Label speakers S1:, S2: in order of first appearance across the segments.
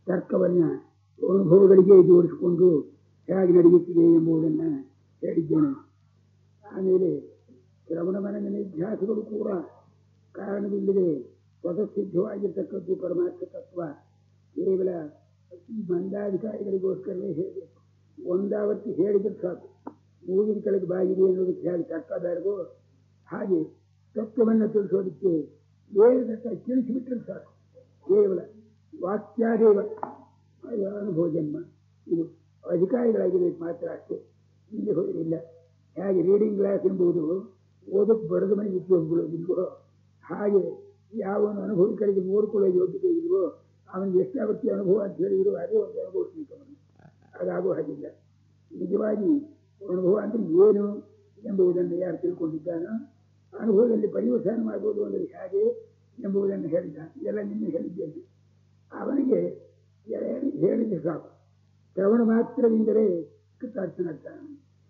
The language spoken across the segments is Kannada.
S1: ತರ್ಕವನ್ನು ಅನುಭವಗಳಿಗೆ ಜೋಡಿಸಿಕೊಂಡು ಹೇಗೆ ನಡೆಯುತ್ತಿದೆ ಎಂಬುದನ್ನು ಹೇಳಿದ್ದೇನೆ ಆಮೇಲೆ ಶ್ರವಣ ಮನನ ನಿಧ್ಯಾಸಗಳು ಕೂಡ ಕಾರಣವಿಲ್ಲದೆ ಸ್ವತಃಸಿದ್ಧವಾಗಿರ್ತಕ್ಕದ್ದು ಪರಮಾರ್ಥ ತತ್ವ ಕೇವಲ ಈ ಮಂದಾಧಿಕಾರಿಗಳಿಗೋಸ್ಕರವೇ ಹೇಳಬೇಕು ಒಂದಾವತ್ತಿ ಹೇಳಿದ್ರೆ ಸಾಕು ಮೂಗಿನ ಕೆಳಗೆ ಬಾಗಿದೆ ಅನ್ನೋದಕ್ಕೆ ಹೇಗೆ ತರ್ಕ ಬೇಡವೋ ಹಾಗೆ ತತ್ವವನ್ನು ತಿಳಿಸೋದಕ್ಕೆ ವೇದದ ತಿಳಿಸಿಬಿಟ್ರೆ ಸಾಕು ಕೇವಲ ವಾಕ್ಯಾದೇವ ಅದು ಅನುಭವ ಜನ್ಮ ಇದು ಅಧಿಕಾರಿಗಳಾಗಿರ್ಬೇಕು ಮಾತ್ರ ಅಷ್ಟೇ ಇಲ್ಲಿ ಹೋಗಿಲ್ಲ ಹೇಗೆ ರೀಡಿಂಗ್ ಕ್ಲಾಸ್ ಎಂಬುದು ಓದಕ್ಕೆ ಬರೆದ ಮನೆಗೆ ಉಪಯೋಗಗಳಿಲ್ವೋ ಹಾಗೆ ಯಾವನು ಅನುಭವಿಕರಿಗೆ ನೋಡಿಕೊಳ್ಳೋ ಯೋಗ್ಯತೆ ಇಲ್ವೋ ಅವನಿಗೆ ಎಷ್ಟಾವತ್ತಿ ಅನುಭವ ಅಂತ ಹೇಳಿದ್ರು ಅದೇ ಒಂದು ಅನುಭವಿಸ್ಬೇಕು ಅವನು ಅದಾಗೋ ಹಾಗಿಲ್ಲ ನಿಜವಾಗಿ ಅನುಭವ ಅಂದರೆ ಏನು ಎಂಬುದನ್ನು ಯಾರು ತಿಳ್ಕೊಂಡಿದ್ದಾನೋ ಅನುಭವದಲ್ಲಿ ಪರಿವರ್ತನೆ ಮಾಡುವುದು ಅಂದರೆ ಹೇಗೆ ಎಂಬುದನ್ನು ಹೇಳಿದ ಇದೆಲ್ಲ ನಿನ್ನೆ ಹೇಳಿದ್ದೇನೆ ಅವನಿಗೆ ಹೇಳಿದ್ರೆ ಸಾಕು ಶ್ರವಣ ಮಾತ್ರದಿಂದಲೇ ಕೃತಾರ್ಥನಾಗ್ತಾನೆ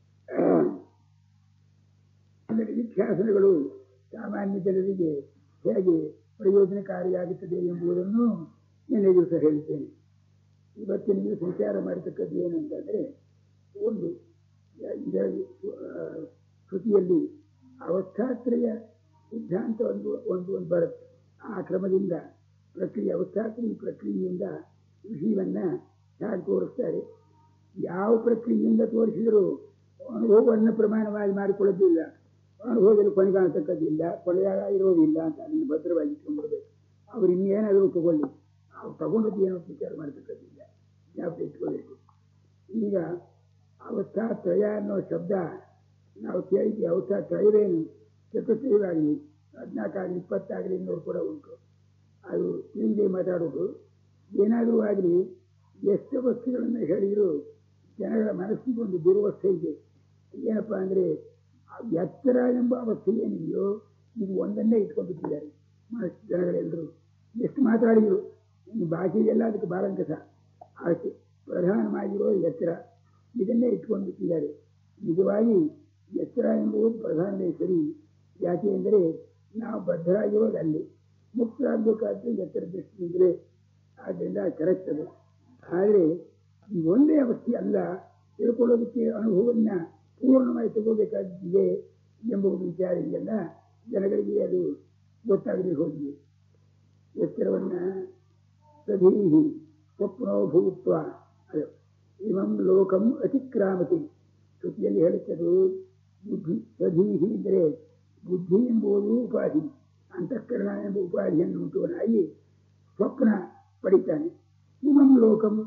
S1: ಅಂದರೆ ಇತಿಹಾಸಗಳು ಸಾಮಾನ್ಯ ಜನರಿಗೆ ಹೇಗೆ ಪ್ರಯೋಜನಕಾರಿಯಾಗುತ್ತದೆ ಎಂಬುದನ್ನು ನಿನ್ನೆ ದಿವಸ ಹೇಳಿದ್ದೇನೆ ಇವತ್ತಿನ ದಿವಸ ವಿಚಾರ ಮಾಡತಕ್ಕದ್ದು ಏನಂತಂದರೆ ಒಂದು ಇದರಲ್ಲಿ ಶ್ರುತಿಯಲ್ಲಿ ಅವಸ್ಥಾತ್ರಯ ಸಿದ್ಧಾಂತ ಒಂದು ಒಂದು ಒಂದು ಬರುತ್ತೆ ಆ ಕ್ರಮದಿಂದ ಪ್ರಕ್ರಿಯೆ ಅವಸ್ಥಾತ್ರಯ ಪ್ರಕ್ರಿಯೆಯಿಂದ ವಿಷಯವನ್ನು ಹೇಗೆ ತೋರಿಸ್ತಾರೆ ಯಾವ ಪ್ರಕ್ರಿಯೆಯಿಂದ ತೋರಿಸಿದರೂ ಅನುಭವವನ್ನು ಪ್ರಮಾಣವಾಗಿ ಮಾಡಿಕೊಳ್ಳೋದಿಲ್ಲ ಅನುಭವದಲ್ಲಿ ಕೊನೆಗಾಣತಕ್ಕದ್ದಿಲ್ಲ ಕೊನೆಯಾಗ ಇರೋದಿಲ್ಲ ಅಂತ ಅದನ್ನು ಭದ್ರವಾಗಿ ಇಟ್ಕೊಂಡ್ಬಿಡ್ಬೇಕು ಅವ್ರು ಇನ್ನೇನಾದರೂ ತಗೊಳ್ಳಿ ಅವ್ರು ತಗೊಂಡದ್ದು ಏನೋ ವಿಚಾರ ಮಾಡತಕ್ಕದ್ದಿಲ್ಲ ಜ್ಞಾಪಕ ಇಟ್ಕೋಬೇಕು ಈಗ ಅವಸ್ಥಾತ್ರಯ ಅನ್ನೋ ಶಬ್ದ ನಾವು ಕೇಳಿದ್ವಿ ಅವಸ್ಥಾತ್ರಯವೇನು ಚತುರ್ಥಿಗಾಗಲಿ ಹದಿನಾಲ್ಕಾಗಲಿ ಇಪ್ಪತ್ತಾಗಲಿ ಇನ್ನೂರು ಕೂಡ ಉಂಟು ಅದು ತಿಳಿದೇ ಮಾತಾಡೋದು ಏನಾದರೂ ಆಗಲಿ ಎಷ್ಟು ವಸ್ತುಗಳನ್ನು ಹೇಳಿದರೂ ಜನಗಳ ಮನಸ್ಸಿಗೆ ಒಂದು ದುರವಸ್ಥೆ ಇದೆ ಏನಪ್ಪ ಅಂದರೆ ಎತ್ತರ ಎಂಬ ಅವಸ್ಥೆ ಏನಿದೆಯೋ ಇದು ಒಂದನ್ನೇ ಇಟ್ಕೊಂಡ್ಬಿಟ್ಟಿದ್ದಾರೆ ಮನಸ್ಸು ಜನಗಳೆಲ್ಲರೂ ಎಷ್ಟು ಮಾತಾಡಿದ್ರು ಇನ್ನು ಬಾಕಿ ಎಲ್ಲ ಅದಕ್ಕೆ ಬಾರಂಕಸ ಅದಕ್ಕೆ ಪ್ರಧಾನವಾಗಿರೋ ಎತ್ತರ ಇದನ್ನೇ ಇಟ್ಕೊಂಡ್ಬಿಟ್ಟಿದ್ದಾರೆ ನಿಜವಾಗಿ ಎತ್ತರ ಎಂಬುದು ಪ್ರಧಾನವೇ ಸರಿ ಯಾಕೆ ಎಂದರೆ ನಾವು ಬದ್ಧರಾಗಿರೋದು ಅಲ್ಲಿ ಮುಕ್ತರಾಗಬೇಕಾದ್ರೆ ಎತ್ತರ ದೃಷ್ಟಿಯಿಂದಲೇ ಆದ್ದರಿಂದ ಕರೆಕ್ಟ್ ಅದು ಆದರೆ ಈ ಒಂದೇ ಅವಸ್ಥೆ ಅಲ್ಲ ತಿಳ್ಕೊಳ್ಳೋದಕ್ಕೆ ಅನುಭವವನ್ನು ಪೂರ್ಣವಾಗಿ ತಗೋಬೇಕಾಗಿದೆ ಎಂಬ ವಿಚಾರ ಇದೆಯಲ್ಲ ಜನಗಳಿಗೆ ಅದು ಗೊತ್ತಾಗದೆ ಹೋಗಿದೆ ಎಚ್ಚರವನ್ನು ಸಧೀಹಿ ಸ್ವಪ್ನೋ ಭೂತ್ವ ಅದು ಇಮಂ ಲೋಕಂ ಅತಿಕ್ರಾಮತಿ ಶ್ರುತಿಯಲ್ಲಿ ಹೇಳುತ್ತದೆ ಬುದ್ಧಿ ಸಧೀಹಿ ಅಂದರೆ ಬುದ್ಧಿ ಎಂಬುದು ಉಪಾಧಿ ಅಂತಃಕರಣ ಎಂಬ ಉಪಾಧಿಯನ್ನು ಉಂಟುವನಾಗಿ ಸ್ವಪ್ನ ಪಡಿತಾನೆ ಇಮಂ ಲೋಕಂ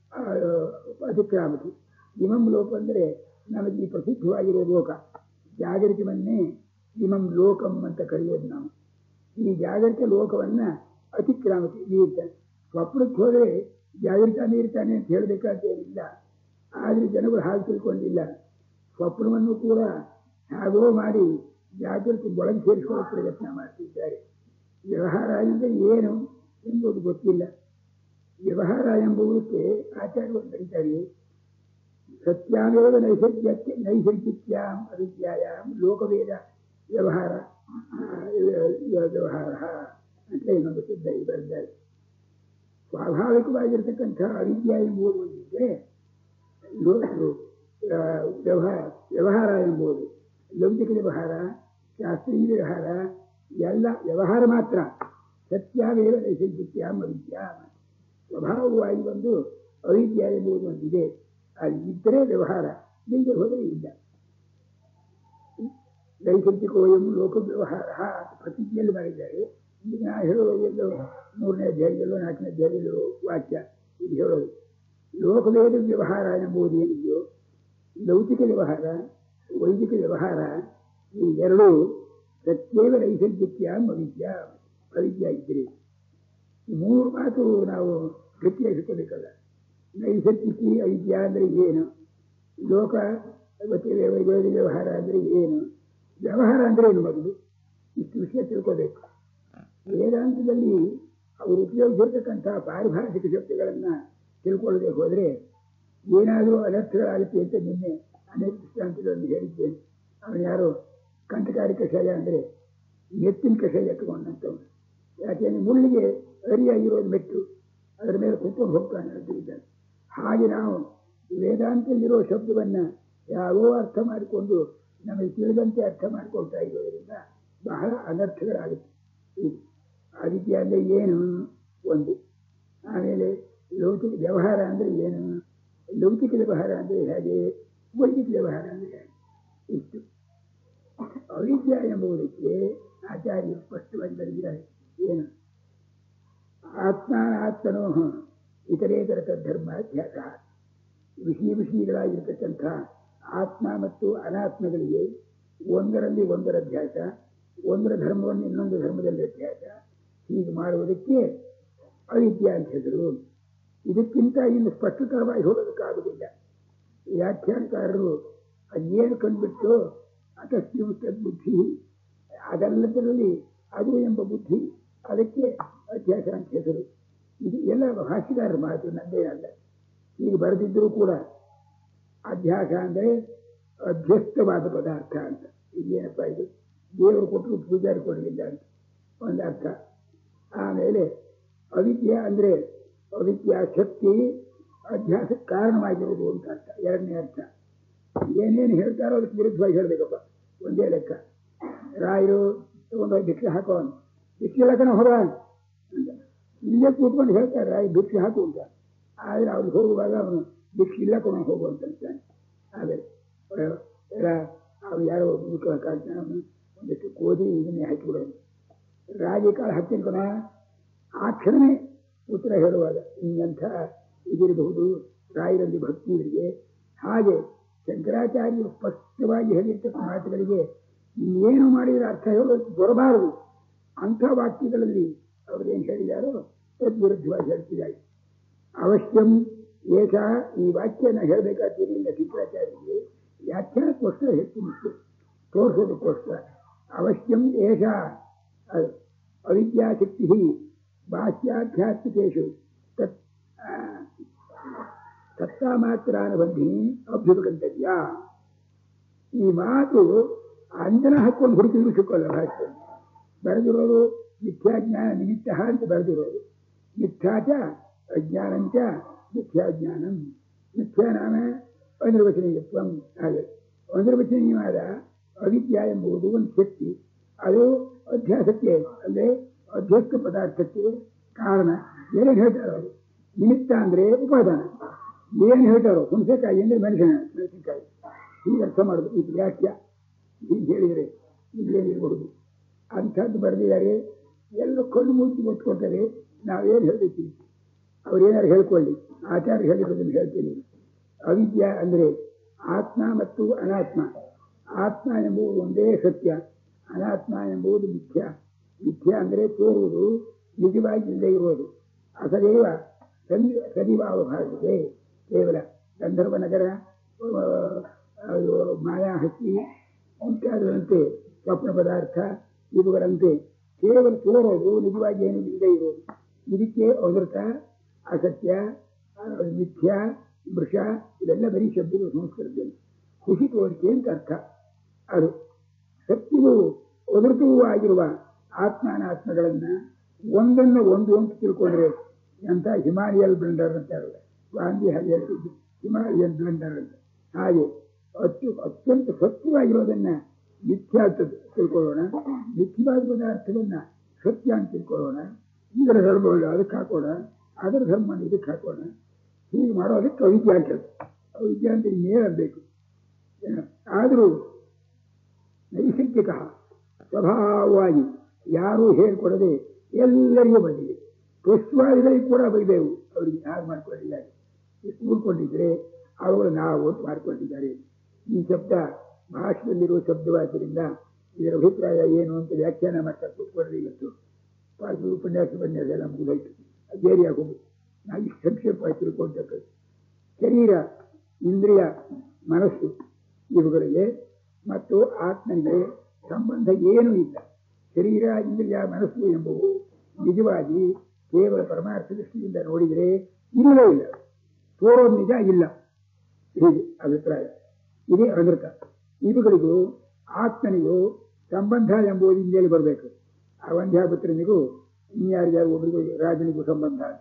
S1: ಅತಿಕ್ರಾಮತಿ ಇಮಂ ಲೋಕ ಅಂದರೆ ನಮಗೆ ಈ ಪ್ರಸಿದ್ಧವಾಗಿರೋ ಲೋಕ ಜಾಗರಿಕವನ್ನೇ ಇಮಂ ಲೋಕಂ ಅಂತ ಕರೆಯೋದು ನಾವು ಈ ಜಾಗರಿಕ ಲೋಕವನ್ನು ಅತಿಕ್ರಾಮತಿ ಮೀರ್ತಾನೆ ಸ್ವಪ್ನಕ್ಕೆ ಹೋದರೆ ಜಾಗರಿಕ ಮೀರ್ತಾನೆ ಅಂತ ಹೇಳಬೇಕಾದೇನಿಲ್ಲ ಆದರೆ ಜನಗಳು ಹಾಗೆ ತಿಳ್ಕೊಂಡಿಲ್ಲ ಸ್ವಪ್ನವನ್ನು ಕೂಡ ಹಾಗೋ ಮಾಡಿ ಜಾಗೃತಿ ಒಳಗೆ ಸೇರಿಸಿಕೊಳ್ಳೋ ಪ್ರಯತ್ನ ಮಾಡ್ತಿದ್ದಾರೆ ವ್ಯವಹಾರ ಅಂದರೆ ಏನು ಎಂಬುದು ಗೊತ್ತಿಲ್ಲ ವ್ಯವಹಾರ ಎಂಬುದಕ್ಕೆ ಆಚಾರ್ಯರು ಬರೀತಾರೆ ಸತ್ಯಾಮೇವ ನೈಸರ್ಗ್ಯಕ್ಕೆ ನೈಸರ್ಗಿಕ್ಯಾಂ ಅವಿದ್ಯಾಯಾಂ ಲೋಕವೇದ ವ್ಯವಹಾರ ವ್ಯವಹಾರ ಅಂತ ಇನ್ನೊಂದು ಸಿದ್ಧ ಬರೆದಿದ್ದಾರೆ ಸ್ವಾಭಾವಿಕವಾಗಿರ್ತಕ್ಕಂಥ ಅವಿದ್ಯೆ ಎಂಬುದು ಒಂದಿದ್ದರೆ ವ್ಯವಹಾರ ವ್ಯವಹಾರ ಎಂಬುದು ಲೌಕಿಕ ವ್ಯವಹಾರ ಶಾಸ್ತ್ರೀಯ ವ್ಯವಹಾರ ಎಲ್ಲ ವ್ಯವಹಾರ ಮಾತ್ರ ಸತ್ಯಾವೇವ ನೈಸರ್ಗಿಕ್ಯಾಂ ಅವಿದ್ಯಾ ಸ್ವಭಾವವಾಗಿ ಒಂದು ಅವಿದ್ಯೆ ಎಂಬುದು ಒಂದಿದೆ ಅದು ಇದ್ದರೆ ವ್ಯವಹಾರ ಇಲ್ಲದೆ ಹೋದರೆ ಇಲ್ಲ ನೈಸರ್ಗಿಕೋಯಂ ಲೋಕ ವ್ಯವಹಾರ ಪ್ರತಿಜ್ಞೆಯಲ್ಲಿ ಮಾಡಿದ್ದಾರೆ ಈಗ ನಾ ಹೇಳೋದು ಎಲ್ಲೋ ಮೂರನೇ ಅಧ್ಯಾಯದಲ್ಲೋ ನಾಲ್ಕನೇ ಅಧ್ಯಾಯದಲ್ಲೋ ವಾಕ್ಯ ಇದು ಹೇಳೋದು ಲೋಕವೇದ ವ್ಯವಹಾರ ಎಂಬುದು ಏನಿದೆಯೋ ಲೌಕಿಕ ವ್ಯವಹಾರ ವೈದಿಕ ವ್ಯವಹಾರ ಈ ಎರಡೂ ಸತ್ಯೇವ ನೈಸರ್ಗಿಕ್ಯ ಅವಿದ್ಯ ಅವಿದ್ಯ ಇದ್ದರೆ ಈ ಮೂರು ಮಾತು ನಾವು ಗಟ್ಟಿಯಾಗಿಟ್ಕೋಬೇಕಲ್ಲ ನೈಸರ್ಗಿಕಿ ಅವಿದ್ಯ ಅಂದರೆ ಏನು ಲೋಕ ಮತ್ತು ವೈದ್ಯ ವ್ಯವಹಾರ ಅಂದರೆ ಏನು ವ್ಯವಹಾರ ಅಂದರೆ ಏನು ಮೊದಲು ಇಷ್ಟು ವಿಷಯ ತಿಳ್ಕೋಬೇಕು ವೇದಾಂತದಲ್ಲಿ ಅವರು ಉಪಯೋಗಿಸಿರ್ತಕ್ಕಂಥ ಪಾರಿಭಾಷಿಕ ಶಬ್ದಗಳನ್ನು ತಿಳ್ಕೊಳ್ಳದೆ ಹೋದರೆ ಏನಾದರೂ ಅನರ್ಥಗಳಾಗುತ್ತೆ ಅಂತ ನಿನ್ನೆ ಅನೇಕ ದೃಷ್ಟಾಂತಗಳಲ್ಲಿ ಹೇಳಿದ್ದೇನೆ ಅವನು ಯಾರೋ ಕಂಠಕಾರಿ ಕಷಾಯ ಅಂದರೆ ಮೆಟ್ಟಿನ ಕಷಾಯ ಇಟ್ಟುಕೊಂಡಂಥವನು ಯಾಕೆಂದರೆ ಮುಳ್ಳಿಗೆ ಅರಿಯಾಗಿರೋದು ಮೆಟ್ಟು ಅದರ ಮೇಲೆ ಕುತ್ಕೊಂಡು ಹೋಗ್ತಾನೆ ಹೇಳ್ತಿದ್ದಾನೆ ಹಾಗೆ ನಾವು ವೇದಾಂತದಲ್ಲಿರೋ ಶಬ್ದವನ್ನ ಯಾವೋ ಅರ್ಥ ಮಾಡಿಕೊಂಡು ನಮಗೆ ತಿಳಿದಂತೆ ಅರ್ಥ ಮಾಡಿಕೊಳ್ತಾ ಇರೋದ್ರಿಂದ ಬಹಳ ಅನರ್ಥಗಳಾಗುತ್ತೆ ಇದು ಆದಿತ್ಯ ಅಂದರೆ ಏನು ಒಂದು ಆಮೇಲೆ ಲೌಕಿಕ ವ್ಯವಹಾರ ಅಂದರೆ ಏನು ಲೌಕಿಕ ವ್ಯವಹಾರ ಅಂದರೆ ಹೇಗೆ ವೈದಿಕ ವ್ಯವಹಾರ ಅಂದರೆ ಹೇಗೆ ಇಷ್ಟು ಅವಿದ್ಯ ಎಂಬುದಕ್ಕೆ ಆಚಾರ್ಯ ಸ್ಪಷ್ಟವಾಗಿ ಬರೆದಿದ್ದಾರೆ ಏನು ಆತ್ಮಾನಾತ್ಮನೋ ಇತರೇತರ ಧರ್ಮಾಧ್ಯಾಸ ವಿಷಯ ವಿಷಯಗಳಾಗಿರ್ತಕ್ಕಂಥ ಆತ್ಮ ಮತ್ತು ಅನಾತ್ಮಗಳಿಗೆ ಒಂದರಲ್ಲಿ ಒಂದರ ಅಭ್ಯಾಸ ಒಂದರ ಧರ್ಮವನ್ನು ಇನ್ನೊಂದು ಧರ್ಮದಲ್ಲಿ ಅಭ್ಯಾಸ ಹೀಗೆ ಮಾಡುವುದಕ್ಕೆ ಅವಿದ್ಯೆ ಅಂತ ಹೆಸರು ಇದಕ್ಕಿಂತ ಇನ್ನು ಸ್ಪಷ್ಟತರವಾಗಿ ಹೋಗೋದಕ್ಕಾಗುವುದಿಲ್ಲ ವ್ಯಾಖ್ಯಾನಕಾರರು ಅದೇನು ಕಂಡುಬಿಟ್ಟು ಅತಸ್ಯ ಬುದ್ಧಿ ಅದೆಲ್ಲದರಲ್ಲಿ ಅದು ಎಂಬ ಬುದ್ಧಿ ಅದಕ್ಕೆ ಅಧ್ಯಾಸ ಅಂತ ಹೆಸರು ಇದು ಎಲ್ಲ ಭಾಷೆಗಾರರ ಮಾತು ನಂದೇ ಅಲ್ಲ ಈಗ ಬರೆದಿದ್ದರೂ ಕೂಡ ಅಧ್ಯಾಸ ಅಂದರೆ ಅಧ್ಯಸ್ಥವಾದ ಪದಾರ್ಥ ಅಂತ ಇದೇನಪ್ಪ ಇದು ದೇವರು ಕೊಟ್ಟರು ಪೂಜಾರಿ ಕೊಡಲಿಲ್ಲ ಅಂತ ಒಂದು ಅರ್ಥ ಆಮೇಲೆ ಅವಿದ್ಯೆ ಅಂದರೆ ಅವಿದ್ಯಾ ಶಕ್ತಿ ಅಧ್ಯಾಸಕ್ಕೆ ಕಾರಣವಾಗಿರುವುದು ಅಂತ ಅರ್ಥ ಎರಡನೇ ಅರ್ಥ ಏನೇನು ಹೇಳ್ತಾರೋ ಅದಕ್ಕೆ ವಿರುದ್ಧವಾಗಿ ಹೇಳಬೇಕಪ್ಪ ಒಂದೇ ಲೆಕ್ಕ ರಾಯರು ತಗೊಂಡೋಗಿ ಭಿಕ್ಷೆ ಹಾಕೋನು ಭಿಕ್ಷೆ ಹಾಕೋಣ ಹೋಗ ಅಂತ ಇಲ್ಲೇ ಕೂತ್ಕೊಂಡು ಹೇಳ್ತಾರೆ ರಾಯ್ ಭಿಕ್ಷೆ ಹಾಕು ಅಂತ ಆದರೆ ಅವ್ರು ಹೋಗುವಾಗ ಅವನು ಭಿಕ್ಷೆ ಇಲ್ಲ ಕೊಂಡು ಹೋಗು ಅಂತ ಅಂತಾನೆ ಆಮೇಲೆ ಅವ್ರು ಯಾರೋ ಕಾಡ್ತಾನೆ ಅವನು ಒಂದಷ್ಟು ಕೋದಿ ಇದನ್ನೇ ಹಾಕಿಬಿಡೋನು ರಾಗಿ ಕಾಳು ಹಾಕ್ತೀನಿ ಕಣ ಆ ಕ್ಷಣವೇ ಉತ್ತರ ಹೇಳುವಾಗ ಇನ್ನಂಥ ಇದಿರಬಹುದು ರಾಯರಲ್ಲಿ ಭಕ್ತಿ ಇವರಿಗೆ ಹಾಗೆ ಶಂಕರಾಚಾರ್ಯರು ಸ್ಪಷ್ಟವಾಗಿ ಹೇಳಿರ್ತಕ್ಕ ಮಾತುಗಳಿಗೆ ಏನು ಮಾಡಿದರೆ ಅರ್ಥ ಹೇಳೋದು ಬರಬಾರದು ಅಂಥ ವಾಕ್ಯಗಳಲ್ಲಿ ಅವರೇನು ಹೇಳಿದಾರೋ ತದ್ವಿರುದ್ಧವಾಗಿ ಹೇಳ್ತಿದ್ದಾರೆ ಅವಶ್ಯಂ ಏಷ ಈ ವಾಕ್ಯನ ಹೇಳಬೇಕಾಗಿರಲಿಲ್ಲ ಶಂಕರಾಚಾರ್ಯರಿಗೆ ವ್ಯಾಖ್ಯಾನಕ್ಕೋಸ್ಕರ ಹೇಳ್ತೀನಿ ತೋರಿಸೋದಕ್ಕೋಸ್ಕರ ಅವಶ್ಯಂ ಏಷ ಅವಿದ್ಯಾಶಕ್ತಿ ಬಾಹ್ಯಾಧ್ಯಾತ್ಮಿಕೇಶು ತತ್ ತತ್ತಾಮಾತ್ರಾನುಬಂಧಿನಿ ಅಭ್ಯುಪಗಂತವ್ಯ ಈ ಮಾತು ಅಂಜನ ಹಾಕೊಂಡು ಹುಡುಕಿದ್ರು ಸಿಕ್ಕೋಲ್ಲ ಭಾಷೆ ಬರೆದಿರೋದು ಮಿಥ್ಯಾಜ್ಞಾನ ನಿಮಿತ್ತ ಅಂತ ಬರೆದಿರೋದು ಮಿಥ್ಯಾಚ ಅಜ್ಞಾನಂಚ ಮಿಥ್ಯಾಜ್ಞಾನಂ ಮಿಥ್ಯಾನಾಮ ಅನಿರ್ವಚನೀಯತ್ವಂ ಹಾಗೆ ಅನಿರ್ವಚನೀಯವಾದ ಅವಿದ್ಯಾ ಎಂಬುದು ಒಂದು ಶಕ್ತಿ ಅದು ಅಧ್ಯಾಸಕ್ಕೆ ಅಂದರೆ ಅಧ್ಯಸ್ಥ ಪದಾರ್ಥಕ್ಕೆ ಕಾರಣ ಏನೇನು ಹೇಳ್ತಾರೋ ಅದು ನಿಮಿತ್ತ ಅಂದರೆ ಉಪಾದಾನ ಏನು ಹೇಳ್ತಾರೋ ಹುಣಸೆಕಾಯಿ ಅಂದರೆ ಮೆಣಸಿನ ಮೆಣಸಿನಕಾಯಿ ಹೀಗೆ ಅರ್ಥ ಮಾಡೋದು ಇದು ವ್ಯಾಖ್ಯ ಹೀಗೆ ಹೇಳಿದರೆ ಇಲ್ಲೇನಿರಬಹುದು ಅಂಥದ್ದು ಬರೆದಿದ್ದಾರೆ ಎಲ್ಲ ಕಣ್ಣು ಮುಚ್ಚಿ ಗೊತ್ಕೊಳ್ತಾರೆ ನಾವೇನು ಹೇಳ್ತೀವಿ ಅವ್ರೇನಾರು ಹೇಳ್ಕೊಳ್ಳಿ ಆಚಾರ್ಯ ಹೇಳಿರೋದನ್ನು ಹೇಳ್ತೀನಿ ಅವಿದ್ಯಾ ಅಂದರೆ ಆತ್ಮ ಮತ್ತು ಅನಾತ್ಮ ಆತ್ಮ ಎಂಬುದು ಒಂದೇ ಸತ್ಯ ಅನಾತ್ಮ ಎಂಬುದು ಮಿಥ್ಯ ಮಿಥ್ಯ ಅಂದರೆ ತೋರುವುದು ನಿಜವಾಗಿ ಇಲ್ಲದೆ ಇರುವುದು ಅಸದೇವ ಸದಿ ಸದಿವಾವ ಭಾಷೆ ಕೇವಲ ಗಂಧರ್ವ ನಗರ ಮಾಯಾ ಹಕ್ಕಿ ಮುಂತಾದಂತೆ ಸ್ವಪ್ನ ಪದಾರ್ಥ ಇವುಗಳಂತೆ ಕೇವಲ ತೋರೋದು ನಿಜವಾಗಿ ಏನು ಇಲ್ಲದೆ ಇರೋದು ಇದಕ್ಕೆ ಅನೃತ ಅಸತ್ಯ ಮಿಥ್ಯ ವೃಷ ಇವೆಲ್ಲ ಬರೀ ಶಬ್ದಗಳು ಸಂಸ್ಕೃತದಲ್ಲಿ ಖುಷಿ ತೋರಿಕೆ ಅಂತ ಅರ್ಥ ಅದು ಸತ್ಯವೂ ಅನೃತವೂ ಆಗಿರುವ ಆತ್ಮಾನಾತ್ಮಗಳನ್ನ ಒಂದನ್ನು ಒಂದು ಅಂತ ತಿಳ್ಕೊಂಡ್ರೆ ಎಂಥ ಹಿಮಾಲಯಲ್ ಬ್ಲೆಂಡರ್ ಅಂತ ಹೇಳುತ್ತೆ ಗಾಂಧಿ ಹಾಗೆ ಹೇಳ್ತಿದ್ದು ಹಿಮಾಲಯನ್ ಬ್ಲೆಂಡರ್ ಅಂತ ಹಾಗೆ ಅತ್ಯು ಅತ್ಯಂತ ಸತ್ಯವಾಗಿರೋದನ್ನ ಮಿಥ್ಯ ಅಂತ ತಿಳ್ಕೊಳ್ಳೋಣ ಮಿಥ್ಯವಾದ ಪದಾರ್ಥವನ್ನ ಸತ್ಯ ಅಂತ ತಿಳ್ಕೊಳ್ಳೋಣ ಇದರ ಧರ್ಮವನ್ನು ಅದಕ್ಕೆ ಹಾಕೋಣ ಅದರ ಧರ್ಮ ಇದಕ್ಕೆ ಹಾಕೋಣ ಹೀಗೆ ಮಾಡೋದಕ್ಕೆ ಅವಿದ್ಯಾ ಅಂತ ಅವಿದ್ಯಾ ಅಂತ ಇನ್ನೇನಬೇಕು ಆದರೂ ನೈಸರ್ಗಿಕ ಸ್ವಭಾವವಾಗಿ ಯಾರೂ ಹೇಳ್ಕೊಡದೆ ಎಲ್ಲರಿಗೂ ಬಂದಿದೆ ಪುಷ್ಪಾದಿಗಳಿಗೆ ಕೂಡ ಬೈದೆವು ಅವರಿಗೆ ಯಾರು ಮಾಡ್ಕೊಂಡಿದ್ದಾರೆ ಕೂಡ್ಕೊಂಡಿದ್ರೆ ಅವುಗಳು ನಾವು ಅಂತ ಮಾಡ್ಕೊಂಡಿದ್ದಾರೆ ಈ ಶಬ್ದ ಭಾಷೆಯಲ್ಲಿರುವ ಶಬ್ದವಾದ್ದರಿಂದ ಇದರ ಅಭಿಪ್ರಾಯ ಏನು ಅಂತ ವ್ಯಾಖ್ಯಾನ ಮಾಡ್ತಾ ಕೂತ್ಕೊಂಡ್ರೆ ಇವತ್ತು ಪಾರ್ಟಿ ಉಪನ್ಯಾಸ ಉಪನ್ಯಾಸ ಎಲ್ಲ ಮುಗಿದೋಯ್ತು ಬೇರೆ ಆಗೋದು ನಾವು ಇಷ್ಟು ಸಂಕ್ಷೇಪವಾಗಿ ತಿಳ್ಕೊಳ್ತಕ್ಕದ್ದು ಶರೀರ ಇಂದ್ರಿಯ ಮನಸ್ಸು ಇವುಗಳಿಗೆ ಮತ್ತು ಆತ್ಮನಿಗೆ ಸಂಬಂಧ ಏನೂ ಇಲ್ಲ ಶರೀರ ಇಂದ್ರಿಯ ಮನಸ್ಸು ಎಂಬುವು ನಿಜವಾಗಿ ಕೇವಲ ಪರಮಾರ್ಥ ದೃಷ್ಟಿಯಿಂದ ನೋಡಿದರೆ ಇಲ್ಲವೇ ಇಲ್ಲ ತೋರೋದು ನಿಜ ಇಲ್ಲ ಹೀಗೆ ಅಭಿಪ್ರಾಯ ಇದೇ ಅನೃತ ಇವುಗಳಿಗೂ ಆತ್ಮನಿಗೂ ಸಂಬಂಧ ಎಂಬುದು ಹಿಂದೇಲಿ ಬರಬೇಕು ಆ ವಂದ್ಯಾಪುತ್ರನಿಗೂ ಇನ್ಯಾರಿಗಾರು ಒಬ್ಬರಿಗೂ ರಾಜನಿಗೂ ಸಂಬಂಧ ಅಂತ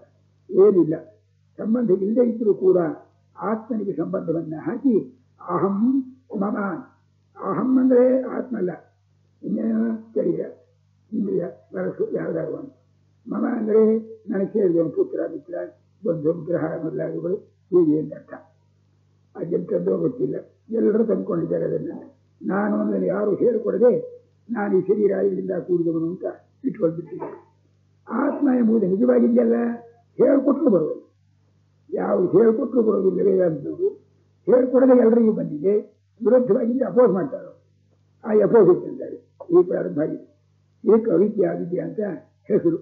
S1: ಏನಿಲ್ಲ ಸಂಬಂಧ ಇಲ್ಲದೆ ಇದ್ರೂ ಕೂಡ ಆತ್ಮನಿಗೆ ಸಂಬಂಧವನ್ನ ಹಾಕಿ ಅಹಂ ಮಮ ಅಹಂ ಅಂದ್ರೆ ಆತ್ಮ ಅಲ್ಲ ಇನ್ನೇನು ಶರೀರ ಇಂದ್ರಿಯ ಮನಸ್ಸು ಯಾವ್ದಾದ್ರು ಒಂದು ಮಮ ಅಂದ್ರೆ ನನಗೆ ಸೇರಿದವನು ಪುತ್ರ ಮಿತ್ರ ಬಂಧು ಗ್ರಹ ಮೊದಲಾದವುಗಳು ಹೀಗೆ ಅಂತ ಅರ್ಥ ಅದೆಂಥದ್ದೋ ಗೊತ್ತಿಲ್ಲ ಎಲ್ಲರೂ ತಂದ್ಕೊಂಡಿದ್ದಾರೆ ಅದನ್ನು ನಾನು ಅದನ್ನು ಯಾರು ಹೇಳಿಕೊಡದೆ ನಾನು ಈ ಶರೀರ ಇಲ್ಲಿಂದ ಕೂಡಿದವನು ಅಂತ ಇಟ್ಕೊಂಡ್ಬಿಟ್ಟಿದ್ದಾರೆ ಆತ್ಮ ಎಂಬುದು ನಿಜವಾಗಿದೆಯಲ್ಲ ಹೇಳ್ಕೊಟ್ರು ಬರೋದು ಯಾವುದು ಹೇಳ್ಕೊಟ್ರು ಬರೋದಿಲ್ಲವೇ ಅಂತದ್ದು ಹೇಳ್ಕೊಡದೆ ಎಲ್ಲರಿಗೂ ಬಂದಿದೆ ವಿರುದ್ಧವಾಗಿದ್ದರೆ ಅಪೋಸ್ ಮಾಡ್ತಾರೆ ಆ ಅಪೋಸಿಟ್ ಅಂತಾರೆ ಈ ಪ್ರಾರಂಭ ಆಗಿದೆ ಇದಕ್ಕೆ ಅವಿದ್ಯೆ ಅವಿದ್ಯೆ ಅಂತ ಹೆಸರು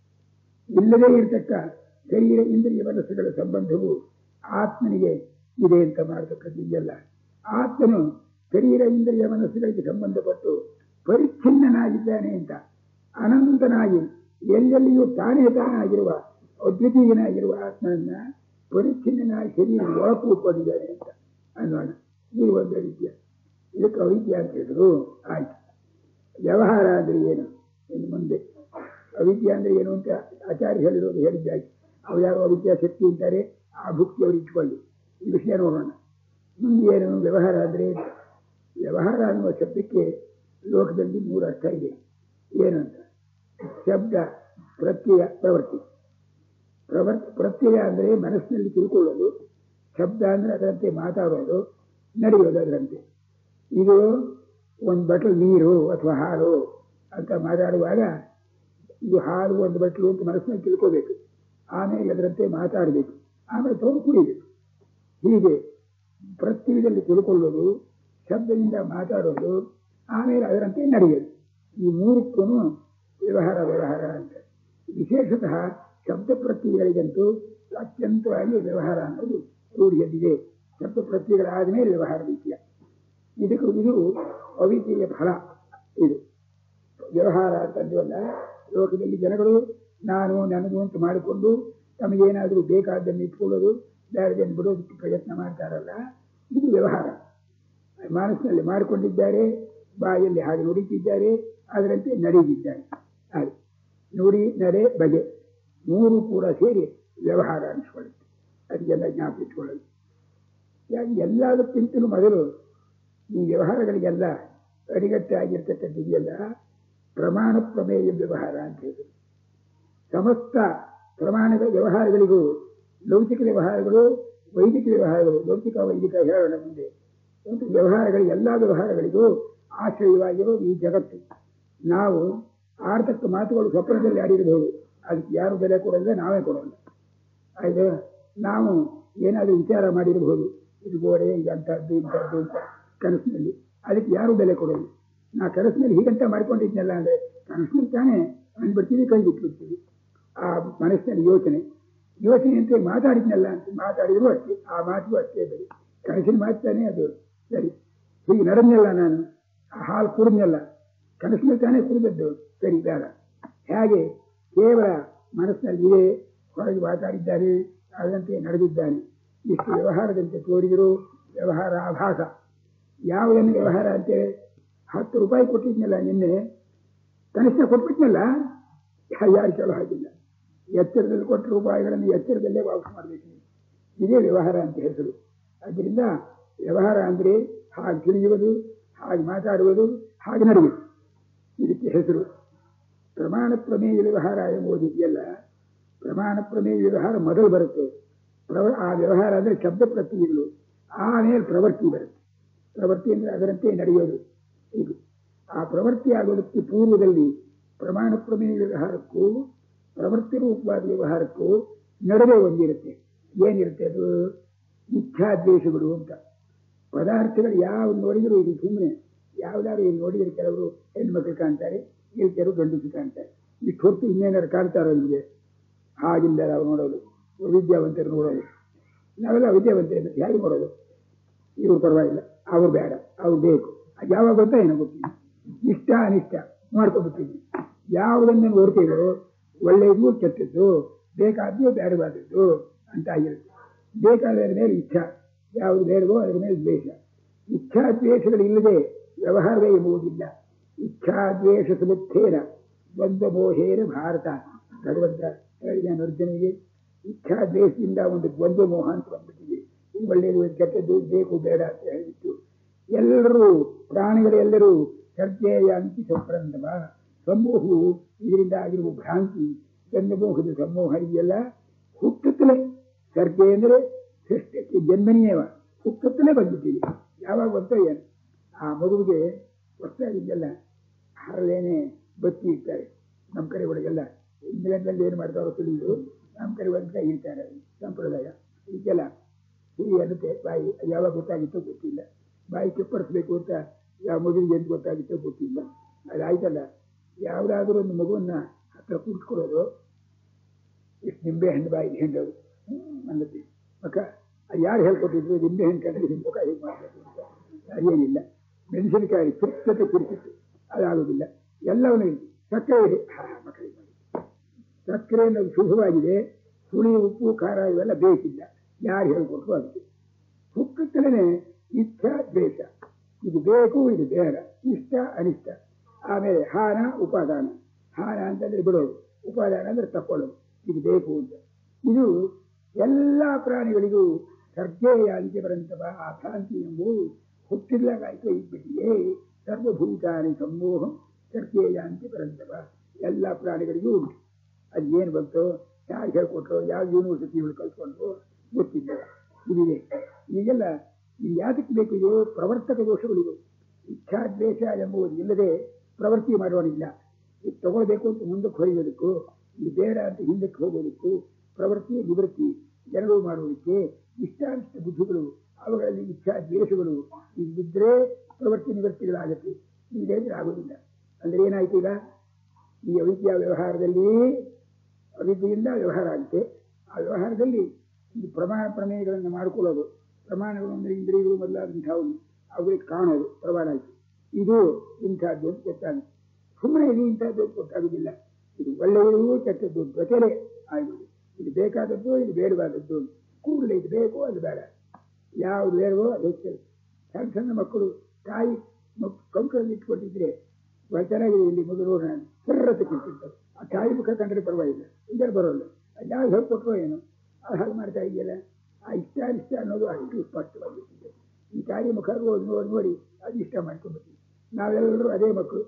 S1: ಇಲ್ಲದೇ ಇರತಕ್ಕ ಶರೀರ ಇಂದ್ರಿಯ ಮನಸ್ಸುಗಳ ಸಂಬಂಧವು ಆತ್ಮನಿಗೆ ಇದೆ ಅಂತ ಮಾಡತಕ್ಕದ್ದಿದೆಯಲ್ಲ ಆತ್ಮನು ಶರೀರ ಇಂದ್ರಿಯ ಮನಸ್ಸುಗಳಿಗೆ ಸಂಬಂಧಪಟ್ಟು ಪರಿಚ್ಛಿನ್ನನಾಗಿದ್ದಾನೆ ಅಂತ ಅನಂತನಾಗಿ ಎಲ್ಲೆಲ್ಲಿಯೂ ತಾನೇ ತಾನಾಗಿರುವ ಅದ್ವಿತೀಯನಾಗಿರುವ ಆತ್ಮನನ್ನ ಪರಿಚ್ಛಿನ್ನನಾಗಿ ಶರೀರ ಒಳಕು ಉಟ್ಕೊಂಡಿದ್ದಾನೆ ಅಂತ ಅನ್ನೋಣ ಇದು ಒಂದು ರೀತಿಯ ಇದಕ್ಕೆ ಅವಿದ್ಯೆ ಅಂತ ಹೇಳಿದ್ರು ಆಯ್ತು ವ್ಯವಹಾರ ಅಂದ್ರೆ ಏನು ಇನ್ನು ಮುಂದೆ ಅವಿದ್ಯೆ ಅಂದ್ರೆ ಏನು ಅಂತ ಆಚಾರ್ಯ ಹೇಳಿರೋದು ಹೇಳಿದ್ದಾಯ್ತು ಅವ್ರು ಯಾರೋ ಅವಿದ್ಯಾ ಶಕ್ತಿ ಅಂತಾರೆ ಆ ಭುಕ್ತಿ ಅವ್ರು ಇಟ್ಕೊಳ್ಳಿ ಈ ವಿಷಯ ನೋಡೋಣ ಮುಂದೆ ಏನು ವ್ಯವಹಾರ ಅಂದ್ರೆ ವ್ಯವಹಾರ ಅನ್ನುವ ಶಬ್ದಕ್ಕೆ ಲೋಕದಲ್ಲಿ ಮೂರು ಅರ್ಥ ಇದೆ ಏನಂತ ಶಬ್ದ ಪ್ರತ್ಯಯ ಪ್ರವೃತ್ತಿ ಪ್ರವರ್ ಪ್ರತ್ಯಯ ಅಂದರೆ ಮನಸ್ಸಿನಲ್ಲಿ ತಿಳ್ಕೊಳ್ಳೋದು ಶಬ್ದ ಅಂದರೆ ಅದರಂತೆ ಮಾತಾಡೋದು ನಡೆಯೋದು ಅದರಂತೆ ಇದು ಒಂದು ಬಟ್ಲು ನೀರು ಅಥವಾ ಹಾಲು ಅಂತ ಮಾತಾಡುವಾಗ ಇದು ಹಾಲು ಒಂದು ಬಟ್ಲು ಅಂತ ಮನಸ್ಸಿನಲ್ಲಿ ತಿಳ್ಕೋಬೇಕು ಆಮೇಲೆ ಅದರಂತೆ ಮಾತಾಡಬೇಕು ಆಮೇಲೆ ತಗೊಂಡು ಕುಡಿಬೇಕು ಹೀಗೆ ಪ್ರತ್ಯಯದಲ್ಲಿ ತಿಳ್ಕೊಳ್ಳೋದು ಶಬ್ದದಿಂದ ಮಾತಾಡೋದು ಆಮೇಲೆ ಅದರಂತೆ ನಡೆಯೋದು ಈ ಮೂರಕ್ಕೂ ವ್ಯವಹಾರ ವ್ಯವಹಾರ ಅಂತ ವಿಶೇಷತಃ ಶಬ್ದ ಪ್ರತ್ಯಯಗಳಿಗಂತೂ ಅತ್ಯಂತವಾಗಿ ವ್ಯವಹಾರ ಅನ್ನೋದು ರೂಢಿಯಲ್ಲಿದೆ ಶಬ್ದ ಪ್ರತ್ಯಯಗಳಾದ ಮೇಲೆ ವ್ಯವಹಾರ ರೀತಿಯ ಇದಕ್ಕೆ ಇದು ಅವಿದ್ಯೆಯ ಫಲ ಇದು ವ್ಯವಹಾರ ಅಂತಂದ್ವಲ್ಲ ಲೋಕದಲ್ಲಿ ಜನಗಳು ನಾನು ನನಗೂ ಅಂತ ಮಾಡಿಕೊಂಡು ತಮಗೇನಾದರೂ ಬೇಕಾದ್ದನ್ನು ಇಟ್ಕೊಳ್ಳೋದು ಬೇರೆದನ್ನು ಬಿಡೋದಕ್ಕೆ ಪ್ರಯತ್ನ ಮಾಡ್ತಾರಲ್ಲ ಇದು ವ್ಯವಹಾರ ಮನಸ್ಸಿನಲ್ಲಿ ಮಾಡಿಕೊಂಡಿದ್ದಾರೆ ಬಾಯಲ್ಲಿ ಹಾಗೆ ನುಡಿತಿದ್ದಾರೆ ಅದರಂತೆ ನಡೆದಿದ್ದಾರೆ ಹಾಗೆ ನುಡಿ ನಡೆ ಬಗೆ ಮೂರು ಕೂಡ ಸೇರಿ ವ್ಯವಹಾರ ಅನಿಸ್ಕೊಳ್ಳುತ್ತೆ ಅದಕ್ಕೆಲ್ಲ ಜ್ಞಾಪಕ ಇಟ್ಕೊಳ್ಳೋದು ಯಾಕೆ ಎಲ್ಲದಕ್ಕಿಂತಲೂ ಮೊದಲು ಈ ವ್ಯವಹಾರಗಳಿಗೆಲ್ಲ ಅಡಿಗಟ್ಟಾಗಿರ್ತಕ್ಕಂಥ ಇದೆಯಲ್ಲ ಪ್ರಮಾಣ ಪ್ರಮೇಯ ವ್ಯವಹಾರ ಅಂತ ಹೇಳಿದ್ರು ಸಮಸ್ತ ಪ್ರಮಾಣದ ವ್ಯವಹಾರಗಳಿಗೂ ಲೌಕಿಕ ವ್ಯವಹಾರಗಳು ವೈದಿಕ ವ್ಯವಹಾರಗಳು ಲೌಕಿಕ ವೈದಿಕ ಹೇಳೋಣ ಮುಂದೆ ಒಂದು ವ್ಯವಹಾರಗಳು ಎಲ್ಲ ವ್ಯವಹಾರಗಳಿಗೂ ಆಶ್ರಯವಾಗಿರೋ ಈ ಜಗತ್ತು ನಾವು ಆಡ್ತಕ್ಕ ಮಾತುಗಳು ಸ್ವಪ್ನದಲ್ಲಿ ಆಡಿರಬಹುದು ಅದಕ್ಕೆ ಯಾರು ಬೆಲೆ ಕೊಡೋಲ್ಲ ನಾವೇ ಕೊಡೋಲ್ಲ ಆಯ್ತು ನಾವು ಏನಾದರೂ ವಿಚಾರ ಮಾಡಿರಬಹುದು ಇದು ಗೋಡೆ ಇದು ಅಂಥದ್ದು ಇಂಥದ್ದು ಅಂತ ಕನಸಿನಲ್ಲಿ ಅದಕ್ಕೆ ಯಾರು ಬೆಲೆ ಕೊಡೋದು ನಾ ಕನಸಿನಲ್ಲಿ ಹೀಗಂತ ಮಾಡ್ಕೊಂಡಿದ್ನಲ್ಲ ಅಂದರೆ ಕನಸಿನಲ್ಲಿ ತಾನೇ ಅಂದ್ಬಿಡ್ತೀವಿ ಕೈ ಬಿಟ್ಬಿಡ್ತೀವಿ ಆ ಮನಸ್ಸಿನಲ್ಲಿ ಯೋಚನೆ ಯೋಚನೆ ಅಂತ ಮಾತಾಡಿದ್ನಲ್ಲ ಅಂತ ಮಾತಾಡಿದ್ರು ಅಷ್ಟೇ ಆ ಮಾತಿಗೂ ಅಷ್ಟೇ ಬರೀ ಕನಸಿನ ಮಾತಾನೆ ಅದು ಸರಿ ಹೀಗೆ ನಡೆದ್ನಲ್ಲ ನಾನು ಆ ಹಾಲು ಕುಡಿದ್ನಲ್ಲ ಕನಸಿನಲ್ಲಿ ತಾನೇ ಕುಡಿದದ್ದು ಸರಿ ಬೇಡ ಹೇಗೆ ಕೇವಲ ಮನಸ್ಸಿನಲ್ಲಿ ಇದೆ ಹೊರಗೆ ಮಾತಾಡಿದ್ದಾನೆ ಅದರಂತೆ ನಡೆದಿದ್ದಾನೆ ಇಷ್ಟು ವ್ಯವಹಾರದಂತೆ ತೋರಿದರು ವ್ಯವಹಾರ ಆಭಾಸ ಯಾವುದನ್ನು ವ್ಯವಹಾರ ಅಂತೇಳಿ ಹತ್ತು ರೂಪಾಯಿ ಕೊಟ್ಟಿದ್ನಲ್ಲ ನಿನ್ನೆ ಕನಿಷ್ಠ ಕೊಟ್ಬಿಟ್ನಲ್ಲ ಯಾರು ಚಲೋ ಆಗಿಲ್ಲ ಎಚ್ಚರದಲ್ಲಿ ಕೊಟ್ಟ ರೂಪಾಯಿಗಳನ್ನು ಎಚ್ಚರದಲ್ಲೇ ವಾಪಸ್ ಮಾಡಬೇಕು ಇದೇ ವ್ಯವಹಾರ ಅಂತ ಹೆಸರು ಅದರಿಂದ ವ್ಯವಹಾರ ಅಂದರೆ ಹಾಗೆ ತಿಳಿಯುವುದು ಹಾಗೆ ಮಾತಾಡುವುದು ಹಾಗೆ ನಡೆಯುವುದು ಇದಕ್ಕೆ ಹೆಸರು ಪ್ರಮಾಣ ಪ್ರಮೇಯ ವ್ಯವಹಾರ ಎಂಬುದು ಇದೆಯಲ್ಲ ಪ್ರಮಾಣ ಪ್ರಮೇಯ ವ್ಯವಹಾರ ಮೊದಲು ಬರುತ್ತೆ ಪ್ರವ ಆ ವ್ಯವಹಾರ ಅಂದರೆ ಶಬ್ದ ಪ್ರತ್ಯಯಗಳು ಆಮೇಲೆ ಪ್ರವೃತ್ತಿ ಬರುತ್ತೆ ಪ್ರವೃತ್ತಿ ಅಂದರೆ ಅದರಂತೆ ನಡೆಯೋದು ಇದು ಆ ಪ್ರವೃತ್ತಿ ಆಗೋದಕ್ಕೆ ಪೂರ್ವದಲ್ಲಿ ಪ್ರಮಾಣ ಪ್ರಮೇಯ ವ್ಯವಹಾರಕ್ಕೂ ಪ್ರವೃತ್ತಿ ರೂಪವಾದ ವ್ಯವಹಾರಕ್ಕೂ ನಡುವೆ ಒಂದಿರುತ್ತೆ ಏನಿರುತ್ತೆ ಅದು ಇಚ್ಛಾದ್ವೇಷಗಳು ಅಂತ ಪದಾರ್ಥಗಳು ಯಾವ ನೋಡಿದ್ರು ಇದು ಸುಮ್ಮನೆ ಯಾವ್ದಾದ್ರು ಇಲ್ಲಿ ನೋಡಿದ್ರೆ ಕೆಲವರು ಹೆಣ್ಮಕ್ಳು ಕಾಣ್ತಾರೆ ಇಲ್ಲಿ ಕೆಲವರು ಗಂಡಸು ಕಾಣ್ತಾರೆ ಇಷ್ಟು ಹೊತ್ತು ಇನ್ನೇನಾದ್ರು ಕಾಣ್ತಾರೋ ನಿಮಗೆ ಹಾಗಿಲ್ಲ ನಾವು ನೋಡೋದು ವಿದ್ಯಾವಂತರು ನೋಡೋದು ನಾವೆಲ್ಲ ವಿದ್ಯಾವಂತರು ಹೇಗೆ ನೋಡೋದು ಇವ್ರು ಪರವಾಗಿಲ್ಲ ಅವ್ರು ಬೇಡ ಅವ್ರು ಬೇಕು ಅದು ಯಾವಾಗ ಗೊತ್ತಾ ಏನೋ ಗೊತ್ತಿಲ್ಲ ಇಷ್ಟ ಅನಿಷ್ಟ ಮಾಡ್ಕೊಬಿಡ್ತೀನಿ ಯಾವುದನ್ನು ನೋಡ್ತೀವೋ ಒಳ್ಳೆಯದು ಕೆಟ್ಟದ್ದು ಬೇಕಾದ್ದು ಬೇಡವಾದದ್ದು ಅಂತ ಆಗಿರುತ್ತೆ ಬೇಕಾದರ ಮೇಲೆ ಇಚ್ಛಾ ಯಾವುದು ಬೇಡವೋ ಅದರ ಮೇಲೆ ದ್ವೇಷ ಇಚ್ಛಾದ್ವೇಷಗಳಿಲ್ಲದೆ ವ್ಯವಹಾರವೇ ಎಂಬುವುದಿಲ್ಲ ಇಚ್ಛಾದ್ವೇಷ ಸಮುತ್ಥೇನ ದ್ವಂದ್ವ ಮೋಹೇನ ಭಾರತ ಭಗವಂತ ಹೇಳಿದ ಅರ್ಜುನಿಗೆ ಇಚ್ಛಾ ದ್ವೇಷದಿಂದ ಒಂದು ದ್ವಂದ್ವ ಮೋಹ ಅಂತ ಬಂದ್ಬಿಟ್ಟಿದೆ ಇದು ಒಳ್ಳೆಯದು ಇದು ಕೆಟ್ಟದ್ದು ಬೇಕು ಬೇಡ ಅಂತ ಹೇಳಿಬಿಟ್ಟು ಎಲ್ಲರೂ ಪ್ರಾಣಿಗಳೆಲ್ಲರೂ ಚರ್ಚೆಯ ಅಂತಿ ಸಂಪ್ರಂದವ ಸಮೂಹವು ಇದರಿಂದ ಆಗಿರುವ ಭ್ರಾಂತಿ ಗಂಧಮೋಹದ ಸಮೂಹ ಇದೆಯಲ್ಲ ಹುಟ್ಟುತ್ತಲೇ ಸರ್ಗೆ ಅಂದರೆ ಸೃಷ್ಟಕ್ಕೆ ಜನ್ಮನಿಯವ ಹುಟ್ಟುತ್ತಲೇ ಬಂದ್ಬಿಟ್ಟಿದೆ ಯಾವಾಗ ಬಂತೋ ಏನು ಆ ಮಗುವಿಗೆ ಹೊಸದಾಗಿದ್ದೆಲ್ಲ ಹರಳೇನೆ ಬತ್ತಿ ಇರ್ತಾರೆ ನಮ್ಮ ಕಡೆ ಒಳಗೆಲ್ಲ ಇಂಗ್ಲೆಂಡ್ನಲ್ಲಿ ಏನು ಮಾಡ್ತಾರೋ ತಿಳಿದು ನಮ್ಮ ಕಡೆ ಒಂದು ಇರ್ತಾರೆ ಸಂಪ್ರದಾಯ ಇದಕ್ಕೆಲ್ಲ ಹುಳಿ ಅನ್ನತ್ತೆ ಬಾಯಿ ಅದು ಯಾವಾಗ ಗೊತ್ತಾಗಿತ್ತೋ ಗೊತ್ತಿಲ್ಲ ಬಾಯಿ ಚಪ್ಪಡಿಸ್ಬೇಕು ಅಂತ ಯಾವ ಮಗುವಿಗೆ ಏನು ಗೊತ್ತಾಗಿತ್ತೋ ಗೊತ್ತಿಲ್ಲ ಅದಾಯ್ತಲ್ಲ ಯಾವುದಾದ್ರೂ ಒಂದು ಮಗುವನ್ನ ಹತ್ರ ಕೂತ್ಕೊಳ್ಳೋದು ಇಷ್ಟು ನಿಂಬೆ ಹಣ್ಣು ಬಾಯಿಗೆ ಹಿಂಡೋದು ಅನ್ನತ್ತೆ ಮಕ್ಕ ಅದು ಯಾರು ಹೇಳ್ಕೊಟ್ಟಿದ್ರು ನಿಂಬೆ ಹಣ್ಣು ಕಂಡ್ರೆ ನಿಮ್ಮ ಮುಖ ಹೇಗೆ ಮಾಡಬೇಕು ಅಂತ ಅದೇನಿಲ್ಲ ಮೆಣಸಿನಕಾಯಿ ಚಿಕ್ಕತೆ ಕುಡಿಸಿತ್ತು ಅದಾಗೋದಿಲ್ಲ ಎಲ್ಲವನ್ನೂ ಸಕ್ಕರೆ ಇದೆ ಹಾ ಮಕ್ಕಳಿಗೆ ಮಾಡಿ ಸಕ್ಕರೆ ಅನ್ನೋದು ಶುಭವಾಗಿದೆ ಹುಳಿ ಉಪ್ಪು ಖಾರ ಇವೆಲ್ಲ ಬೇಕಿಲ್ಲ ಯಾರು ಹೇಳ್ಕೊಟ್ರು ಅದಕ್ಕೆ ಹುಟ್ಟುತ್ತಲೇ ಇಚ್ಛಾ ದ್ವೇಷ ಇದು ಬೇಕು ಇದು ಬೇಡ ಇಷ್ಟ ಅನಿಷ್ಟ ಆಮೇಲೆ ಹಾನ ಉಪಾದಾನ ಹಾನ ಅಂತಂದ್ರೆ ಬಿಡೋದು ಉಪಾದಾನ ಅಂದ್ರೆ ತಕ್ಕೊಳ್ಳೋದು ಇದು ಬೇಕು ಅಂತ ಇದು ಎಲ್ಲ ಪ್ರಾಣಿಗಳಿಗೂ ಸರ್ಜೆಯಾಂತಿ ಬರಂತವ ಆ ಭ್ರಾಂತಿ ಎಂಬುದು ಹುಟ್ಟಿದ್ಲಾಗಾಯ್ತು ಇದ್ಬಿಟ್ಟಿದೆ ಸರ್ವಭೂತಾನಿ ಸಮೂಹ ಸರ್ಜೆಯಾಂತಿ ಬರಂತವ ಎಲ್ಲ ಪ್ರಾಣಿಗಳಿಗೂ ಉಂಟು ಅದು ಏನು ಬಂತು ಯಾರು ಹೇಳ್ಕೊಟ್ರು ಯಾವ ಯೂನಿವರ್ಸಿಟಿಗಳು ಕಲ್ತ್ಕೊಂಡ್ರು ಗೊತ್ತಿಲ್ಲ ಇದಿದೆ ಈಗೆಲ್ಲ ಇದು ಯಾತಕ್ಕೆ ಬೇಕು ಇದು ಪ್ರವರ್ತಕ ದೋಷಗಳಿವು ಇಚ್ಛಾದ್ವೇಷ ಎಂಬುದು ಇಲ್ಲದೆ ಪ್ರವೃತ್ತಿ ಮಾಡೋನಿಲ್ಲ ಇದು ತಗೊಳ್ಬೇಕು ಅಂತ ಮುಂದಕ್ಕೆ ಹೊರಿಯೋದಕ್ಕೂ ಇದು ಬೇಡ ಅಂತ ಹಿಂದಕ್ಕೆ ಹೋಗೋದಕ್ಕೂ ಪ್ರವೃತ್ತಿ ನಿವೃತ್ತಿ ಎರಡೂ ಮಾಡುವುದಕ್ಕೆ ಇಷ್ಟಾನಿಷ್ಟ ಬುದ್ಧಿಗಳು ಅವುಗಳಲ್ಲಿ ಇಚ್ಛಾ ದ್ವೇಷಗಳು ಇದ್ದಿದ್ರೆ ಪ್ರವೃತ್ತಿ ನಿವೃತ್ತಿಗಳಾಗತ್ತೆ ಇಲ್ಲದೆ ಅಂದ್ರೆ ಆಗೋದಿಲ್ಲ ಅಂದ್ರೆ ಏನಾಯ್ತು ಈಗ ಈ ಅವಿದ್ಯಾ ವ್ಯವಹಾರದಲ್ಲಿ ಅವಿದ್ಯೆಯಿಂದ ವ್ಯವಹಾರ ಆಗುತ್ತೆ ಆ ವ್ಯವಹಾರದಲ್ಲಿ ಈ ಪ್ರಮಾಣ ಪ್ರಮೇಯಗಳನ್ನು ಮಾಡಿಕೊಳ್ಳೋದು ಪ್ರಮಾಣಗಳು ಅಂದರೆ ಇಂದ್ರಿಯಗಳು ಮೊದಲಾದಂಥವು ಅವುಗಳಿಗೆ ಕಾಣೋದು ಪ್ರಮಾಣ ಆಯಿತು ಇದು ಇಂಥದ್ದು ಅಂತ ಗೊತ್ತಾಗುತ್ತೆ ಸುಮ್ಮನೆ ಇದು ಇಂಥದ್ದು ಗೊತ್ತಾಗೋದಿಲ್ಲ ಇದು ಒಳ್ಳೆಯದು ಕೆಟ್ಟದ್ದು ಜೊತೆಲೇ ಆಗುವುದು ಇದು ಬೇಕಾದದ್ದು ಇದು ಬೇಡವಾದದ್ದು ಕೂಡಲೇ ಇದು ಬೇಕು ಅದು ಬೇಡ ಯಾವುದು ಬೇಡವೋ ಅದು ಹೆಚ್ಚು ಸಣ್ಣ ಸಣ್ಣ ಮಕ್ಕಳು ತಾಯಿ ಕಂಕರಲ್ಲಿ ಇಟ್ಕೊಂಡಿದ್ರೆ ಚೆನ್ನಾಗಿದೆ ಇಲ್ಲಿ ಮೊದಲು ನಾನು ಸರ್ರತೆ ಕಿಟ್ಟಿರ್ತಾರೆ ಆ ತಾಯಿ ಮುಖ ಕಂಡ್ರೆ ಪರವಾಗಿಲ್ಲ ಇದರಲ್ಲಿ ಬರೋಲ್ಲ ಯಾವ ಹೇಳ್ಕೊಟ್ರೋ ಏನು ಅದು ಹಾಗೆ ಮಾಡ್ತಾ ಇದೆಯಲ್ಲ ಆ ಇಷ್ಟ ಅನಿಷ್ಟ ಅನ್ನೋದು ಅಷ್ಟು ಸ್ಪಷ್ಟವಾಗಿರ್ತದೆ ಈ ತಾಯಿ ಮುಖ ನೋಡಿ ನೋಡಿ ನೋಡಿ ಅದು ಇಷ್ಟ ಮಾಡ್ಕೊಂಡ್ಬಿಡ್ತೀವಿ ನಾವೆಲ್ಲರೂ ಅದೇ ಮಕ್ಕಳು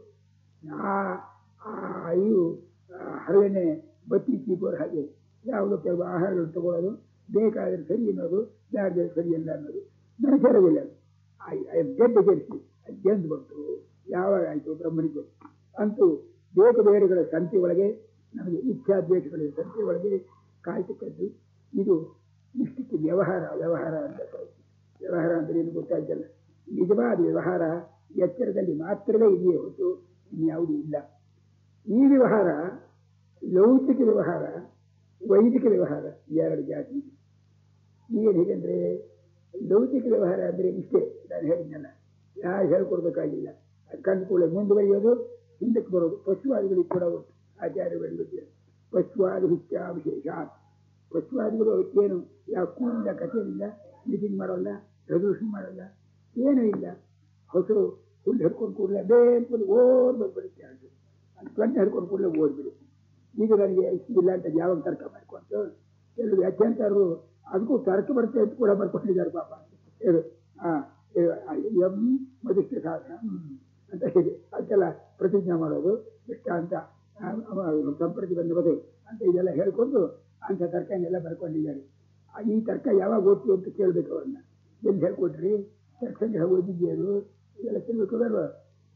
S1: ಆ ಇವು ಹರಳೆಣ್ಣೆ ಬತ್ತಿ ಚೀಪೋರು ಹಾಗೆ ಯಾವುದೋ ಕೆಲವು ಆಹಾರಗಳು ತಗೊಳ್ಳೋದು ಬೇಕಾದ್ರೆ ಸರಿ ಅನ್ನೋದು ಬೇಡದೆ ಸರಿ ಅಲ್ಲ ಅನ್ನೋದು ನನಗೆ ಸೇರೋದಿಲ್ಲ ಗೆದ್ದು ಗೆಲ್ಲಿಸಿ ಅದು ಗೆದ್ದು ಬಂತು ಯಾವಾಗ ಆಯಿತು ಬ್ರಹ್ಮನಿಗೆ ಅಂತೂ ಬೇಕು ಬೇರೆಗಳ ಸಂತೆ ಒಳಗೆ ನಮಗೆ ಇಚ್ಛಾದ್ವೇಷಗಳ ಸಂತೆ ಒಳಗೆ ಕಾಯ್ತಕ್ಕದ್ದು ಇದು ಇಷ್ಟಕ್ಕೆ ವ್ಯವಹಾರ ವ್ಯವಹಾರ ಅಂತ ವ್ಯವಹಾರ ಅಂದರೆ ಏನು ಗೊತ್ತಾಯ್ತಲ್ಲ ನಿಜವಾದ ವ್ಯವಹಾರ ಎಚ್ಚರದಲ್ಲಿ ಮಾತ್ರವೇ ಇದೆಯೇ ಹೊರತು ಇನ್ಯಾವುದೂ ಇಲ್ಲ ಈ ವ್ಯವಹಾರ ಲೌಕಿಕ ವ್ಯವಹಾರ ವೈದಿಕ ವ್ಯವಹಾರ ಎರಡು ಜಾತಿ ಏನು ಹೇಗೆಂದ್ರೆ ಲೌಕಿಕ ವ್ಯವಹಾರ ಅಂದರೆ ಇಷ್ಟೇ ನಾನು ಹೇಳಿದ್ನಲ್ಲ ಯಾರು ಹೇಳ್ಕೊಡ್ಬೇಕಾಗಿಲ್ಲ ಅದು ಕಂಡುಕೊಳ್ಳೆ ಮುಂದುವರಿಯೋದು ಹಿಂದಕ್ಕೆ ಬರೋದು ಪಶುವಾದಿಗಳಿಗೆ ಕೂಡ ಉಂಟು ಆಚಾರ್ಯಗಳು ಗೊತ್ತಿದೆ ಪಶುವಾದಿ ಹುಚ್ಚ ವಿಶೇಷ ಪಶುವಾದಿಗಳು ಅದಕ್ಕೇನು ಯಾವ ಕೂಲಿಲ್ಲ ಕಥೆಯಿಲ್ಲ ಮೀಟಿಂಗ್ ಮಾಡೋಲ್ಲ ರೆಸಲ್ಯೂಷನ್ ಮಾಡೋಲ್ಲ ಏನೂ ಇಲ್ಲ ಹೊಸರು ಹುಲ್ಲು ಹಿಡ್ಕೊಂಡು ಕೂಡಲೇ ಬೇರೆ ಓಡ್ ಬಂದ್ಬಿಡುತ್ತೆ ಅದು ಅದು ಕಣ್ಣು ಹಿಡ್ಕೊಂಡು ಕೂಡಲೇ ಓದ್ಬಿಡುತ್ತೆ ಈಗ ನನಗೆ ಇಲ್ಲ ಅಂತ ಯಾವಾಗ ತರ್ಕ ಮಾಡ್ಕೊಂತು ಕೆಲವು ವ್ಯಾಖ್ಯಾಂತರು ಅದಕ್ಕೂ ತರ್ಕ ಬರುತ್ತೆ ಅಂತ ಕೂಡ ಬರ್ಕೊಂಡಿದ್ದಾರೆ ಪಾಪ ಹೇಳು ಹಾಂ ಎಂ ಮದಿಷ್ಟ ಸಾಧನ ಅಂತ ಹೇಳಿ ಅದಕ್ಕೆಲ್ಲ ಪ್ರತಿಜ್ಞೆ ಮಾಡೋದು ಇಷ್ಟ ಅಂತ ಸಂಪ್ರತಿ ಬಂದಬೋದು ಅಂತ ಇದೆಲ್ಲ ಹೇಳ್ಕೊಂಡು ಅಂಥ ತರ್ಕನೆಲ್ಲ ಬರ್ಕೊಂಡಿದ್ದಾರೆ ಈ ತರ್ಕ ಯಾವಾಗ ಓದ್ತು ಅಂತ ಕೇಳಬೇಕು ಅವ್ರನ್ನ ಎಲ್ಲಿ ಹೇಳ್ಕೊಟ್ರಿ ತರ್ಕಂಗೆ ಓದಿದ್ದೀರು ಇದೆಲ್ಲ ಕೇಳಬೇಕು ಬೇಡವಾ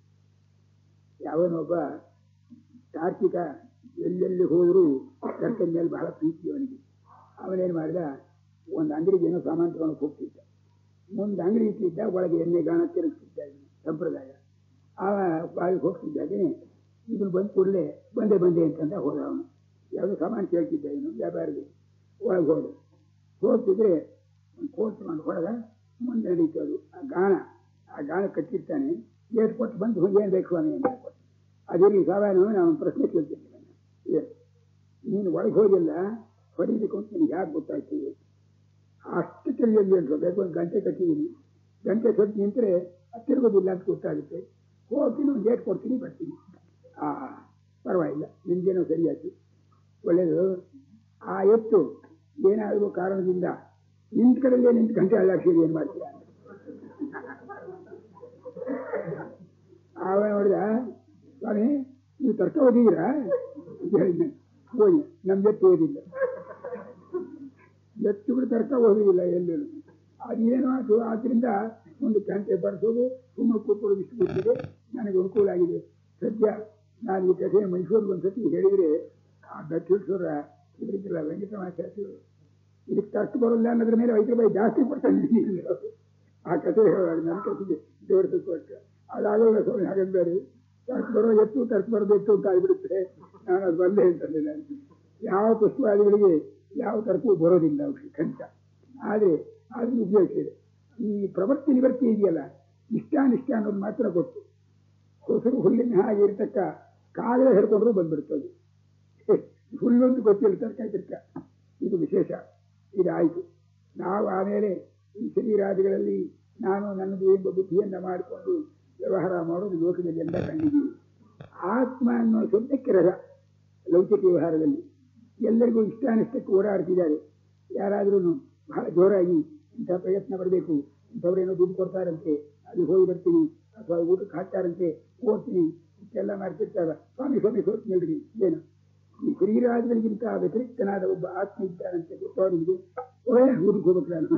S1: ಯಾವನೊಬ್ಬ ತಾರ್ಕಿಕ ಎಲ್ಲೆಲ್ಲಿ ಹೋದರೂ ತರ್ಕದ ಮೇಲೆ ಬಹಳ ಪ್ರೀತಿ ಅವನಿಗೆ ಅವನೇನು ಮಾಡಿದ ಒಂದು ಅಂಗಡಿಗೆ ಏನೋ ಸಾಮಾನು ತಗೊಂಡು ಹೋಗ್ತಿದ್ದ ಮುಂದೆ ಅಂಗಡಿ ಇಟ್ಟಿದ್ದ ಒಳಗೆ ಎಣ್ಣೆ ಗಾಣ ತಿರುಗಿಸಿದ್ದ ಸಂಪ್ರದಾಯ ಆ ಬಾವಿಗೆ ಹೋಗ್ತಿದ್ದಾಗೇನೆ ಇದನ್ನು ಬಂದು ಕೂಡಲೇ ಬಂದೆ ಬಂದೆ ಅಂತಂದ ಹೋದ ಅವನು ಯಾವುದೋ ಸಾಮಾನು ಕೇಳ್ತಿದ್ದ ಇವನು ವ್ಯಾಪಾರಿಗೆ ಒಳಗೆ ಹೋದ ಹೋಗ್ತಿದ್ರೆ ಒಂದು ಕೋಟ್ ತಗೊಂಡು ಹೊಡೆದ ಮುಂದೆ ನಡೀತು ಅದು ಆ ಗಾಣ ಆ ಗಾಣ ಕಟ್ಟಿರ್ತಾನೆ ಏಟ್ ಕೊಟ್ಟು ಬಂದು ಏನು ಬೇಕು ಅವನು ಏನು ಕೊಟ್ಟು ಅದಿರಲಿ ಸಾಮಾನು ನಾನು ಪ್ರಶ್ನೆ ಕೇಳ್ತೀನಿ ಇದೆ ನೀನು ಒಳಗೆ ಹೋಗಿಲ್ಲ ಹೊಡಿಬೇಕು ಅಂತ ನಿನಗೆ ಯಾಕೆ ಗೊತ್ತಾಯ್ತು ಅಷ್ಟು ತಿಳಿಯಲ್ಲಿ ಅಂತ ಬೇಕು ಒಂದು ಗಂಟೆ ಕಟ್ಟಿದ್ದೀನಿ ಗಂಟೆ ಕಟ್ಟಿ ನಿಂತರೆ ತಿರುಗೋದಿಲ್ಲ ಅಂತ ಗೊತ್ತಾಗುತ್ತೆ ಹೋಗ್ತೀನಿ ಒಂದು ಡೇಟ್ ಕೊಡ್ತೀನಿ ಬರ್ತೀನಿ ಆ ಪರವಾಗಿಲ್ಲ ನಿಮಗೇನೋ ಸರಿಯಾಯ್ತು ಒಳ್ಳೆಯದು ಆ ಎತ್ತು ಏನಾದರೂ ಕಾರಣದಿಂದ ನಿಂತ ಕಡೆಯಲ್ಲೇ ನಿಂತು ಗಂಟೆ ಅಲ್ಲಾಡ್ಸಿದ್ರೆ ಏನು ಮಾಡ್ತೀರಾ ಆವ ನೋಡಿದ ಸ್ವಾಮಿ ನೀವು ತರ್ಕ ಓದಿದ್ದೀರಾ ಅಂತ ಹೇಳಿದ್ನೆ ಹೋಗಿ ನಮ್ಗೆ ಓದಿಲ್ಲ ಎತ್ತುಗಳು ತರ್ಕ ಓದುವುದಿಲ್ಲ ಎಲ್ಲೂ ಅದೇನೋ ಅದು ಆದ್ರಿಂದ ಒಂದು ಗಂಟೆ ಬರೆಸೋದು ಸುಮ್ಮನೆ ಕೂತ್ಕೊಳ್ಳೋದು ಇಷ್ಟು ಗೊತ್ತಿದೆ ನನಗೆ ಅನುಕೂಲ ಆಗಿದೆ ಸದ್ಯ ನಾನು ಈ ಕಥೆ ಮೈಸೂರಿಗೆ ಒಂದು ಸತಿ ಹೇಳಿದರೆ ಆ ಗಟ್ಟಿಸೋರ ಇವರಿಗೆಲ್ಲ ವೆಂಕಟರಾಮಾಚಾರ್ಯರು ಇದಕ್ಕೆ ತರ್ಕ ಬರೋಲ್ಲ ಅನ್ನೋದ್ರ ಮೇಲೆ ಐದು ರೂಪಾಯಿ ಜಾಸ್ತಿ ಕೊಡ್ತಾನೆ ಆ ಕಥೆ ಹೇಳುವಾಗ ನನ್ನ ಕಥೆಗೆ ದೇವರ ಕೊಟ್ಟ ಅದಾಗಲ್ಲ ಸ್ವಾಮಿ ಹಾಗಂದ್ರೆ ತರ್ಕ ಬರೋ ಎತ್ತು ತರ್ಕ ಬರಬೇಕು ಅಂತ ಆಗಿಬಿಡುತ್ತೆ ನಾನು ಅದು ಬಂದೆ ಅಂತಂದೆ ನಾನು ಯಾವ ಪುಷ್ಪವಾದಿಗಳಿಗೆ ಯಾವ ತರ್ಕವೂ ಬರೋದಿಲ್ಲ ಅವ್ರಿಗೆ ಖಂಡಿತ ಆದರೆ ಅದನ್ನು ಉಪಯೋಗಿಸಿದೆ ಈ ಪ್ರವೃತ್ತಿ ನಿವೃತ್ತಿ ಇದೆಯಲ್ಲ ಇಷ್ಟಾನಿಷ್ಟ ಅನ್ನೋದು ಮಾತ್ರ ಗೊತ್ತು ಹೊಸರು ಹುಲ್ಲಿನ ಹಾಗೆ ಇರ್ತಕ್ಕ ಕಾಗದ ಹಿಡ್ಕೊಂಡ್ರು ಬಂದ್ಬಿಡ್ತದೆ ಹುಲ್ಲೊಂದು ಗೊತ್ತಿಲ್ಲ ತರ್ಕ ತರ್ಕ ಇದು ವಿಶೇಷ ಇದಾಯಿತು ನಾವು ಆಮೇಲೆ ಈ ಶರೀರಾದಿಗಳಲ್ಲಿ ನಾನು ನನ್ನದು ಎಂಬ ಬುದ್ಧಿಯನ್ನ ಮಾಡಿಕೊಂಡು ವ್ಯವಹಾರ ಮಾಡೋದು ಲೋಕದಲ್ಲಿ ಎಲ್ಲ ಕಂಡಿದ್ದೀವಿ ಆತ್ಮ ಅನ್ನೋ ಶಬ್ದಕ್ಕೆ ರಸ ಲೌಕಿಕ ವ್ಯವಹಾರದಲ್ಲಿ ಎಲ್ಲರಿಗೂ ಇಷ್ಟಾನಿಷ್ಟಕ್ಕೆ ಓಡಾಡ್ತಿದ್ದಾರೆ ಯಾರಾದ್ರೂ ಬಹಳ ಜೋರಾಗಿ ಇಂಥ ಪ್ರಯತ್ನ ಬರಬೇಕು ಇಂಥವ್ರೇನೋ ದುಡ್ಡು ಕೊಡ್ತಾರಂತೆ ಅಲ್ಲಿ ಹೋಗಿ ಬರ್ತೀನಿ ಅಥವಾ ಊಟಕ್ಕೆ ಹಾಕ್ತಾರಂತೆ ಓದ್ತೀನಿ ಇಷ್ಟೆಲ್ಲ ಮಾಡ್ತಿರ್ತಾರ ಸ್ವಾಮಿ ಸ್ವಾಮಿ ಸೋತ್ಮೇಳ್ರಿ ಏನು ಈ ಶರೀರಾದಿಗಳಿಗಿಂತ ವ್ಯತಿರಿಕ್ತನಾದ ಒಬ್ಬ ಆತ್ಮ ಇದ್ದಾನಂತೆ ಗೊತ್ತೋ ನಿಮಗೆ ಒಳ್ಳೆ ಊರಿಗೆ ಹೋಗ್ಬೇಕು ನಾನು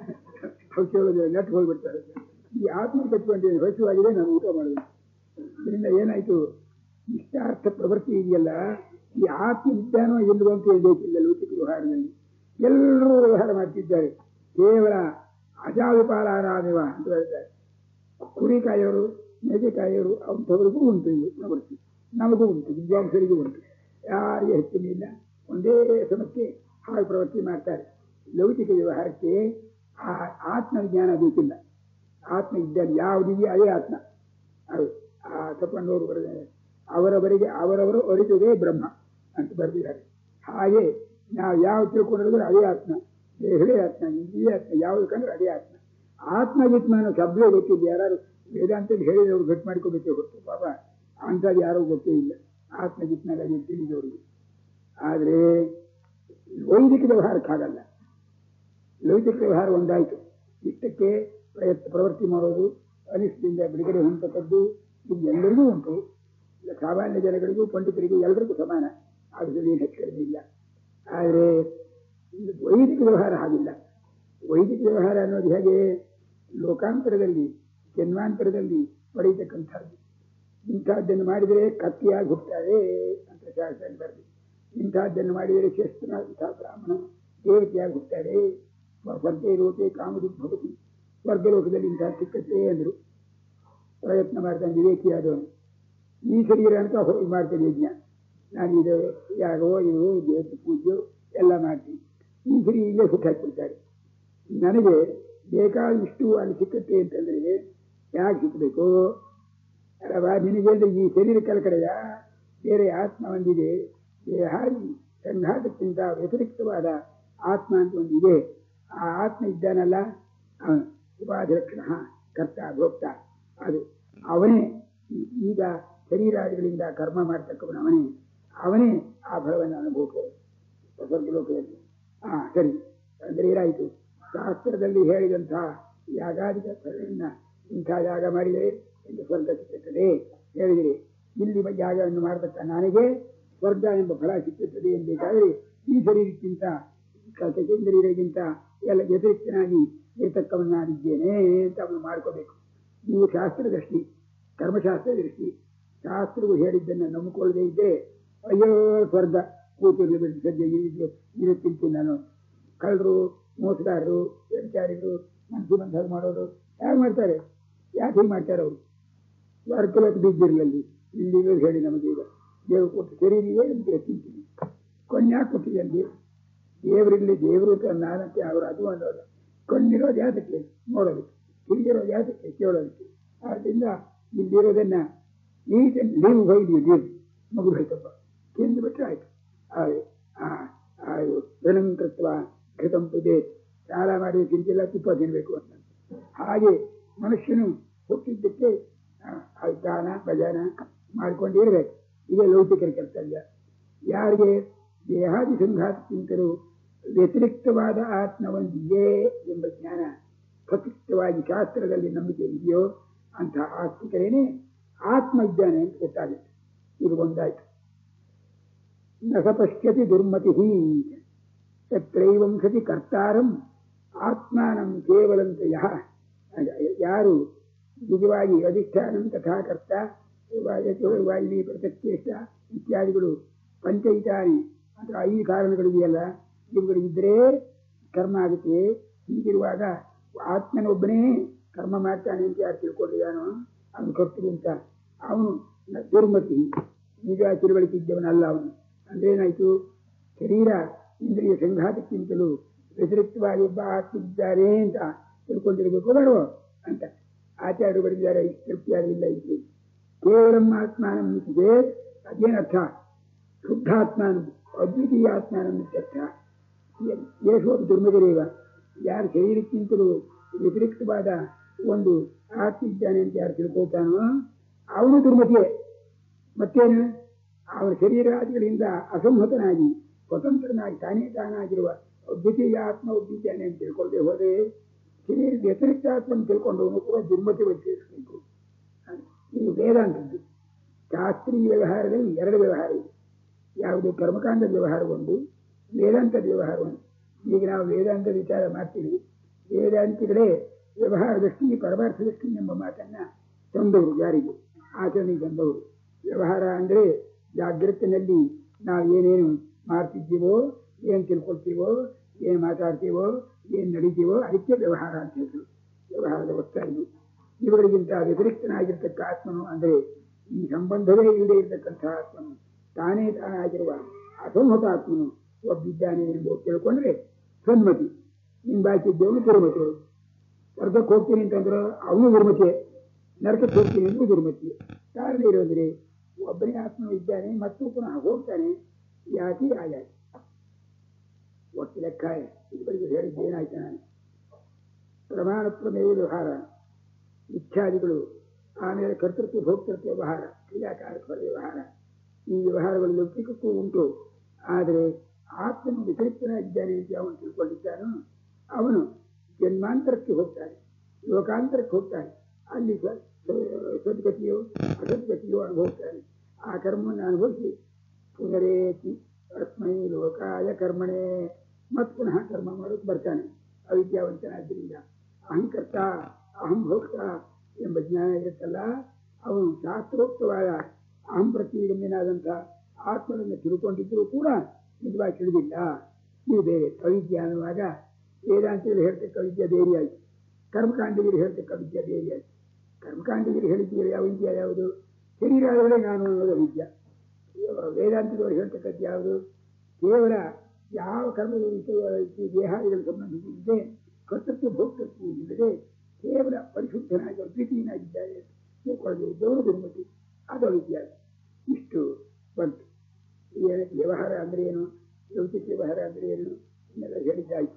S1: ಅವ್ರು ಕೇಳೋದಿಲ್ಲ ನೆಟ್ ಹೋಗ್ಬಿಡ್ತಾರೆ ಈ ಆತ್ಮ ಕಟ್ಕೊಂಡಿದ್ದೇನೆ ಹೊಸವಾಗಿದೆ ನಾನು ಊಟ ಮಾಡಬೇಕು ಇದರಿಂದ ಏನಾಯ್ತು ಇಷ್ಟಾರ್ಥ ಪ್ರವೃತ್ತಿ ಇದೆಯಲ್ಲ ಈ ಆತ್ಮ ಇದ್ದಾನೋ ಇಲ್ಲವೋ ಅಂತ ಹೇಳ್ಬೇಕಿಲ್ಲ ಲೌಕಿಕ ವ್ಯವಹಾರದಲ್ಲಿ ಎಲ್ಲರೂ ವ್ಯವಹಾರ ಮಾಡ್ತಿದ್ದಾರೆ ಕೇವಲ ಅಜಾವಿಪಾಲಾರಾಮಿವ ಅಂತ ಹೇಳ್ತಾರೆ ಕುರಿ ಕಾಯೋರು ಮೇಕೆ ಕಾಯೋರು ಅಂಥವ್ರಿಗೂ ಉಂಟು ಇದು ಪ್ರವೃತ್ತಿ ನಮಗೂ ಉಂಟು ವಿದ್ವಾಂಸರಿಗೂ ಉಂಟು ಯಾರಿಗೆ ಹೆಚ್ಚಿನಿಲ್ಲ ಒಂದೇ ಸಮಸ್ಯೆ ಹಾಗೆ ಪ್ರವೃತ್ತಿ ಮಾಡ್ತಾರೆ ಲೌಕಿಕ ವ್ಯವಹಾರಕ್ಕೆ ಆ ಆತ್ಮಜ್ಞಾನ ಬೇಕಿಲ್ಲ ಆತ್ಮ ಇದ್ದಾನೆ ಯಾವುದಿದೆಯೋ ಅದೇ ಆತ್ಮ ಅದು ಆ ತಪ್ಪಣ್ಣವರು ಬರೆದಿದ್ದಾರೆ ಅವರವರಿಗೆ ಅವರವರು ಅರಿತುದೇ ಬ್ರಹ್ಮ ಅಂತ ಬರೆದಿದ್ದಾರೆ ಹಾಗೆ ನಾವು ಯಾವ ತಿಳ್ಕೊಂಡಿದ್ರೆ ಅದೇ ಆತ್ಮ ದೇಹವೇ ಆತ್ಮ ಇಂದ್ರಿಯ ಆತ್ಮ ಯಾವುದು ಕಂಡ್ರೆ ಅದೇ ಆತ್ಮ ಆತ್ಮಜಿತ್ಮ ಅನ್ನೋ ಶಬ್ದವೇ ಗೊತ್ತಿಲ್ಲ ಯಾರು ವೇದಾಂತದಲ್ಲಿ ಹೇಳಿದವರು ಗಟ್ಟಿ ಮಾಡ್ಕೋಬೇಕೇ ಗೊತ್ತು ಪಾಪ ಅಂಥದ್ದು ಯಾರೋ ಗೊತ್ತೇ ಇಲ್ಲ ಆತ್ಮಜಿತ್ನ ಅದೇ ತಿಳಿದವರಿಗೆ ಆದರೆ ವೈದಿಕ ವ್ಯವಹಾರಕ್ಕಾಗಲ್ಲ ಲೌಕಿಕ ವ್ಯವಹಾರ ಒಂದಾಯಿತು ಇಷ್ಟಕ್ಕೆ ಪ್ರಯತ್ನ ಪ್ರವೃತ್ತಿ ಮಾಡೋದು ಅನಿಷ್ಟದಿಂದ ಬಿಡುಗಡೆ ಹೊಂದತಕ್ಕದ್ದು ಇದು ಎಲ್ಲರಿಗೂ ಉಂಟು ಸಾಮಾನ್ಯ ಜನಗಳಿಗೂ ಪಂಡಿತರಿಗೂ ಎಲ್ಲರಿಗೂ ಸಮಾನ ಅದರಲ್ಲಿ ಏನು ಹೆಚ್ಚು ಕಡಿಮೆ ಇಲ್ಲ ಆದರೆ ವೈದಿಕ ವ್ಯವಹಾರ ಹಾಗಿಲ್ಲ ವೈದಿಕ ವ್ಯವಹಾರ ಅನ್ನೋದು ಹೇಗೆ ಲೋಕಾಂತರದಲ್ಲಿ ಜನ್ಮಾಂತರದಲ್ಲಿ ಪಡೆಯತಕ್ಕಂಥದ್ದು ಇಂಥದ್ದನ್ನು ಮಾಡಿದರೆ ಕತ್ತಿಯಾಗಿ ಹುಟ್ಟುತ್ತಾರೆ ಅಂತ ಶಾಸ್ತ್ರ ಬರೆದು ಇಂಥದ್ದನ್ನು ಮಾಡಿದರೆ ಶಸ್ತ್ರನಾದಂಥ ಬ್ರಾಹ್ಮಣ ದೇವತೆಯಾಗಿ ಹುಟ್ಟುತ್ತಾರೆ ಸ್ವರ್ಗ ಲೋಕೆ ಕಾಮದು ಭವತಿ ಸ್ವರ್ಗಲೋಕದಲ್ಲಿ ಇಂಥ ಸಿಕ್ಕತ್ತೆ ಅಂದರು ಪ್ರಯತ್ನ ಮಾಡ್ತಾನೆ ವಿವೇಕಿಯಾದವನು ಈ ಶರೀರ ಅಂತ ಹೋಗಿ ಮಾಡ್ತೇನೆ ಯಜ್ಞ ನಾನು ಇದು ಯಾರೋ ಇವರು ದೇವತೆ ಪೂಜೆ ಎಲ್ಲ ಮಾಡ್ತೀನಿ ಈ ಶರೀರ ಇಲ್ಲೇ ಸುಟ್ಟು ಹಾಕ್ಬಿಡ್ತಾರೆ ನನಗೆ ಬೇಕಾದಷ್ಟು ಅಲ್ಲಿ ಸಿಕ್ಕತ್ತೆ ಅಂತಂದ್ರೆ ಯಾಕೆ ಸಿಕ್ಕಬೇಕು ಅಲ್ಲವಾ ನಿನಗೆ ಈ ಶರೀರ ಕಡೆಯ ಬೇರೆ ಆತ್ಮ ಒಂದಿದೆ ದೇಹಾದಿ ಸಂಘಾತಕ್ಕಿಂತ ವ್ಯತಿರಿಕ್ತವಾದ ಆತ್ಮ ಅಂತ ಒಂದಿದೆ ಆ ಆತ್ಮ ಇದ್ದಾನಲ್ಲ ಉಪಾಧಿ ಲಕ್ಷಣ ಕರ್ತ ಭೋಕ್ತ ಅದು ಅವನೇ ಈಗ ಶರೀರಾದಿಗಳಿಂದ ಕರ್ಮ ಮಾಡ್ತಕ್ಕವನು ಅವನೇ ಅವನೇ ಆ ಫಲವನ್ನು ಅನುಭವಿಸೋದು ಸ್ವರ್ಗಲೋಕದಲ್ಲಿ ಹಾ ಸರಿ ಅಂದ್ರೆ ಏನಾಯಿತು ಶಾಸ್ತ್ರದಲ್ಲಿ ಹೇಳಿದಂತಹ ಯಾಗಾದಿಕ ಫಲವನ್ನ ಇಂಥ ಯಾಗ ಮಾಡಿದರೆ ಎಂದು ಸ್ವರ್ಗ ಸಿಕ್ಕುತ್ತದೆ ಹೇಳಿದರೆ ಇಲ್ಲಿ ಯಾಗವನ್ನು ಮಾಡತಕ್ಕ ನನಗೆ ಸ್ವರ್ಗ ಎಂಬ ಫಲ ಸಿಕ್ಕುತ್ತದೆ ಎಂಬೇಕಾದರೆ ಈ ಶರೀರಕ್ಕಿಂತ ಸಚೇಂದ್ರಿಯರಿಗಿಂತ ಎಲ್ಲ ವ್ಯತಿರಿಕ್ತನಾಗಿ ಇರತಕ್ಕವನ್ನಾಗಿದ್ದೇನೆ ಅಂತ ಅವನು ಮಾಡ್ಕೋಬೇಕು ನೀವು ಶಾಸ್ತ್ರ ದೃಷ್ಟಿ ಕರ್ಮಶಾಸ್ತ್ರ ದೃಷ್ಟಿ ಶಾಸ್ತ್ರವು ಹೇಳಿದ್ದನ್ನು ನಂಬಿಕೊಳ್ಳದೆ ಇದ್ದರೆ ಅಯ್ಯೋ ಸ್ವರ್ಗ ಕೂತಿರ್ಲಿ ಬಿಟ್ಟು ಸದ್ಯ ಇದು ಇರುತ್ತಿಂತೀನಿ ನಾನು ಕಳ್ಳರು ಮೋಸಗಾರರು ವ್ಯಭಿಚಾರಿಗಳು ಮನಸ್ಸು ಬಂದಾಗ ಮಾಡೋರು ಹೇಗೆ ಮಾಡ್ತಾರೆ ಯಾಕೆ ಹೀಗೆ ಮಾಡ್ತಾರೆ ಅವರು ಸ್ವರ್ಗಲೋಕ ಬಿದ್ದಿರಲಿ ಇಲ್ಲಿ ಹೇಳಿ ನಮಗೆ ಈಗ ದೇವರು ಕೊಟ್ಟು ಶರೀರಿಯೇ ನಿಮಗೆ ತಿಂತೀನಿ ಕೊನ್ಯಾಕೆ ಕೊಟ್ಟಿದೆ ದೇವರಿಲ್ಲಿ ದೇವರು ಅಂತ ನಾನಂತೆ ಅವರು ಅದು ಅನ್ನೋದು ಕಣ್ಣಿರೋದು ಯಾತಕ್ಕೆ ನೋಡೋದಕ್ಕೆ ಹಿಡಿದಿರೋದು ಯಾತಕ್ಕೆ ಕೇಳೋದಕ್ಕೆ ಆದ್ದರಿಂದ ಇಲ್ಲಿರೋದನ್ನ ನೀಟ್ ಅಂಡ್ ಲೀವ್ ಹೋಗಿ ನೀರು ಮಗು ಹೋಯ್ತಪ್ಪ ತಿಂದು ಬಿಟ್ಟರೆ ಆಯ್ತು ಋಣಂಕೃತ್ವ ಘೃತಂ ಪುದೆ ಸಾಲ ಮಾಡಿ ತಿಂತಿಲ್ಲ ತುಪ್ಪ ತಿನ್ನಬೇಕು ಅಂತ ಹಾಗೆ ಮನುಷ್ಯನು ಹುಟ್ಟಿದ್ದಕ್ಕೆ ದಾನ ಭಜನ ಮಾಡ್ಕೊಂಡಿರ್ಬೇಕು ಇದೇ ಲೌಕಿಕರ ಕರ್ತವ್ಯ ಯಾರಿಗೆ ದೇಹಾದಿ ಸಂಘಾತಕ್ಕಿಂತಲೂ ವ್ಯತಿರಿಕ್ತವಾದ ಆತ್ಮ ಒಂದಿದೆ ಎಂಬ ಜ್ಞಾನ ಖಚಿತವಾಗಿ ಶಾಸ್ತ್ರದಲ್ಲಿ ನಂಬಿಕೆ ಇದೆಯೋ ಅಂತಹ ಆಸ್ತಿಕರೇನೆ ಆತ್ಮ ಇದ್ದಾನೆ ಅಂತ ಗೊತ್ತಾಗುತ್ತೆ ಇದು ಒಂದಾಯ್ತು ನ ಸ ಪಶ್ಯತಿ ದುರ್ಮತಿ ತತ್ರೈವಂ ಸತಿ ಕರ್ತಾರಂ ಆತ್ಮಾನಂ ಕೇವಲಂತ ಯಹ ಯಾರು ನಿಜವಾಗಿ ಅಧಿಷ್ಠಾನಂ ತಥಾ ಕರ್ತ ವಾಯುವಿ ಪ್ರತ್ಯಕ್ಷ ಇತ್ಯಾದಿಗಳು ಪಂಚಯಿತಾನಿ ಅಥವಾ ಐದು ಕಾರಣಗಳಿದೆಯಲ್ಲ ಇವುಗಳಿದ್ದರೆ ಕರ್ಮ ಆಗುತ್ತೆ ಹೀಗಿರುವಾಗ ಆತ್ಮನೊಬ್ಬನೇ ಕರ್ಮ ಮಾಡ್ತಾನೆ ಅಂತ ಯಾರು ತಿಳ್ಕೊಂಡಿದ್ದಾನೋ ಅವನು ಕರ್ತರು ಅಂತ ಅವನು ದುರ್ಮತಿ ನಿಜ ತಿಳುವಳಿಕೆ ಇದ್ದವನಲ್ಲ ಅವನು ಅಂದ್ರೆ ಏನಾಯ್ತು ಶರೀರ ಇಂದ್ರಿಯ ಸಂಘಾತಕ್ಕಿಂತಲೂ ವ್ಯತಿರಿಕ್ತವಾಗಿ ಒಬ್ಬ ಆತ್ಮ ಇದ್ದಾರೆ ಅಂತ ತಿಳ್ಕೊಂಡಿರಬೇಕು ಬೇಡವೋ ಅಂತ ಆಚಾರ್ಯರು ಬರೆದಿದ್ದಾರೆ ತೃಪ್ತಿಯಾಗಲಿಲ್ಲ ಇಲ್ಲಿ ಕೇವಲ ಆತ್ಮಾನಂ ಇದೆ ಅದೇನರ್ಥ ಶುದ್ಧಾತ್ಮಾನಂ ಅದ್ವಿತೀಯ ಆತ್ಮಾನಂ ಅರ್ಥ ಯೇಸು ದುರ್ಮದರೇವ ಯಾರು ಶರೀರಕ್ಕಿಂತಲೂ ವ್ಯತಿರಿಕ್ತವಾದ ಒಂದು ಆತ್ಮ ಇದ್ದಾನೆ ಅಂತ ಯಾರು ತಿಳ್ಕೊಳ್ತಾನೋ ಅವನು ದುರ್ಮತಿಯೇ ಮತ್ತೇನು ಅವನ ಶರೀರಾದಿಗಳಿಂದ ಅಸಂಹತನಾಗಿ ಸ್ವತಂತ್ರನಾಗಿ ತಾನೇ ತಾನಾಗಿರುವ ಅದ್ವಿತೀಯ ಆತ್ಮ ಒಬ್ಬಿದ್ದಾನೆ ಅಂತ ತಿಳ್ಕೊಳ್ಳದೆ ಹೋದರೆ ಶರೀರದ ವ್ಯತಿರಿಕ್ತ ಆತ್ಮನ್ನು ತಿಳ್ಕೊಂಡವನು ಕೂಡ ದುರ್ಮತಿ ವರ್ತಿಸಬೇಕು ಇದು ವೇದಾಂತದ್ದು ಶಾಸ್ತ್ರೀಯ ವ್ಯವಹಾರದಲ್ಲಿ ಎರಡು ವ್ಯವಹಾರ ಇದೆ ಯಾವುದು ಕರ್ಮಕಾಂಡದ ವ್ಯವಹಾರ ಒಂದು ವೇದಾಂತದ ವ್ಯವಹಾರ ಒಂದು ಈಗ ನಾವು ವೇದಾಂತದ ವಿಚಾರ ಮಾಡ್ತೀವಿ ವೇದಾಂತಿಗಳೇ ವ್ಯವಹಾರ ದೃಷ್ಟಿ ಪರಮಾರ್ಥ ದೃಷ್ಟಿ ಎಂಬ ಮಾತನ್ನ ತಂದವರು ಯಾರಿಗೆ ಆಚರಣೆಗೆ ತಂದವರು ವ್ಯವಹಾರ ಅಂದರೆ ಜಾಗೃತಿನಲ್ಲಿ ನಾವು ಏನೇನು ಮಾಡ್ತಿದ್ದೀವೋ ಏನು ತಿಳ್ಕೊಳ್ತೀವೋ ಏನು ಮಾತಾಡ್ತೀವೋ ಏನು ನಡೀತೀವೋ ಅದಕ್ಕೆ ವ್ಯವಹಾರ ಅಂತ ಹೆಸರು ವ್ಯವಹಾರದ ಒತ್ತಾಯಿದು ಇವುಗಳಿಗಿಂತ ವ್ಯತಿರಿಕ್ತನಾಗಿರ್ತಕ್ಕ ಆತ್ಮನು ಅಂದರೆ ಈ ಸಂಬಂಧವೇ ಇಲ್ಲದೆ ಇರತಕ್ಕಂಥ ಆತ್ಮನು ತಾನೇ ತಾನಾಗಿರುವ ಅಸಂಹತ ಆತ್ಮನು ಒಬ್ಬಿದ್ದಾನೆ ಎಂದು ತಿಳ್ಕೊಂಡ್ರೆ ಸನ್ಮತಿ ನಿನ್ ಬಾಕಿ ಇದ್ದವನು ದುರ್ಮತಿ ಸ್ವರ್ಗಕ್ಕೆ ಹೋಗ್ತೀನಿ ಅಂತಂದ್ರೆ ಅವನು ದುರ್ಮತಿ ನರಕಕ್ಕೆ ಹೋಗ್ತೀನಿ ಅಂದ್ರೆ ದುರ್ಮತಿ ಕಾರಣ ಇರೋದ್ರೆ ಒಬ್ಬನೇ ಆತ್ಮ ಇದ್ದಾನೆ ಮತ್ತು ಪುನಃ ಹೋಗ್ತಾನೆ ಯಾತಿ ಆಯಾತಿ ಒಟ್ಟು ಲೆಕ್ಕ ಇದುವರೆಗೆ ಹೇಳಿದ್ದು ಏನಾಯ್ತು ನಾನು ಪ್ರಮಾಣ ಪ್ರಮೇಯ ವ್ಯವಹಾರ ಇಚ್ಛಾದಿಗಳು ಆಮೇಲೆ ಕರ್ತೃತ್ವ ಭೋಕ್ತೃತ್ವ ವ್ಯವಹಾರ ಕ್ರಿಯಾಕಾರಕವಾದ ವ್ಯವಹಾರ ಈ ವ್ಯವಹಾರಗಳು ಲೌಕಿಕಕ್ಕೂ ಉಂಟು ಆದರೆ ಆತ್ಮನು ವ್ಯತಿರಿಕ್ತನಾಗಿದ್ದಾನೆ ಅಂತ ಅವನು ತಿಳ್ಕೊಂಡಿದ್ದಾನೋ ಅವನು ಜನ್ಮಾಂತರಕ್ಕೆ ಹೋಗ್ತಾನೆ ಲೋಕಾಂತರಕ್ಕೆ ಹೋಗ್ತಾನೆ ಅಲ್ಲಿ ಸದ್ಗತಿಯೋ ಅಸದ್ಗತಿಯೋ ಅನುಭವಿಸ್ತಾನೆ ಆ ಕರ್ಮವನ್ನು ಅನುಭವಿಸಿ ಪುನರೇತಿ ಅಸ್ಮೈ ಲೋಕಾಯ ಕರ್ಮಣೆ ಮತ್ ಪುನಃ ಕರ್ಮ ಮಾಡೋಕೆ ಬರ್ತಾನೆ ಅವಿದ್ಯಾವಂತನಾದ್ದರಿಂದ ಅಹಂಕರ್ತ ಅಹಂ ಭೋಕ್ತ ಎಂಬ ಜ್ಞಾನ ಇರುತ್ತಲ್ಲ ಅವನು ಶಾಸ್ತ್ರೋಕ್ತವಾದ ಅಹಂ ಪ್ರತಿಗಮ್ಯನಾದಂಥ ಆತ್ಮನನ್ನು ತಿಳ್ಕೊಂಡಿದ್ದರೂ ಕೂಡ ನಿಜವಾಗಿ ತಿಳಿದಿಲ್ಲ ಇದು ಬೇರೆ ಅವಿದ್ಯ ಅನ್ನುವಾಗ ವೇದಾಂತಗಳು ಹೇಳ್ತಕ್ಕ ವಿದ್ಯೆ ಬೇರೆಯಾಯಿತು ಕರ್ಮಕಾಂಡಿಗರು ಹೇಳ್ತಕ್ಕ ವಿದ್ಯೆ ಬೇರೆಯಾಯಿತು ಕರ್ಮಕಾಂಡಿಗರು ಹೇಳಿದ್ದೀರಿ ಯಾವ ವಿದ್ಯೆ ಯಾವುದು ಶರೀರದೊಳಗೆ ನಾನು ಅನ್ನೋದು ವಿದ್ಯೆ ವೇದಾಂತದವರು ಹೇಳ್ತಕ್ಕದ್ದು ಯಾವುದು ಕೇವಲ ಯಾವ ಕರ್ಮಗಳು ದೇಹಾದಿಗಳು ಸಂಬಂಧಿಸಿದೆ ಕರ್ತೃತ್ವ ಭೋಕ್ತೃತ್ವ ಇಲ್ಲದೆ ಕೇವಲ ಪರಿಶುದ್ಧನಾಗಿ ಅದ್ವಿತೀಯನಾಗಿದ್ದಾರೆ ತಿಳ್ಕೊಳ್ಳದೆ ಇದ್ದವರು ದುರ್ಮತಿ ಅದು ವಿದ್ಯಾಸ ಇಷ್ಟು ಬಂತು ವ್ಯವಹಾರ ಅಂದ್ರೆ ಏನು ಲೌಕಿಕ ವ್ಯವಹಾರ ಅಂದ್ರೆ ಏನು ಇನ್ನೆಲ್ಲ ಹೇಳಿದ್ದಾಯ್ತು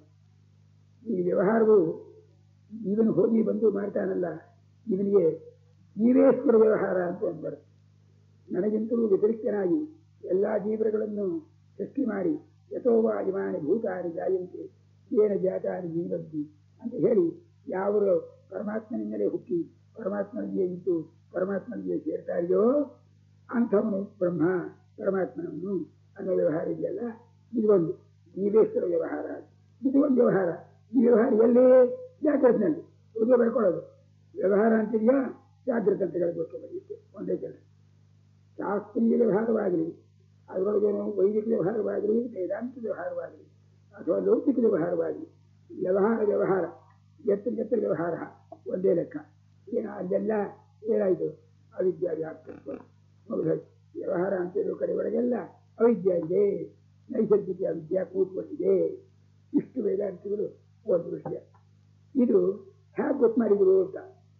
S1: ಈ ವ್ಯವಹಾರವು ಇವನು ಹೋಗಿ ಬಂದು ಮಾಡ್ತಾನಲ್ಲ ಇವನಿಗೆ ಜೀವೇಶ್ವರ ವ್ಯವಹಾರ ಅಂತ ಒಂದು ಬರುತ್ತೆ ನನಗಿಂತಲೂ ವ್ಯತಿರಿಕ್ತನಾಗಿ ಎಲ್ಲಾ ಜೀವಗಳನ್ನು ಸೃಷ್ಟಿ ಮಾಡಿ ಯಥೋವಾ ಇಮಾನಿ ಭೂತಾನಿ ಜಾಯಂತೆ ಏನ ಜಾತಾನಿ ಜೀವಂತಿ ಅಂತ ಹೇಳಿ ಯಾವರು ಪರಮಾತ್ಮನಿಂದಲೇ ಹುಟ್ಟಿ ಪರಮಾತ್ಮನಿಗೆ ಇದ್ದು ಪರಮಾತ್ಮನಿಗೆ ಸೇರ್ತಾ ಇದೆಯೋ ಅಂಥವನು ಬ್ರಹ್ಮ ಪರಮಾತ್ಮನವನು ಅನ್ನೋ ವ್ಯವಹಾರ ಇದೆಯಲ್ಲ ಇದು ಒಂದು ಜೀವೇಶ್ವರ ವ್ಯವಹಾರ ಇದು ಒಂದು ವ್ಯವಹಾರ ಈ ವ್ಯವಹಾರ ಎಲ್ಲೇ ಜಾಗ್ರತ್ನಲ್ಲಿ ಉದ್ಯೋಗ ಬರ್ಕೊಳ್ಳೋದು ವ್ಯವಹಾರ ಅಂತಿದೆಯಾ ಜಾಗೃತ ಅಂತ ಹೇಳ್ಬೇಕು ಬರೀತೆ ಒಂದೇ ಕೆಲಸ ಶಾಸ್ತ್ರೀಯ ವ್ಯವಹಾರವಾಗಲಿ ಅದರೊಳಗೇನು ವೈದಿಕ ವ್ಯವಹಾರವಾಗಲಿ ವೇದಾಂತ ವ್ಯವಹಾರವಾಗಲಿ ಅಥವಾ ಲೌಕಿಕ ವ್ಯವಹಾರವಾಗಲಿ ವ್ಯವಹಾರ ವ್ಯವಹಾರ ಎತ್ತರ ಎತ್ತರ ವ್ಯವಹಾರ ಒಂದೇ ಲೆಕ್ಕ ಏನು ಅಲ್ಲೆಲ್ಲ ಏನಾಯಿತು ಅವಿದ್ಯಾ ವ್ಯಾಪ್ತತ್ವ ಮುಗಿದೋಯ್ತು ವ್ಯವಹಾರ ಅಂತಿರೋ ಕಡೆ ಒಳಗೆಲ್ಲ ಅವಿದ್ಯೆ ಇದೆ ನೈಸರ್ಗಿಕ ಅವಿದ್ಯೆ ಕೂತ್ಕೊಂಡಿದೆ ಇಷ್ಟು ವೇದಾಂತಗಳು ಒಂದು ವಿಷಯ ಇದು ಹೇಗೆ ಗೊತ್ತು ಮಾಡಿದ್ರು ಅಂತ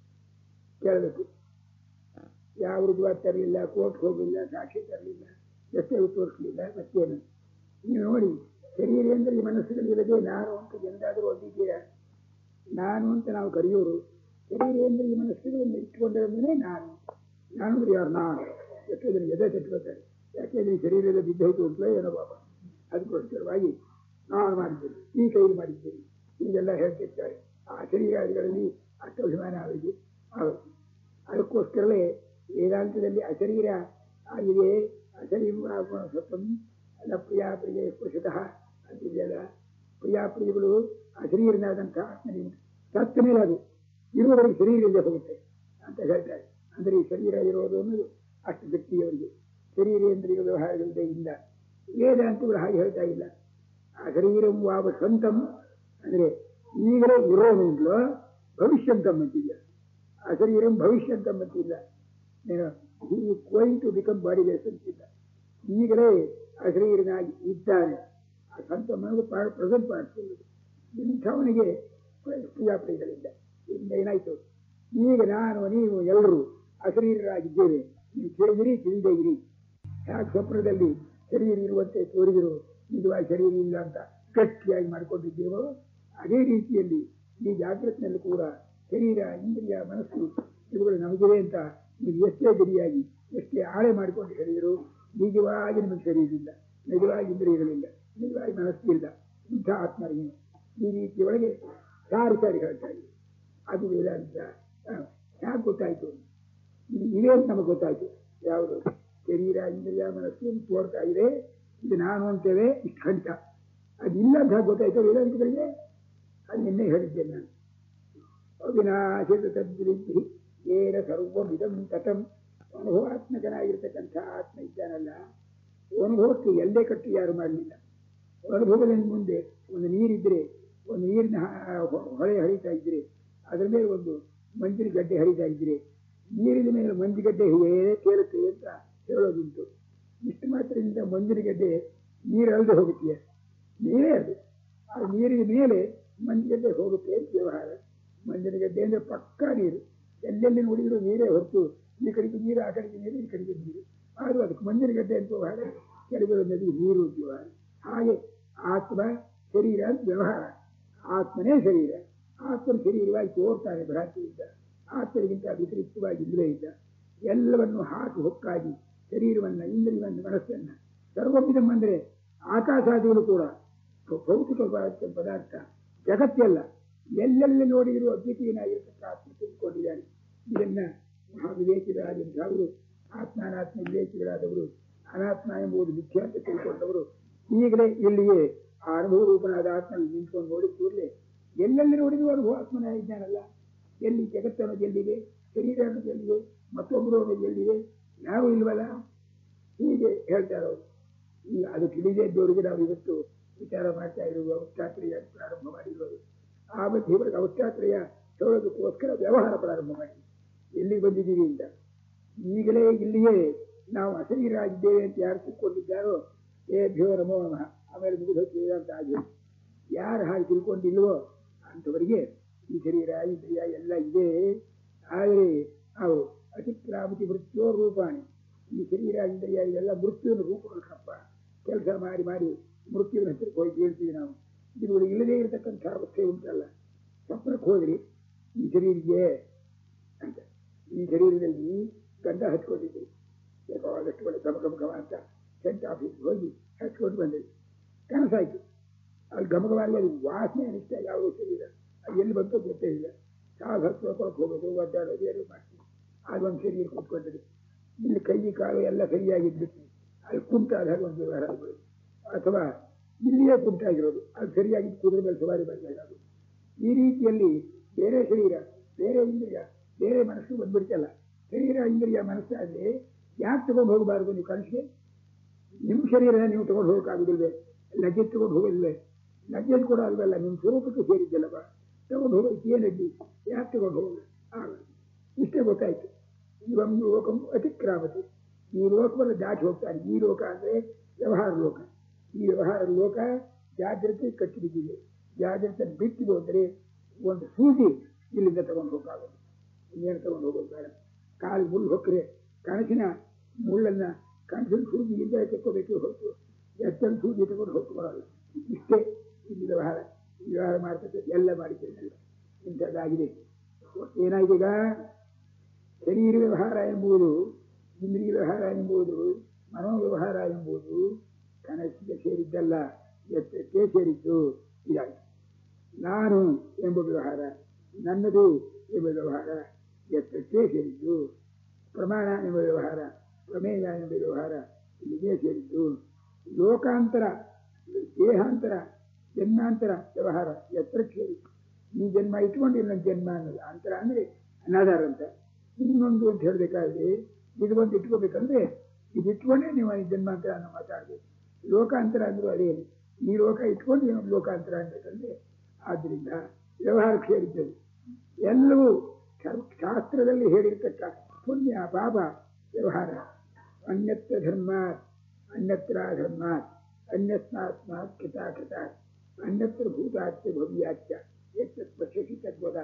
S1: ಕೇಳಬೇಕು ಯಾವ ರುಜುವಾತ್ ತರಲಿಲ್ಲ ಕೋರ್ಟ್ ಹೋಗಲಿಲ್ಲ ಸಾಕ್ಷಿ ತರಲಿಲ್ಲ ಎಷ್ಟೇ ತೋರಿಸಲಿಲ್ಲ ಮತ್ತೇನು ನೀವು ನೋಡಿ ಶರೀರೇಂದ್ರಿಯ ಮನಸ್ಸುಗಳಿಲ್ಲದೆ ನಾನು ಅಂತ ಎಂದಾದರೂ ಒಂದಿದ್ದೀರಾ ನಾನು ಅಂತ ನಾವು ಕರೆಯೋರು ಶರೀರೇಂದ್ರಿಯ ಮನಸ್ಸುಗಳನ್ನು ಇಟ್ಟುಕೊಂಡಿರೋದೇ ನಾನು ನಾನು ಅಂದ್ರೆ ಯಾರು ನಾನು ಎಷ್ಟೋ ಜನ ಎದೆ ತಟ್ಕೋತಾರೆ ಯಾಕೆಂದ್ರೆ ಶರೀರದ ಬಿದ್ದೋಯ್ತು ಅಂತಲೇ ಏನೋ ಬಾಬಾ ಅದಕ್ಕೋಸ್ಕರವಾಗಿ ನಾನು ಮಾಡಿದ್ದೇನೆ ಈ ಕೈಲಿ ಮಾಡಿದ್ದೇನೆ ಹೀಗೆಲ್ಲ ಹೇಳ್ತಿರ್ತಾರೆ ಆ ಶರೀರಾದಿಗಳಲ್ಲಿ ಅಷ್ಟು ಅಭಿಮಾನ ಅವರಿಗೆ ಆಗುತ್ತೆ ಅದಕ್ಕೋಸ್ಕರವೇ ವೇದಾಂತದಲ್ಲಿ ಅಶರೀರ ಆಗಿದೆ ಅಶರೀರ ಸ್ವತಂ ಅಲ್ಲ ಪ್ರಿಯಾ ಪ್ರಿಯ ಸ್ಪೃಶತಃ ಅಂತಿದೆಯಲ್ಲ ಪ್ರಿಯಾ ಪ್ರಿಯಗಳು ಅಶರೀರನಾದಂತಹ ಆತ್ಮನಿಂದ ಸತ್ತ ಮೇಲೆ ಅದು ಇರುವವರೆಗೆ ಶರೀರ ಇಲ್ಲದೆ ಹೋಗುತ್ತೆ ಅಂತ ಹೇಳ್ತಾರೆ ಅಂದರೆ ಈ ಶರೀರ ಇರೋದು ಅನ್ನೋದು ಅಷ್ಟು ವ್ಯಕ್ತಿಯವರಿಗೆ ಶರೀರೇಂದ್ರಿಯ ವ್ಯವಹಾರಗಳಿದೆ ಇಲ್ಲ ವೇದಾಂತಗಳು ಹಾಗೆ ಹೇಳ್ತಾ ಇಲ್ಲ ಆ ಶರೀರಂ ವಾವ ಸ್ವಂತಂ ಅಂದರೆ ಈಗಲೇ ಇರೋನಿಂದಲೋ ಭವಿಷ್ಯಂತಂ ಅಂತಿಲ್ಲ ಆ ಶರೀರಂ ಭವಿಷ್ಯಂತಂ ಅಂತಿಲ್ಲ going to become bodyless ಅಂತಿಲ್ಲ ಈಗಲೇ ಆ ಶರೀರನಾಗಿ ಇದ್ದಾನೆ ಆ ಸಂತ ಮನದು ಪ್ರೆಸೆಂಟ್ ಮಾಡಿಕೊಳ್ಳುವುದು ಇಂಥವನಿಗೆ ಕ್ರಿಯಾಪ್ರಿಯಗಳಿಲ್ಲ ಇಂದ ಏನಾಯ್ತು ಈಗ ನಾನು ನೀವು ಎಲ್ಲರೂ ಅಶರೀರರಾಗಿದ್ದೇವೆ ನೀವು ಕೇಳಿದಿರಿ ತಿಳಿದೇ ಇರಿ ಯಾಕೆ ಸ್ವಪ್ನದಲ್ಲಿ ಶರೀರ ಇರುವಂತೆ ತೋರಿದರು ನಿಜವಾಗಿ ಶರೀರ ಇಲ್ಲ ಅಂತ ಗಟ್ಟಿಯಾಗಿ ಮಾಡಿಕೊಂಡಿದ್ದೇವೋ ಅದೇ ರೀತಿಯಲ್ಲಿ ಈ ಜಾಗೃತಿನಲ್ಲಿ ಕೂಡ ಶರೀರ ಇಂದ್ರಿಯ ಮನಸ್ಸು ಇವುಗಳು ನಮಗಿವೆ ಅಂತ ನೀವು ಎಷ್ಟೇ ಗಡಿಯಾಗಿ ಎಷ್ಟೇ ಆಳೆ ಮಾಡಿಕೊಂಡು ಹೇಳಿದರು ನಿಜವಾಗಿ ನಿಮಗೆ ಶರೀರ ಇಲ್ಲ ನಿಜವಾಗಿ ಇಂದ್ರಿಯಗಳಿಲ್ಲ ನಿಜವಾಗಿ ಮನಸ್ಸಿಲ್ಲ ಇಂಥ ಆತ್ಮರಿಗೂ ಈ ರೀತಿಯೊಳಗೆ ಸಾರಿ ಸಾರಿ ಹೇಳ್ತಾ ಇದೆ ಅದು ವೇದಾಂತ ಯಾಕೆ ಗೊತ್ತಾಯ್ತು ಇದು ಇವೆ ಅಂತ ನಮಗೆ ಗೊತ್ತಾಯ್ತು ಯಾವುದು ಶರೀರ ಇಂದ್ರಿಯ ಮನಸ್ಸು ತೋರ್ತಾ ಇದೆ ಇದು ನಾನು ಅಂತೇವೆ ಇಷ್ಟು ಗಂಟ ಅದಿಲ್ಲ ಅಂತ ಗೊತ್ತಾಯ್ತು ವೇದಾಂತಗಳಿಗೆ ಅದು ನಿನ್ನೆ ಹೇಳಿದ್ದೇನೆ ನಾನು ಅವಿನಾಶದ ತದ್ವಿಧಿ ಏನ ಸರ್ವವಿಧಂ ತಟಂ ಅನುಭವಾತ್ಮಕನಾಗಿರ್ತಕ್ಕಂಥ ಆತ್ಮ ಇದ್ದಾನಲ್ಲ ಅನುಭವಕ್ಕೆ ಎಲ್ಲೇ ಕಟ್ಟಿ ಯಾರು ಮಾಡಲಿಲ್ಲ ಅನುಭವದ ಮುಂದೆ ಒಂದು ನೀರಿದ್ರೆ ಒಂದು ನೀರಿನ ಹೊಳೆ ಹರಿತಾ ಇದ್ರೆ ಅದರ ಮೇಲೆ ಒಂದು ಮಂಜಿನ ಗಡ್ಡೆ ಹರಿತಾ ಇದ್ರೆ ನೀರಿನ ಮೇಲೆ ಮಂಜುಗಡ್ಡೆ ಹೇಗೆ ತೇಲುತ್ತೆ ಅಂತ ಹೇಳೋದುಂಟು ಇಷ್ಟು ಮಾತ್ರದಿಂದ ಮಂಜಿನ ಗಡ್ಡೆ ನೀರು ಅಲ್ಲದೆ ಹೋಗುತ್ತೆ ನೀರೇ ಅದು ಆ ನೀರಿನ ಮೇಲೆ ಮಂಜುಗಡ್ಡೆ ಹೋಗುತ್ತೆ ಅಂತ ವ್ಯವಹಾರ ಮಂಜಿನ ಗಡ್ಡೆ ಅಂದ್ರೆ ಪಕ್ಕಾ ನೀರು ಎಲ್ಲೆಲ್ಲಿ ನೋಡಿದ್ರು ನೀರೇ ಹೊರತು ಈ ಕಡೆಗೆ ನೀರು ಆ ಕಡೆಗೆ ನೀರು ಈ ಕಡೆಗೆ ನೀರು ಆದರೂ ಅದಕ್ಕೆ ಮಂಜಿನ ಗಡ್ಡೆ ಅಂತ ವ್ಯವಹಾರ ಕೆಳಗಿರೋ ನದಿ ನೀರು ಅಂತ ವ್ಯವಹಾರ ಹಾಗೆ ಆತ್ಮ ಶರೀರ ಅಂತ ವ್ಯವಹಾರ ಆತ್ಮನೇ ಶರೀರ ಆತ್ಮನ ಶರೀರವಾಗಿ ತೋರ್ತಾನೆ ಭ್ರಾಂತಿಯಿಂದ ಆತ್ಮರಿಗಿಂತ ವ್ಯತಿರಿಕ್ತವಾಗಿ ಇಲ್ಲವೇ ಇಲ್ಲ ಎಲ್ಲವನ್ನು ಹಾಕಿ ಹೊಕ್ಕಾಗಿ ಶರೀರವನ್ನ ಇಂದ್ರಿಯವನ್ನ ಮನಸ್ಸನ್ನ ಸರ್ವವಿಧಂ ಅಂದರೆ ಆಕಾಶಾದಿಗಳು ಕೂಡ ಭೌತಿಕ ಪದಾರ್ಥ ಜಗತ್ತೆಲ್ಲ ಎಲ್ಲೆಲ್ಲಿ ನೋಡಿದರೂ ಅದ್ವಿತೀಯನಾಗಿರ್ತಕ್ಕ ಆತ್ಮ ತಿಳ್ಕೊಂಡಿದ್ದಾನೆ ಇದನ್ನ ಮಹಾವಿವೇಕಿಗಳಾದಂಥವರು ಆತ್ಮಾನಾತ್ಮ ವಿವೇಕಿಗಳಾದವರು ಅನಾತ್ಮ ಎಂಬುದು ಮಿಥ್ಯ ಅಂತ ತಿಳ್ಕೊಂಡವರು ಈಗಲೇ ಇಲ್ಲಿಯೇ ಆ ಅನುಭವ ರೂಪನಾದ ಆತ್ಮ ನಿಂತ್ಕೊಂಡು ನೋಡಿ ಕೂಡಲೇ ಎಲ್ಲೆಲ್ಲಿ ನೋಡಿದ್ರು ಅನುಭವ ಆತ್ಮನ ಇದ್ದಾನಲ್ಲ ಎಲ್ಲಿ ಜಗತ್ತನ್ನೋದು ಎಲ್ಲಿದೆ ಶರೀರ ಅನ್ನೋದು ಎಲ್ಲಿದೆ ಮತ್ತೊಬ್ಬರು ಅನ್ನೋದು ಎಲ್ಲಿದೆ ಯಾರು ಇಲ್ವಲ್ಲ ಹೀಗೆ ಹೇಳ್ತಾರೆ ಅವರು ಈಗ ಅದು ತಿಳಿದೇ ಇದ್ದವರಿಗೆ ನಾವು ಇವತ್ತು ವಿಚಾರ ಮಾಡ್ತಾ ಇರುವ ಅವಸ್ಥಾತ್ರಯ ಪ್ರಾರಂಭ ಮಾಡಿರೋದು ಆ ಮಧ್ಯೆ ಇವರಿಗೆ ಅವಸ್ಥಾತ್ರಯ ಹೇಳೋದಕ್ಕೋಸ್ಕರ ವ್ಯವಹಾರ ಪ್ರಾರಂಭ ಮಾಡಿ ಎಲ್ಲಿಗೆ ಬಂದಿದ್ದೀವಿ ಅಂತ ಈಗಲೇ ಇಲ್ಲಿಯೇ ನಾವು ಅಶರೀರಾಗಿದ್ದೇವೆ ಅಂತ ಯಾರು ತಿಳ್ಕೊಂಡಿದ್ದಾರೋ ಏಭ್ಯೋ ನಮೋ ನಮಃ ಆಮೇಲೆ ಮುಗಿದು ಅಂತ ಆಗಿ ಯಾರು ಹಾಗೆ ತಿಳ್ಕೊಂಡಿಲ್ವೋ ಅಂಥವರಿಗೆ ಈ ಶರೀರ ಇಂದ್ರಿಯ ಎಲ್ಲ ಇದೆ ಆದರೆ ಅವು ಅತಿಕ್ರಾಮತಿ ಮೃತ್ಯೋ ರೂಪಾಣಿ ಈ ಶರೀರ ಇಂದ್ರಿಯ ಇದೆಲ್ಲ ಮೃತ್ಯುವಿನ ರೂಪಗಳಪ್ಪ ಕೆಲಸ ಮಾಡಿ ಮಾಡಿ ಮೃತ್ಯುವಿನ ಹತ್ತಿರಕ್ಕೆ ಹೋಗಿ ಹೇಳ್ತೀವಿ ನಾವು ಇವುಗಳು ಇಲ್ಲದೇ ಇರತಕ್ಕಂಥ ಅವಸ್ಥೆ ಉಂಟಲ್ಲ ಸ್ವಪ್ನಕ್ಕೆ ಹೋದ್ರಿ ಈ ಶರೀರಿಗೆ ಅಂತ ಈ ಶರೀರದಲ್ಲಿ ಗಂಡ ಹಚ್ಕೊಂಡಿದ್ರಿ ಬೇಕಾದಷ್ಟು ಒಳ್ಳೆ ಗಮ ಗಮ ಗಮ ಅಂತ ಸೆಂಟ್ ಆಫೀಸ್ಗೆ ಹೋಗಿ ಹಚ್ಕೊಂಡು ಬಂದ್ರಿ ಕನಸಾಯ್ತು ಅಲ್ಲಿ ಗಮಗವಾಗಿ ಅದು ವಾಸನೆ ಅನಿಸ್ತ ಯಾವ ಶರೀರ ಅದು ಎಲ್ಲಿ ಬಂತು ಗೊತ್ತೇ ಇಲ್ಲ ಕಾಲು ಹಚ್ಕೊಳಕ್ಕೆ ಹೋಗೋದು ಒದ್ದಾಡೋದು ಏನು ಮಾಡ್ತೀವಿ ಅದೊಂದು ಶರೀರ ಕೂತ್ಕೊಂಡ್ರಿ ಇಲ್ಲಿ ಕೈ ಕಾಲು ಎಲ್ಲ ಸರಿಯಾಗಿದ್ಬಿಟ್ಟು ಅಲ್ಲಿ ಕುಂಟಾದಾಗ ಒಂದು ವ್ಯವಹಾರ ಆಗ್ಬಿಡೋದು ಅಥವಾ ಇಲ್ಲಿಯೇ ಕುಂಟಾಗಿರೋದು ಅದು ಸರಿಯಾಗಿ ಕುದುರೆ ಮೇಲೆ ಸವಾರಿ ಮಾಡಬೇಕಾಗೋದು ಈ ರೀತಿಯಲ್ಲಿ ಬೇರೆ ಶರೀರ ಬೇರೆ ಇಂದ್ರಿಯ ಬೇರೆ ಮನಸ್ಸು ಬಂದ್ಬಿಡ್ತಲ್ಲ ಶರೀರ ಇಂದ್ರಿಯ ಮನಸ್ಸಾದ್ರೆ ಯಾಕೆ ತಗೊಂಡು ಹೋಗಬಾರದು ನೀವು ಕನಸಿಗೆ ನಿಮ್ಮ ಶರೀರನ ನೀವು ತಗೊಂಡು ಹೋಗೋಕ್ಕಾಗುದಿಲ್ವೇ ಲಜ್ಜೆ ತಗೊಂಡು ಹೋಗೋದಿಲ್ವೇ ಲಜ್ಜೆ ಕೂಡ ಅಲ್ವಲ್ಲ ನಿಮ್ಮ ಸ್ವರೂಪಕ್ಕೆ ಸೇರಿದ್ದಲ್ಲವ ತಗೊಂಡು ಹೋಗೋಕೆ ಏನಡ್ಡಿ ಯಾಕೆ ತಗೊಂಡು ಹೋಗಲ್ಲ ಆಗ ಇಷ್ಟೇ ಗೊತ್ತಾಯ್ತು ಇವಂ ಲೋಕಂ ಅತಿಕ್ರಾಮತಿ ಈ ಲೋಕವನ್ನು ದಾಟಿ ಹೋಗ್ತಾನೆ ಈ ಲೋಕ ಅಂದ್ರೆ ವ್ಯವಹಾರ ಲೋಕ ಈ ವ್ಯವಹಾರ ಲೋಕ ಜಾಗ್ರತೆ ಕಟ್ಟಿ ಬಿದ್ದಿದೆ ಜಾಗ್ರತೆ ಬಿಟ್ಟು ಹೋದರೆ ಒಂದು ಸೂಜಿ ಇಲ್ಲಿಂದ ತಗೊಂಡು ಹೋಗಾಗೋದು ಇನ್ನೇನು ತಗೊಂಡು ಹೋಗೋದು ಬೇಡ ಕಾಲು ಮುಳ್ಳು ಹೊಕ್ಕರೆ ಕನಸಿನ ಮುಳ್ಳನ್ನ ಕನಸಿನ ಸೂಜಿಯಿಂದ ತೆಕ್ಕೋಬೇಕು ಹೊರತು ಎತ್ತನ ಸೂಜಿ ತಗೊಂಡು ಹೋಗ್ಕೊಳ್ಳಲ್ಲ ಇಷ್ಟೇ ಇಲ್ಲಿ ವ್ಯವಹಾರ ವ್ಯವಹಾರ ಮಾಡ್ತಕ್ಕಂಥ ಎಲ್ಲ ಮಾಡಿದ್ದೇನೆ ಇಂಥದ್ದಾಗಿದೆ ಏನಾಗಿದೆ ಈಗ ಶರೀರ ವ್ಯವಹಾರ ಎಂಬುದು ಇಂದ್ರಿಯ ವ್ಯವಹಾರ ಎಂಬುದು ಮನೋವ್ಯವಹಾರ ಎಂಬುದು ಕನಸಿಗೆ ಸೇರಿದ್ದಲ್ಲ ಎತ್ತರಕ್ಕೆ ಸೇರಿತು ಇದಾಯಿತು ನಾನು ಎಂಬ ವ್ಯವಹಾರ ನನ್ನದು ಎಂಬ ವ್ಯವಹಾರ ಎತ್ತರಕ್ಕೆ ಸೇರಿದ್ದು ಪ್ರಮಾಣ ಎಂಬ ವ್ಯವಹಾರ ಪ್ರಮೇಯ ಎಂಬ ವ್ಯವಹಾರ ಇಲ್ಲಿಗೆ ಸೇರಿದ್ದು ಲೋಕಾಂತರ ದೇಹಾಂತರ ಜನ್ಮಾಂತರ ವ್ಯವಹಾರ ಎತ್ತರಕ್ಕೆ ಸೇರಿತ್ತು ಈ ಜನ್ಮ ಇಟ್ಕೊಂಡು ಇನ್ನೊಂದು ಜನ್ಮ ಅನ್ನೋದು ಅಂತರ ಅಂದರೆ ಅನಾಧಾರ ಅಂತ ಇನ್ನೊಂದು ಅಂತ ಹೇಳಬೇಕಾದ್ರೆ ಇದು ಒಂದು ಇಟ್ಕೋಬೇಕಂದ್ರೆ ಇದು ಇಟ್ಕೊಂಡೇ ನೀವು ಈ ಜನ್ಮಾಂತರ ಅನ್ನೋ ಮಾತಾಡಬೇಕು ಲೋಕಾಂತರ ಅಂದ್ರೂ ಅದೇ ಈ ಲೋಕ ಇಟ್ಕೊಂಡು ಇನ್ನೊಂದು ಲೋಕಾಂತರ ಅನ್ಬೇಕಂದ್ರೆ ಆದ್ದರಿಂದ ವ್ಯವಹಾರಕ್ಕೆ ಸೇರಿದ್ದದು ಎಲ್ಲವೂ ಶಾಸ್ತ್ರದಲ್ಲಿ ಹೇಳಿರ್ತಕ್ಕ ಪುಣ್ಯ ಪಾಪ ವ್ಯವಹಾರ ಅನ್ಯತ್ರ ಧರ್ಮಾತ್ ಅನ್ಯತ್ರ ಧರ್ಮಾತ್ ಅನ್ಯಸ್ಮಾತ್ಮಾತ್ ಕೃತಾಕೃತ ಅನ್ಯತ್ರ ಭೂತಾಚ್ಯ ಭವ್ಯಾಚ್ಯ ಎತ್ತತ್ ಪಶ್ಯಸಿ ತದ್ಬೋಧ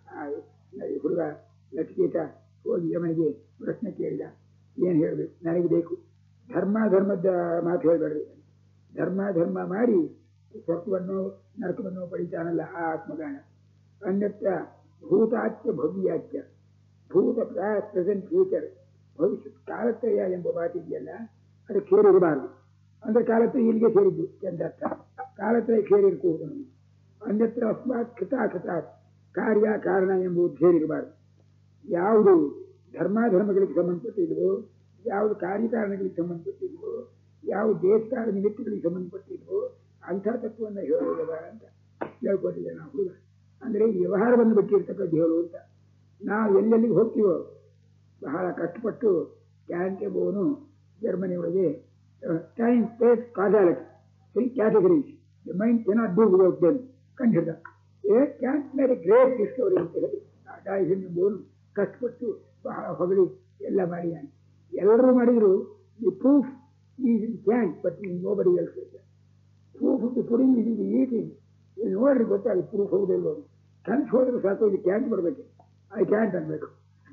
S1: ಹುಡುಗ ಲಕ್ಷ್ಮೀಟ ಹೋಗಿ ಯಮನಿಗೆ ಪ್ರಶ್ನೆ ಕೇಳಿದ ಏನು ಹೇಳಬೇಕು ನನಗೆ ಬೇಕು ಧರ್ಮ ಧರ್ಮದ ಮಾತು ಹೇಳಬೇಡ್ರಿ ಧರ್ಮ ಧರ್ಮ ಮಾಡಿ ಸ್ವರ್ಗವನ್ನು ನರಕವನ್ನು ಪಡಿತಾನಲ್ಲ ಆ ಆತ್ಮಗಾನ ಅನ್ಯತ್ರ ಭೂತಾಚ್ಯ ಭವ್ಯಾಚ್ಯ ಭೂತ ಪ್ರೆಸೆಂಟ್ ಫ್ಯೂಚರ್ ಭವಿಷ್ಯತ್ ಕಾಲತ್ರಯ ಎಂಬ ಮಾತಿದೆಯಲ್ಲ ಅದು ಸೇರಿರಬಾರದು ಅಂದ್ರೆ ಕಾಲತ್ರಯ ಇಲ್ಲಿಗೆ ಸೇರಿದ್ದು ಎಂದರ್ಥ ಕಾಲತ್ರಯ ಸೇರಿರ್ಕೂಡದು ನಮಗೆ ಅನ್ಯತ್ರ ಅಸ್ಮಾತ್ ಕೃತಾಕೃತಾತ್ ಕಾರ್ಯ ಕಾರಣ ಎಂಬುದು ಸೇರಿರಬಾರದು ಯಾವುದು ಧರ್ಮಾಧರ್ಮಗಳಿಗೆ ಸಂಬಂಧಪಟ್ಟಿದ್ವೋ ಯಾವುದು ಕಾರ್ಯಕಾರಣಗಳಿಗೆ ಸಂಬಂಧಪಟ್ಟಿದ್ವೋ ಯಾವ ದೇಶಕಾಲ ನಿಮಿತ್ತಗಳಿಗೆ ಸಂಬಂಧಪಟ್ಟಿದ್ವೋ ಅಂಥ ತತ್ವವನ್ನು ಹೇಳೋದವ ಅಂತ ಹೇಳ್ಕೊಟ್ಟಿದ್ದೆ ನಾವು ಹುಡುಗ ಅಂದರೆ ಈ ವ್ಯವಹಾರವನ್ನು ಬಿಟ್ಟಿರ್ತಕ್ಕದ್ದು ಹೇಳು ಅಂತ ನಾವು ಎಲ್ಲೆಲ್ಲಿಗೆ ಹೋಗ್ತೀವೋ ಬಹಳ ಕಷ್ಟಪಟ್ಟು ಕ್ಯಾಂಟ್ ಎಂಬುವನು ಜರ್ಮನಿ ಒಳಗೆ time space causality three categories the mind cannot do without them ಕಂಡು ಹಿಡಿದ ಏ ಕ್ಯಾಂಟ್ ಮೇಲೆ ಗ್ರೇಟ್ ಡಿಸ್ಕವರಿ ಅಂತ ಹೇಳಿ ಆ ಡಾಯ್ಸನ್ ಎಂಬುವನು ಕಷ್ಟಪಟ್ಟು ಬಹಳ ಹೊಗಳಿ ಎಲ್ಲ ಮಾಡಿದ್ದಾನೆ ಎಲ್ಲರೂ ಮಾಡಿದ್ರು the proof is in Kant but in nobody else proof the pudding ಇದು ಈಟಿಂಗ್ ಇದು ನೋಡ್ರಿ ಗೊತ್ತಾಗುತ್ತೆ ಪ್ರೂಫ್ ಹೌದಿಲ್ಲ ಕನಸು ಹೋದ್ರೆ ಸಾಕು ಇದು ಕ್ಯಾಂಟ್ ಬರಬೇಕು ಐ ಕ್ಯಾಂಟ್ ಅನ್ಬೇಕು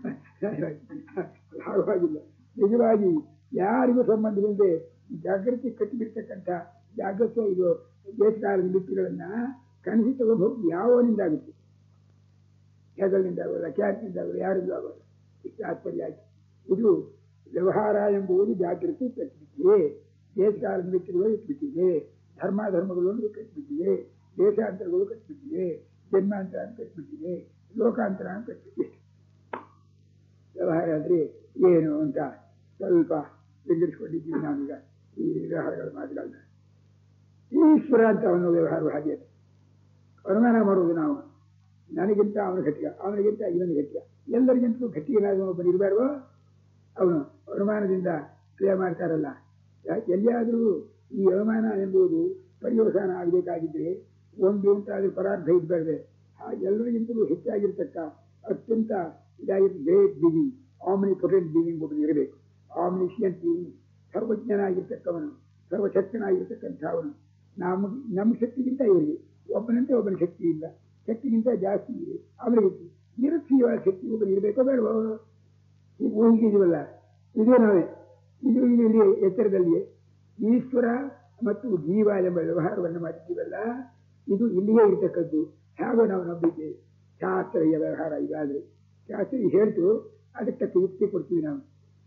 S1: ಹಾಗಾಗಿಲ್ಲ ನಿಜವಾಗಿ ಯಾರಿಗೂ ಸಂಬಂಧವಿಲ್ಲದೆ ಜಾಗೃತಿ ಕಟ್ಟಿಬಿಡ್ತಕ್ಕಂಥ ಜಾಗೃತ ಇದು ದೇಶಕಾಲ ನಿಮಿತ್ತಗಳನ್ನ ಕನಸಿ ತಗೊಂಡು ಹೋಗಿ ಯಾವನಿಂದಾಗುತ್ತೆ ಹೆಗಲಿನಿಂದ ಆಗೋಲ್ಲ ಕ್ಯಾಟ್ನಿಂದ ಆಗೋಲ್ಲ ಯಾರಿಗೂ ಆಗೋಲ್ಲ ಇಷ್ಟು ತಾತ್ಪರ್ಯ ಆಯ್ತು ಇದು ವ್ಯವಹಾರ ಎಂಬುದು ಜಾಗೃತಿ ಕಟ್ಟಿಬಿಟ್ಟಿದೆ ದೇಶಕಾಲ ನಿಮಿತ್ತಗಳು ಇಟ್ಬಿಟ್ಟಿದೆ ಧರ್ಮ ಧರ್ಮಗಳನ್ನು ಕಟ್ಟಿಬಿಟ್ಟಿದೆ ದೇಶಾಂತರಗಳು ಕಟ್ಟಿಬಿಟ್ಟಿದೆ ಜನ್ಮಾಂತರ ಕಟ್ಟಿಬಿಟ್ಟಿದೆ ಲೋಕಾಂತರ ಕಟ್ಟಿಬಿಟ್ಟಿದೆ ವ್ಯವಹಾರ ಅಂದರೆ ಏನು ಅಂತ ಸ್ವಲ್ಪ ಬಿಂಗರಿಸ್ಕೊಂಡಿದ್ದೀವಿ ನಾವೀಗ ಈ ವ್ಯವಹಾರಗಳ ಮಾತುಗಳನ್ನ ಈಶ್ವರ ಅಂತ ಅವನು ವ್ಯವಹಾರ ಹಾಗೆ ಅನುಮಾನ ಮಾಡುವುದು ನಾವು ನನಗಿಂತ ಅವನ ಗಟ್ಟಿಯ ಅವನಿಗಿಂತ ಇವನ ಗಟ್ಟಿಯ ಎಲ್ಲರಿಗಿಂತಲೂ ಗಟ್ಟಿಯನಾದ ಒಬ್ಬನು ಇರಬಾರ್ದು ಅವನು ಅನುಮಾನದಿಂದ ಕ್ರಿಯೆ ಮಾಡ್ತಾರಲ್ಲ ಎಲ್ಲಿಯಾದರೂ ಈ ಅವಮಾನ ಎಂಬುದು ಪರ್ಯವಸಾನ ಆಗಬೇಕಾಗಿದ್ರೆ ಒಂದು ಅಂತ ಅದು ಪರಾರ್ಥ ಇದ್ಬಾರ್ದೆ ಆ ಎಲ್ಲರಿಗಿಂತಲೂ ಹೆಚ್ಚಾಗಿರ್ತಕ್ಕ ಅತ್ಯಂತ ಇದಾಗಿದ್ದ great big omnipotent being ಒಬ್ಬನು ಇರಬೇಕು ಆಮ್ನಿಷಿಯಂಟ್ ಬೀಯಿಂಗ್ ಸರ್ವಜ್ಞನಾಗಿರ್ತಕ್ಕವನು ಸರ್ವಶಕ್ತನಾಗಿರ್ತಕ್ಕಂಥವನು ನಮ್ಮ ನಮ್ಮ ಶಕ್ತಿಗಿಂತ ಇವರಿಗೆ ಒಬ್ಬನಂತೆ ಒಬ್ಬನ ಶಕ್ತಿ ಇಲ್ಲ ಶಕ್ತಿಗಿಂತ ಜಾಸ್ತಿ ಇದೆ ಅವರಿಗೆ ನಿರಕ್ಷೀಯವಾದ ಶಕ್ತಿ ಒಬ್ಬನು ಇರಬೇಕೋ ಬೇಡವೋ ಈಗ ಊಹಿಗಿದೀವಲ್ಲ ಇದೇ ನಾವೇ ಇದು ಇದು ಇಲ್ಲಿ ಎಚ್ಚರದಲ್ಲಿಯೇ ಈಶ್ವರ ಮತ್ತು ಜೀವ ಎಂಬ ವ್ಯವಹಾರವನ್ನು ಮಾಡಿದ್ದೀವಲ್ಲ ಇದು ಇಲ್ಲಿಯೇ ಇರತಕ್ಕದ್ದು ಹೇಗೋ ನಾವು ನಂಬಿದ್ದೇವೆ ಶಾಸ್ತ್ರೀಯ ವ್ಯವಹಾರ ಇದಾದರೆ ಶಾಸ್ತ್ರ ಹೇಳ್ತು ಅದಕ್ಕೆ ತಕ್ಕ ಯುಕ್ತಿ ಕೊಡ್ತೀವಿ ನಾವು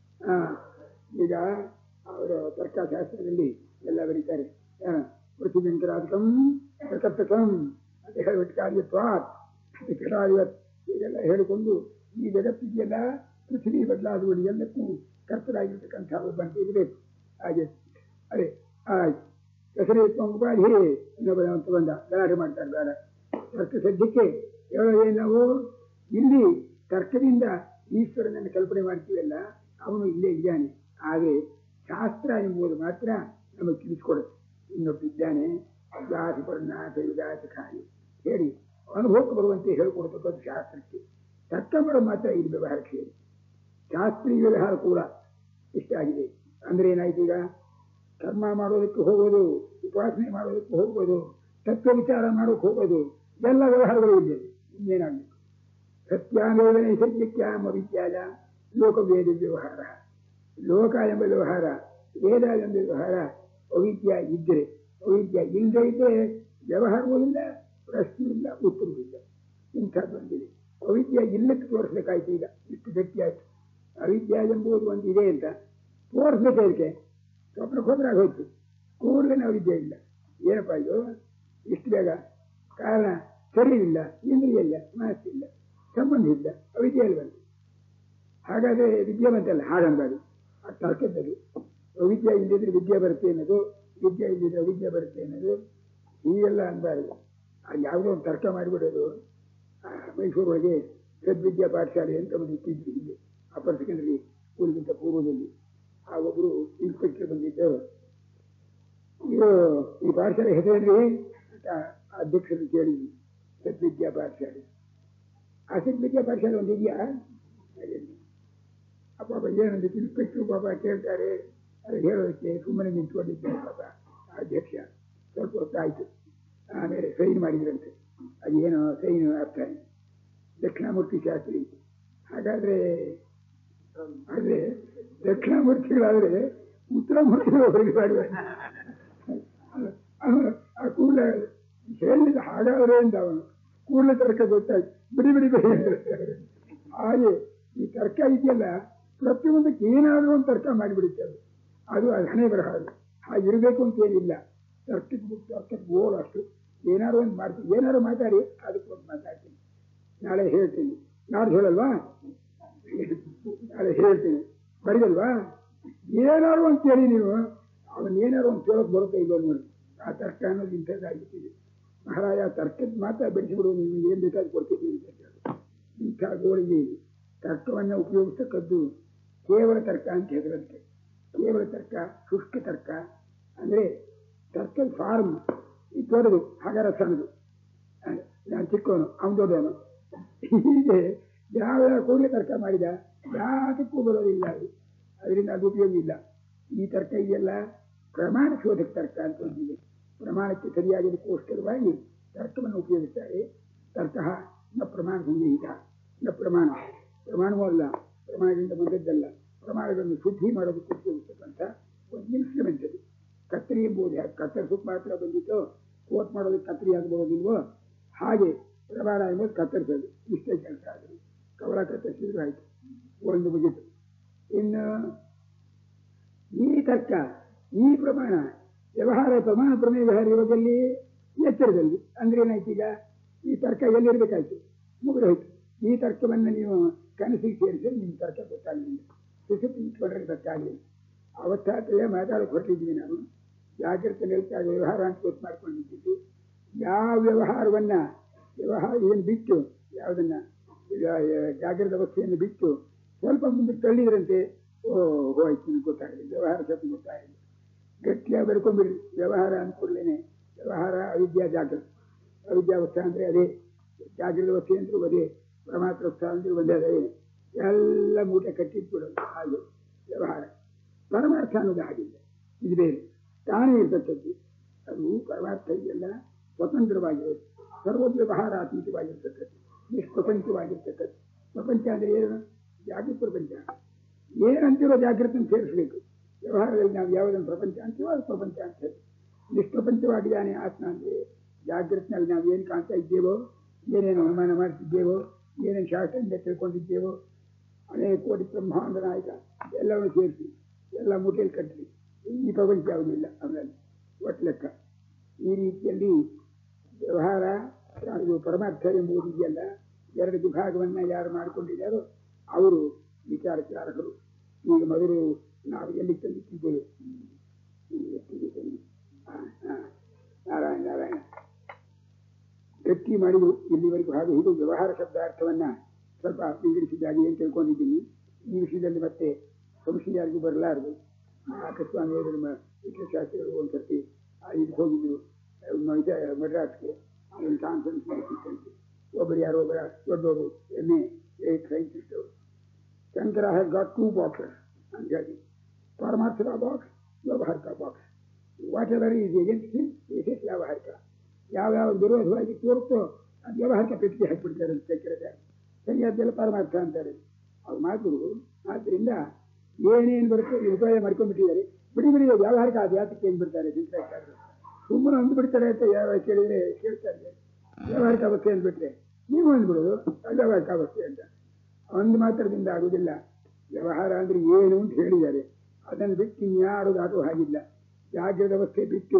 S1: ಈಗ ಅವರ ತರ್ಕಶಾಸ್ತ್ರದಲ್ಲಿ ಎಲ್ಲ ಬರೀತಾರೆ ಪೃಥ್ವಿಂಕರಾಧಿಕಂ ಪ್ರಕರ್ತಕಂ ಅಂತ ಹೇಳ್ಬಿಟ್ಟು ಕಾರ್ಯತ್ವಾತ್ ಕಟಾಯುವತ್ ಇದೆಲ್ಲ ಹೇಳಿಕೊಂಡು ಈ ಜಗತ್ತಿಗೆಲ್ಲ ಪೃಥ್ವಿ ಬದಲಾದವರು ಎಲ್ಲಕ್ಕೂ ಕರ್ತರಾಗಿರ್ತಕ್ಕಂಥ ಒಬ್ಬಂತೆ ಇರಬೇಕು ಹಾಗೆ ಅದೇ ಆಯ್ತು ಹೆಸರೇ ಉಪಾಧಿ ಇನ್ನೊಬ್ಬ ಬಂದ ಗಲಾಟೆ ಮಾಡ್ತಾರೆ ಬೇಡ ತರ್ಕ ಸದ್ಯಕ್ಕೆ ಹೇಳೋದೇ ನಾವು ಇಲ್ಲಿ ತರ್ಕದಿಂದ ಈಶ್ವರನನ್ನು ಕಲ್ಪನೆ ಮಾಡ್ತೀವಲ್ಲ ಅವನು ಇಲ್ಲೇ ಇದ್ದಾನೆ ಆದರೆ ಶಾಸ್ತ್ರ ಎಂಬುದು ಮಾತ್ರ ನಮಗೆ ತಿಳಿಸ್ಕೊಡುತ್ತೆ ಇನ್ನೊಬ್ಬಿದ್ದಾನೆ ಜಾತಿ ಪರಿಣಾಮ ಜಾತಿ ಖಾಲಿ ಹೇಳಿ ಅನುಭವಕ್ಕೆ ಬರುವಂತೆ ಹೇಳಿಕೊಡ್ತಕ್ಕಂಥ ಶಾಸ್ತ್ರಕ್ಕೆ ತರ್ಕ ಮಾಡೋ ಮಾತ್ರ ಇಲ್ಲಿ ವ್ಯವಹಾರಕ್ಕೆ ಹೇಳಿ ಶಾಸ್ತ್ರೀಯ ವ್ಯವಹಾರ ಕೂಡ ಇಷ್ಟ ಆಗಿದೆ ಅಂದ್ರೆ ಏನಾಯ್ತು ಈಗ ಕರ್ಮ ಮಾಡೋದಕ್ಕೆ ಹೋಗೋದು ಉಪಾಸನೆ ಮಾಡೋದಕ್ಕೆ ಹೋಗೋದು ತತ್ವ ವಿಚಾರ ಮಾಡೋಕೆ ಹೋಗೋದು ಎಲ್ಲ ವ್ಯವಹಾರಗಳು ಇದೆ ಇನ್ನೇನಾಗಬೇಕು ಸತ್ಯಾಮೇವ ನೈಸರ್ಗಿಕ್ಯಾಮ ವಿದ್ಯಾಲ ಲೋಕವೇದ ವ್ಯವಹಾರ ಲೋಕ ಎಂಬ ವ್ಯವಹಾರ ವೇದ ಎಂಬ ವ್ಯವಹಾರ ಅವಿದ್ಯ ಇದ್ದರೆ ಅವಿದ್ಯ ಇಲ್ಲದೆ ಇದ್ದರೆ ವ್ಯವಹಾರವೂ ಇಲ್ಲ ಪ್ರಶ್ನೆ ಇಲ್ಲ ಉತ್ತರವೂ ಇಲ್ಲ ಇಂಥದ್ದು ಬಂದಿದೆ ಅವಿದ್ಯ ಇಲ್ಲಕ್ಕೆ ತೋರಿಸ್ಬೇಕಾಯ್ತು ಈಗ ಇಷ್ಟು ಗಟ್ಟಿ ಆಯ್ತು ಅವಿದ್ಯ ಎಂಬುದು ಒಂದು ಇದೆ ಅಂತ ತೋರಿಸ್ಬೇಕಾಯ್ಕೆ ಸ್ವಪ್ನ ಹೋದ್ರೆ ಹೋಯ್ತು ಕೂಡಲೇ ಅವಿದ್ಯೆ ಇಲ್ಲ ಏನಪ್ಪ ಇದು ಇಷ್ಟು ಬೇಗ ಕಾರಣ ಸರಿ ಇಲ್ಲ ಇಂದ್ರಿಯ ಇಲ್ಲ ಮನಸ್ಸಿಲ್ಲ ಸಂಬಂಧ ಇಲ್ಲ ಅವಿದ್ಯೆ ಬಂತು ಹಾಗಾದ್ರೆ ವಿದ್ಯೆ ಬಂತಲ್ಲ ಹಾಗನ್ಬಾರ್ದು ಆ ತರ್ಕದಲ್ಲಿ ಅವಿದ್ಯೆ ಇಲ್ಲದಿದ್ರೆ ವಿದ್ಯೆ ಬರುತ್ತೆ ಅನ್ನೋದು ವಿದ್ಯೆ ಇಲ್ಲದಿದ್ರೆ ಅವಿದ್ಯೆ ಬರುತ್ತೆ ಅನ್ನೋದು ಹೀಗೆಲ್ಲ ಅನ್ಬಾರ್ದು ಅದು ಯಾವುದೋ ಒಂದು ತರ್ಕ ಮಾಡಿಬಿಡೋದು ಆ, ಮೈಸೂರು ಒಳಗೆ ಸದ್ವಿದ್ಯಾ ಪಾಠಶಾಲೆ ಅಂತ ಒಂದು ಇಟ್ಟಿದ್ರು ಇಲ್ಲಿ ಅಪ್ಪರ್ ಸೆಕೆಂಡರಿ ಸ್ಕೂಲ್ಗಿಂತ ಪೂರ್ವದಲ್ಲಿ ಆ ಒಬ್ಬರು ಇನ್ಸ್ಪೆಕ್ಟರ್ ಬಂದಿದ್ದರು ಇದು ಈ ಪಾಠಶಾಲೆ ಹೆಸರೇನ್ರಿ ಅಂತ ಅಧ್ಯಕ್ಷರು ಕೇಳಿದ್ವಿ ಸದ್ವಿದ್ಯಾ ಪಾಠಶಾಲೆ ಆ ಸದ್ವಿದ್ಯಾ ಪಾಠಶಾಲೆ ಒಂದು ಇದೆಯಾ ಆ ಪಾಪ ಏನಂದ್ರೆ ಇನ್ಸ್ಪೆಕ್ಟರ್ ಪಾಪ ಕೇಳ್ತಾರೆ ಅದು ಹೇಳೋದಕ್ಕೆ ಸುಮ್ಮನೆ ನಿಂತ್ಕೊಂಡಿದ್ದಾರೆ ಪಾಪ ಆ ಅಧ್ಯಕ್ಷ ಸ್ವಲ್ಪ ಹೊತ್ತಾಯ್ತು ಆಮೇಲೆ ಸೈನ್ ಮಾಡಿದ್ರಂತೆ ಅದೇನೋ ಸೈನ್ ಅರ್ಥ ಇಲ್ಲ. ದಕ್ಷಿಣಾಮೂರ್ತಿ ಶಾಸ್ತ್ರಿ ಹಾಗಾದ್ರೆ ಆದ್ರೆ ದಕ್ಷಿಣಾಮೂರ್ತಿಗಳಾದ್ರೆ ಉತ್ತರಾಮೂರ್ತಿಗಳು ಹೊರಗೆ ಮಾಡುವ ಅವನು ಆ ಕೂಡಲೇ ಹೇಳಿದ ಹಾಗಾದ್ರೆ ಅಂತ ಅವನು ಕೂಡಲೇ ತರ್ಕ ಗೊತ್ತಾಯ್ತು ಬಿಡಿ ಬಿಡಿ ಬಿಡಿ ಅಂದ್ರೆ. ಹಾಗೆ ಈ ತರ್ಕ ಇದೆಯಲ್ಲ ಪ್ರತಿಯೊಂದಕ್ಕೆ ಏನಾದರೂ ಒಂದು ತರ್ಕ ಮಾಡಿಬಿಡುತ್ತೆ ಅದು ಅದು ಅದು ಹಣೆ ಬರಹ ಅದು ಹಾಗಿರಬೇಕು ಅಂತ ಏನಿಲ್ಲ ತರ್ಕಕ್ಕೆ ತರ್ಕಕ್ಕೆ ಗೋಲ್ ಅಷ್ಟು ಏನಾದ್ರು ಒಂದು ಮಾಡ್ತೀನಿ ಏನಾದ್ರು ಮಾತಾಡಿ ಅದಕ್ಕೆ ಒಂದು ಮಾತಾಡ್ತೀನಿ ನಾಳೆ ಹೇಳ್ತೀನಿ ನಾಳೆ ಹೇಳಲ್ವಾ ನಾಳೆ ಹೇಳ್ತೀನಿ ಬರಿದಲ್ವಾ ಏನಾದ್ರು ಅಂತ ಹೇಳಿ ನೀವು ಅವನ್ ಏನಾದ್ರು ಒಂದು ಕೇಳೋಕೆ ಬರುತ್ತೆ ಇಲ್ಲೋ ನೋಡಿ ಆ ತರ್ಕ ಅನ್ನೋದು ಇಂಥದ್ದಾಗಿಟ್ಟಿದೆ ಮಹಾರಾಯ ತರ್ಕದ ಮಾತ್ರ ಬೆಳೆಸಿಬಿಡು ನೀವು ಏನು ಬೇಕಾದ್ರೂ ಕೊಡ್ತೀನಿ ಅಂತ ಹೇಳಿ ಇಂಥ ಗೋಳಿಗೆ ಇದೆ. ತರ್ಕವನ್ನು ಉಪಯೋಗಿಸ್ತಕ್ಕದ್ದು ಕೇವಲ ತರ್ಕ ಅಂತ ಹೆಸರಂತೆ ಕೇವಲ ತರ್ಕ ಶುಷ್ಕ ತರ್ಕ ಅಂದ್ರೆ ತರ್ಕದ ಫಾರ್ಮ್ ಈ ದೊಡ್ಡದು ಹಾಗಾರ ಸಣ್ಣದು ನಾನು ಚಿಕ್ಕವನು ಅವನು ದೊಡ್ಡವನು ಹೀಗೆ ಯಾವ ಯಾವ ಕೂಡಲೇ ತರ್ಕ ಮಾಡಿದ ಯಾತಕ್ಕೂ ಬರೋದಿಲ್ಲ ಅದು ಅದರಿಂದ ಅದು ಉಪಯೋಗ ಇಲ್ಲ ಈ ತರ್ಕ ಇದೆಯಲ್ಲ ಪ್ರಮಾಣ ಶೋಧಕ ತರ್ಕ ಅಂತ ಒಂದಿದೆ ಪ್ರಮಾಣಕ್ಕೆ ಸರಿಯಾಗಿದ್ದಕ್ಕೋಸ್ಕರವಾಗಿ ತರ್ಕವನ್ನು ಉಪಯೋಗಿಸ್ತಾರೆ ತರ್ಕ ನ ಪ್ರಮಾಣ ಸಂಗೀತ ನ ಪ್ರಮಾಣ ಪ್ರಮಾಣವೂ ಅಲ್ಲ ಪ್ರಮಾಣದಿಂದ ಬಂದದ್ದಲ್ಲ ಪ್ರಮಾಣಗಳನ್ನು ಶುದ್ಧಿ ಮಾಡೋದಕ್ಕೆ ಉಪಯೋಗಿಸ್ತಕ್ಕಂಥ ಒಂದು ಇನ್ಸ್ಟ್ರೂಮೆಂಟ್ ಅದು ಕತ್ತರಿ ಎಂಬುದು ಯಾಕೆ ಕತ್ತರಿಸೋಕೆ ಮಾತ್ರ ಬಂದಿತ್ತು ಕೋಟ್ ಮಾಡೋದಕ್ಕೆ ಕತ್ತರಿ ಆಗಿ ಬರೋದಿಲ್ವೋ ಹಾಗೆ ಪ್ರಮಾಣ ಎಂಬುದು ಕತ್ತರಿಸೋದು ಇಷ್ಟೇ ಕೆಲಸ ಆದರು ಕವಲ ಕತ್ತರಿಸಿದ್ರು ಆಯ್ತು ಒಂದು ಮುಗಿತು ಇನ್ನು ಈ ತರ್ಕ ಈ ಪ್ರಮಾಣ ವ್ಯವಹಾರ ಪ್ರಮಾಣ ಪ್ರಮೇಯ ವ್ಯವಹಾರ ಇವಾಗಲ್ಲಿ ಎಚ್ಚರದಲ್ಲಿ ಅಂದ್ರೆ ಏನಾಯ್ತು ಈಗ ಈ ತರ್ಕ ಎಲ್ಲಿರ್ಬೇಕಾಯ್ತು ಮುಗಿದೋಯ್ತು ಈ ತರ್ಕವನ್ನು ನೀವು ಕನಸಿಗೆ ಸೇರಿಸಿ ನಿಮ್ಮ ತರ್ಕ ಗೊತ್ತಾಗಲಿಲ್ಲ ಸುಸುತ್ತಿ ಇಟ್ಕೊಂಡ್ರೆ ಗೊತ್ತಾಗಲಿಲ್ಲ ಅವತ್ತಾಗಲೇ ಮಾತಾಡೋಕೆ ಹೊರಟಿದ್ವಿ ನಾನು ಜಾಗೃತ ನಿಲ್ತಾ ವ್ಯವಹಾರ ಅಂತ ಗೊತ್ತು ಮಾಡ್ಕೊಂಡಿದ್ದು ಯಾವ ವ್ಯವಹಾರವನ್ನ ವ್ಯವಹಾರ ಇದನ್ನು ಬಿಟ್ಟು ಯಾವುದನ್ನ ಜಾಗೃತ ಅವಸ್ಥೆಯನ್ನು ಬಿಟ್ಟು ಸ್ವಲ್ಪ ಮುಂದೆ ತಳ್ಳಿದ್ರಂತೆ ಓ ಹೋಯ್ತು ನಿಮ್ಗೆ ಗೊತ್ತಾಗಲಿಲ್ಲ ವ್ಯವಹಾರ ಶಬ್ದ ಗೊತ್ತಾಗಲಿಲ್ಲ ಗಟ್ಟಿಯಾಗಿ ಬರ್ಕೊಂಡ್ಬಿಡ್ರಿ ವ್ಯವಹಾರ ಅಂದ್ಕೊಡ್ಲೇನೆ ವ್ಯವಹಾರ ಅವಿದ್ಯಾ ಜಾಗೃತ ಅವಿದ್ಯಾವಸ್ಥೆ ಅಂದ್ರೆ ಅದೇ ಜಾಗೃತ ಅವಸ್ಥೆ ಅಂದ್ರೂ ಅದೇ ಪರಮಾತ್ಮ ಅಂದ್ರೆ ಒಂದೇ ಅದೇ ಎಲ್ಲ ಮೂಟೆ ಕಟ್ಟಿಟ್ಬಿಡೋದು ಹಾಗೆ ವ್ಯವಹಾರ ಪರಮಾರ್ಥ ಅನ್ನೋದು ಆಗಿಲ್ಲ ಇದು ಬೇರೆ ತಾನೇ ಇರ್ತಕ್ಕದ್ದು ಅದು ಪರಮಾರ್ಥ ಇದೆಲ್ಲ ಸ್ವತಂತ್ರವಾಗಿರೋದು ಸರ್ವ ವ್ಯವಹಾರ ಅತೀತವಾಗಿರ್ತಕ್ಕದ್ದು ನಿಷ್ಪ್ರಪಂಚವಾಗಿರ್ತಕ್ಕದ್ದು ಪ್ರಪಂಚ ಅಂದ್ರೆ ಏನು ಜಾಗೃತ ಪ್ರಪಂಚ ಏನಂತಿರೋ ಜಾಗೃತಿ ಸೇರಿಸಬೇಕು ವ್ಯವಹಾರದಲ್ಲಿ ನಾವು ಯಾವುದನ್ನು ಪ್ರಪಂಚ ಅಂತೀವೋ ಅದು ಪ್ರಪಂಚ ಅಂತ ಹೇಳಿ ನಿಷ್ಪ್ರಪಂಚವಾಗಿದ್ದಾನೆ ಆತ್ಮ ಅಂದ್ರೆ ಜಾಗೃತಿನಲ್ಲಿ ನಾವು ಏನು ಕಾಣ್ತಾ ಇದ್ದೇವೋ ಏನೇನು ಅನುಮಾನ ಮಾಡ್ತಿದ್ದೇವೋ ಏನೇನು ಶಾಸ್ತ್ರದಿಂದ ತಿಳ್ಕೊಂಡಿದ್ದೇವೋ ಅನೇಕ ಕೋಟಿ ಬ್ರಹ್ಮಾಂಡ ನಾಯಕ ಎಲ್ಲವನ್ನು ಸೇರಿಸಿ ಎಲ್ಲ ಮುಟ್ಟಿಯಲ್ಲಿ ಕಟ್ಟಲಿ ಈ ಪ್ರಪಂಚ ಯಾವುದಿಲ್ಲ ಅವರಲ್ಲಿ ಒಟ್ಟು ಲೆಕ್ಕ ಈ ರೀತಿಯಲ್ಲಿ ವ್ಯವಹಾರ ಯಾರಿಗೂ ಪರಮಾರ್ಥ ಎಂಬುದು ಇದೆಯಲ್ಲ ಎರಡು ವಿಭಾಗವನ್ನ ಯಾರು ಮಾಡಿಕೊಂಡಿದ್ದಾರೋ ಅವರು ವಿಚಾರಕ್ಕೆ ಅರ್ಹರು ಈಗ ಮೊದಲು ನಾವು ಎಲ್ಲಿ ತಂದಿಟ್ಟಿದ್ದೇವೆ ನಾರಾಯಣ ನಾರಾಯಣ ಗಟ್ಟಿ ಮಾಡಿದ್ರು ಇಲ್ಲಿವರೆಗೂ ಹಾಗೆ ಹೀಗೆ ವ್ಯವಹಾರ ಶಬ್ದಾರ್ಥವನ್ನ ಸ್ವಲ್ಪ ವಿಂಗಡಿಸಿದ್ದಾಗಿ ಏನು ತಿಳ್ಕೊಂಡಿದ್ದೀನಿ ಈ ವಿಷಯದಲ್ಲಿ ಮತ್ತೆ ಸಂಶಯ ಯಾರಿಗೂ ಬರಲಾರದು ಆಕಸ್ವಾಮಿ ನಮ್ಮ ವಿಶ್ವಶಾಸ್ತ್ರಿಗಳು ಒಂದ್ಸರ್ತಿ ಇದಕ್ಕೆ ಹೋಗಿದ್ರು ಮಡ್ರಾಸ್ಗೆ ಅಲ್ಲಿ ಕಾನ್ಫರೆನ್ಸ್ ಮಾಡ್ತಿದ್ದಂತೆ ಒಬ್ಬರು ಯಾರೋ ಒಬ್ಬರ ದೊಡ್ಡವರು ಎಮ್ ಎ ಏಟ್ ಸೈಂಟಿಸ್ಟ್ ಅವರು Shankara has got two boxes ಅಂತ ಹೇಳಿ ಪರಮಾರ್ಥದ ಬಾಕ್ಸ್ ವ್ಯವಹಾರಿಕ box whatever is agent is is ವ್ಯಾವಹಾರಿಕ ಯಾವ್ಯಾವ ವಿರೋಧವಾಗಿ ತೋರುತ್ತೋ ಅದು ವ್ಯವಹಾರಿಕ ಪೆಟ್ಟಿಗೆ ಹಾಕಿಬಿಡ್ತಾರೆ ಅಂತ ಕೇಳಿದೆ ಸರಿಯಾದ್ದೆಲ್ಲ ಪರಮಾರ್ಥ ಅಂತಾರೆ ಅವ್ರು ಮಾತು ಆದ್ರಿಂದ ಏನೇನು ಬರುತ್ತೆ ಉಪಾಯ ಮಾಡ್ಕೊಂಡ್ಬಿಟ್ಟಿದ್ದಾರೆ ಬಿಡಿ ಬಿಡಿ ವ್ಯಾವಹಾರಿಕ ಅದು ಯಾತಕ್ಕೆ ಏನು ಬಿಡ್ತಾರೆ ಶಂಕರಾಚಾರ್ಯರು ಸುಮ್ಮನೆ ಅಂದ್ಬಿಡ್ತಾರೆ ಅಂತ ಯಾವ ಕೇಳಿದ್ರೆ ಕೇಳ್ತಾರೆ ವ್ಯಾವಹಾರಿಕ ಅವಸ್ಥೆ ಅಂದ್ಬಿಟ್ರೆ ನೀವು ಅಂದ್ಬಿಡೋದು ಅವ್ಯಾವಹಾರಿಕ ಅವಸ್ಥೆ ಅಂತ ಒಂದು ಮಾತ್ರದಿಂದ ಆಗುದಿಲ್ಲ ವ್ಯವಹಾರ ಅಂದ್ರೆ ಏನು ಅಂತ ಹೇಳಿದ್ದಾರೆ ಅದನ್ನು ಬಿಟ್ಟು ಇನ್ಯಾರು ದಾಟೋ ಹಾಗಿಲ್ಲ ಜಾಗ್ರದ ಅವಸ್ಥೆ ಬಿಟ್ಟು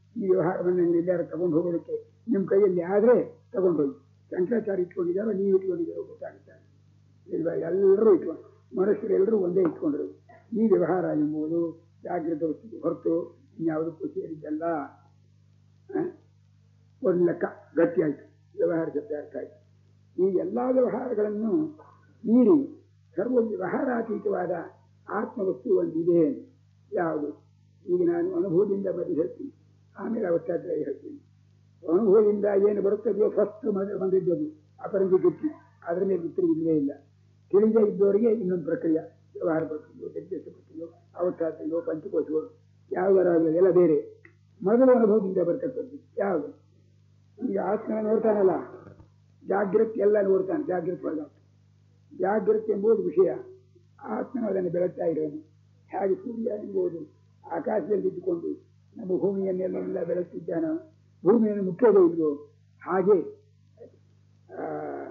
S1: ಈ ವ್ಯವಹಾರವನ್ನು ಎಲ್ಲಾರು ತಗೊಂಡು ಹೋಗೋದಕ್ಕೆ ನಿಮ್ಮ ಕೈಯಲ್ಲಿ ಆದರೆ ತಗೊಂಡು ಹೋಗಿ ಶಂಕರಾಚಾರ್ಯ ಇಟ್ಕೊಂಡಿದ್ದಾರೋ ನೀವು ಇಟ್ಕೊಂಡಿದ್ದಾರೋ ಗೊತ್ತಾಗುತ್ತೆ ಇಲ್ವಾ ಎಲ್ಲರೂ ಇಟ್ಕೊಂಡು ಮನುಷ್ಯರು ಎಲ್ಲರೂ ಒಂದೇ ಇಟ್ಕೊಂಡ್ರು ಈ ವ್ಯವಹಾರ ಎಂಬುದು ಜಾಗೃತ ವಸ್ತು ಹೊರತು ಇನ್ಯಾವುದಕ್ಕೂ ಸೇರಿದ್ದಲ್ಲ ಆ? ಒಂದು ಲೆಕ್ಕ ಗಟ್ಟಿಯಾಯಿತು ವ್ಯವಹಾರ ಶಬ್ದ ಅರ್ಥ ಆಯಿತು ಈ ಎಲ್ಲ ವ್ಯವಹಾರಗಳನ್ನು ಮೀರಿ ಸರ್ವ ವ್ಯವಹಾರಾತೀತವಾದ ಆತ್ಮವಸ್ತು ಒಂದಿದೆ ಯಾವುದು ಈಗ ನಾನು ಅನುಭವದಿಂದ ಬರೆದು ಹೇಳ್ತೀನಿ ಆಮೇಲೆ ಅವತ್ತಾದ್ರೆ ಹೇಳ್ತೀನಿ ಅನುಭವದಿಂದ ಏನು ಬರುತ್ತದೆಯೋ ಫಸ್ಟ್ ಮೊದಲು ಬಂದಿದ್ದದು ಅಪರಂಜಿ ಗಟ್ಟಿ ಅದರ ಮೇಲೆ ಉತ್ತರ ಇಲ್ಲವೇ ಇಲ್ಲ ತಿಳಿದೇ ಇದ್ದವರಿಗೆ ಇನ್ನೊಂದು ಪ್ರಕ್ರಿಯೆ ವ್ಯವಹಾರ ಪ್ರಕ್ರಿಯೆ ನಿರ್ದೇಶ ಪ್ರಕ್ರಿಯೆ ಅವತ್ತಾದ್ರೆಯೋ ಪಂಚಕೋಶಗಳು ಯಾವುದರಾಗಲಿ ಎಲ್ಲ ಬೇರೆ ಮೊದಲು ಅನುಭವದಿಂದ ಬರ್ತಕ್ಕದ್ದು ಯಾವುದು ಈಗ ಆತ್ಮ ನೋಡ್ತಾನಲ್ಲ ಜಾಗೃತಿ ಎಲ್ಲ ನೋಡ್ತಾನೆ ಜಾಗೃತಿ ಒಳಗ ಜಾಗೃತಿ ಎಂಬುದು ವಿಷಯ ಆತ್ಮನು ಅದನ್ನು ಬೆಳಗ್ತಾ ಇರೋನು ಹೇಗೆ ಸೂರ್ಯ ಎಂಬುದು ಆಕಾಶದಲ್ಲಿ ಇದ್ದುಕೊಂಡು ನಮ್ಮ ಭೂಮಿಯನ್ನೆಲ್ಲ ಬೆಳಗ್ತಿದ್ದಾನ ಭೂಮಿಯನ್ನು ಮುಟ್ಟೋದೇ ಇಲ್ವೋ ಹಾಗೆ ಆ,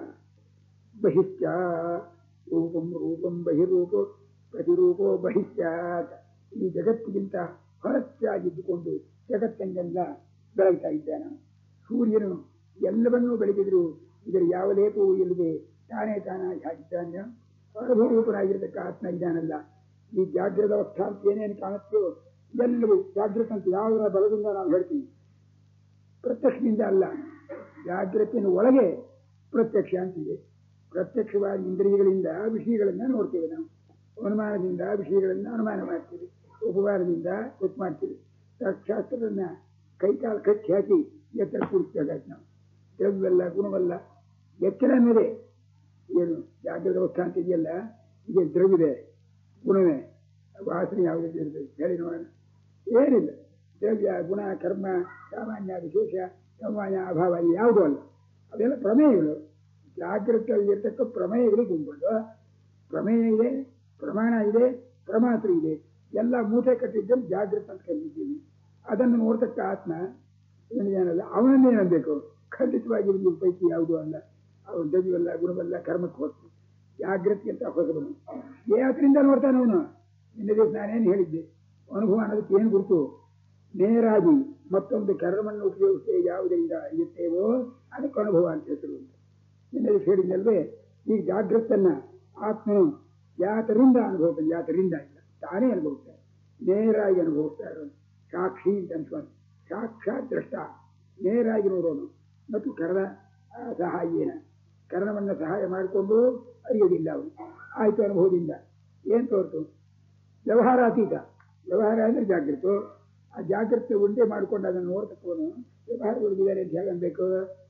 S1: ಬಹಿಶ್ಚ ರೂಪಂ ರೂಪಂ ಬಹಿರೂಪೋ ಪ್ರತಿರೂಪೋ ಬಹಿಶ್ಚಾತ್ ಈ ಜಗತ್ತಿಗಿಂತ ಹೊರಚಾಗಿದ್ದುಕೊಂಡು ಜಗತ್ತನ್ನೆಲ್ಲ ಬೆಳಗ್ತಾ ಇದ್ದಾನ ಸೂರ್ಯನು ಎಲ್ಲವನ್ನೂ ಬೆಳಗಿದ್ರು ಇದರ ಯಾವ ಲೇಪವೂ ಇಲ್ಲದೆ ತಾನೇ ತಾನಾಗಿ ಹಾಕಿದ್ದಾನೆ ಅನುಭವರೂಪನಾಗಿರತಕ್ಕ ಆತ್ಮ ಇದ್ದಾನಲ್ಲ ಈ ಜಾಗೃತ ಅವಸ್ಥಾ ಅಂತ ಏನೇನು ಕಾಣುತ್ತೋ ಎಲ್ಲವೂ ಜಾಗೃತ ಅಂತ ಯಾವುದರ ಬಲದಿಂದ ನಾವು ಹೇಳ್ತೀವಿ ಪ್ರತ್ಯಕ್ಷದಿಂದ ಅಲ್ಲ ಜಾಗೃತಿನ ಒಳಗೆ ಪ್ರತ್ಯಕ್ಷ ಅಂತಿದೆ ಪ್ರತ್ಯಕ್ಷವಾದ ಇಂದ್ರಿಯಗಳಿಂದ ವಿಷಯಗಳನ್ನ ನೋಡ್ತೇವೆ ನಾವು ಅನುಮಾನದಿಂದ ವಿಷಯಗಳನ್ನ ಅನುಮಾನ ಮಾಡ್ತೀವಿ ಉಪವಾರದಿಂದ ಗೊತ್ತು ಮಾಡ್ತೀವಿ ಶಾಸ್ತ್ರದನ್ನ ಕೈಕಾಲು ಕಚ್ಚಿ ಹಾಕಿ ಎತ್ತರ ಕೂರಿಸ್ಬೇಕಾಯ್ತು ನಾವು ದ್ರವ್ಯವಲ್ಲ ಗುಣವಲ್ಲ ಎಚ್ಚರ ಅನ್ನೋದೇ ಏನು ಜಾಗೃತ ಅವಸ್ಥಾ ಅಂತ ಇದೆಯಲ್ಲ ಇದೆ ದ್ರವ್ಯದೆ ಗುಣವೇ ವಾಸನೆ ಯಾವುದೇ ಇರ್ತದೆ ಹೇಳಿ ನೋಡೋಣ ಏನಿಲ್ಲ ದ್ರವ್ಯ ಗುಣ ಕರ್ಮ ಸಾಮಾನ್ಯ ವಿಶೇಷ ಸಾಮಾನ್ಯ ಅಭಾವ ಇದು ಯಾವುದೂ ಅಲ್ಲ ಅವೆಲ್ಲ ಪ್ರಮೇಯಗಳು ಜಾಗೃತವಾಗಿರ್ತಕ್ಕ ಪ್ರಮೇಯಗಳು ಗುಂಪುಗಳು ಪ್ರಮೇಯ ಇದೆ ಪ್ರಮಾಣ ಇದೆ ಪ್ರಮಾತ್ರ ಇದೆ ಎಲ್ಲ ಮೂಟೆ ಕಟ್ಟಿದ್ದನ್ನು ಜಾಗೃತ ಅಂತ ಕರೀತೀವಿ ಅದನ್ನು ನೋಡ್ತಕ್ಕ ಆತ್ಮ ಏನಿದೆಯಲ್ಲ ಅವನನ್ನೇ ಅನ್ಬೇಕು ಖಂಡಿತವಾಗಿ ಒಂದು ಪೈಕಿ ಯಾವುದೂ ಅಲ್ಲ ಅವನು ದೈವಲ್ಲ ಗುಣವಲ್ಲ ಕರ್ಮಕ್ಕೆ ಹೋಗ್ತು ಜಾಗೃತಿ ಅಂತ ಹೊಸಬನು ಯಾತ್ರಿಂದ ನೋಡ್ತಾನೆ ಅವನು ನಿನ್ನೆ ದಿವಸ ನಾನೇನು ಹೇಳಿದ್ದೆ ಅನುಭವ ಅನ್ನೋದಕ್ಕೆ ಏನು ಗುರುತು ನೇರಾಗಿ ಮತ್ತೊಂದು ಕರ್ಮವನ್ನು ಉಪಯೋಗಿಸಿ ಯಾವುದರಿಂದ ಇರುತ್ತೇವೋ ಅದಕ್ಕೆ ಅನುಭವ ಅಂತ ಹೆಸರು ಅಂತ ನಿನ್ನೆ ದಿವಸ ಹೇಳಿದ್ನಲ್ವೇ ಈ ಜಾಗೃತನ್ನ ಆತ್ಮನು ಯಾತರಿಂದ ಅನುಭವಿಸ್ತಾನೆ ಯಾತರಿಂದ ಇಲ್ಲ ತಾನೇ ಅನುಭವಿಸ್ತಾನೆ ನೇರಾಗಿ ಅನುಭವಿಸ್ತಾ ಇರೋನು ಸಾಕ್ಷಿ ಅಂತ ಅನ್ಸ್ಕೊಂಡು ಸಾಕ್ಷಾತ್ ದ್ರಷ್ಟ ನೇರಾಗಿ ನೋಡೋನು ಮತ್ತು ಕರ್ಣ ಆ, ಸಹಾಯೇನ ಕರ್ಣವನ್ನ ಸಹಾಯ ಮಾಡಿಕೊಂಡು ಅರಿಯೋದಿಲ್ಲ ಅವನು ಆಯ್ತು ಅನುಭವದಿಂದ ಏನ್ ತೋರ್ತು ವ್ಯವಹಾರಾತೀತ ವ್ಯವಹಾರ ಅಂದ್ರೆ ಜಾಗೃತ ಆ ಜಾಗೃತಿ ಉಂಡೆ ಮಾಡ್ಕೊಂಡು ಅದನ್ನು ನೋಡ್ತಕ್ಕವನು ವ್ಯವಹಾರಗಳಿದ್ದಾರೆ ಅಂತ ಹೇಗೆ ಅನ್ಬೇಕು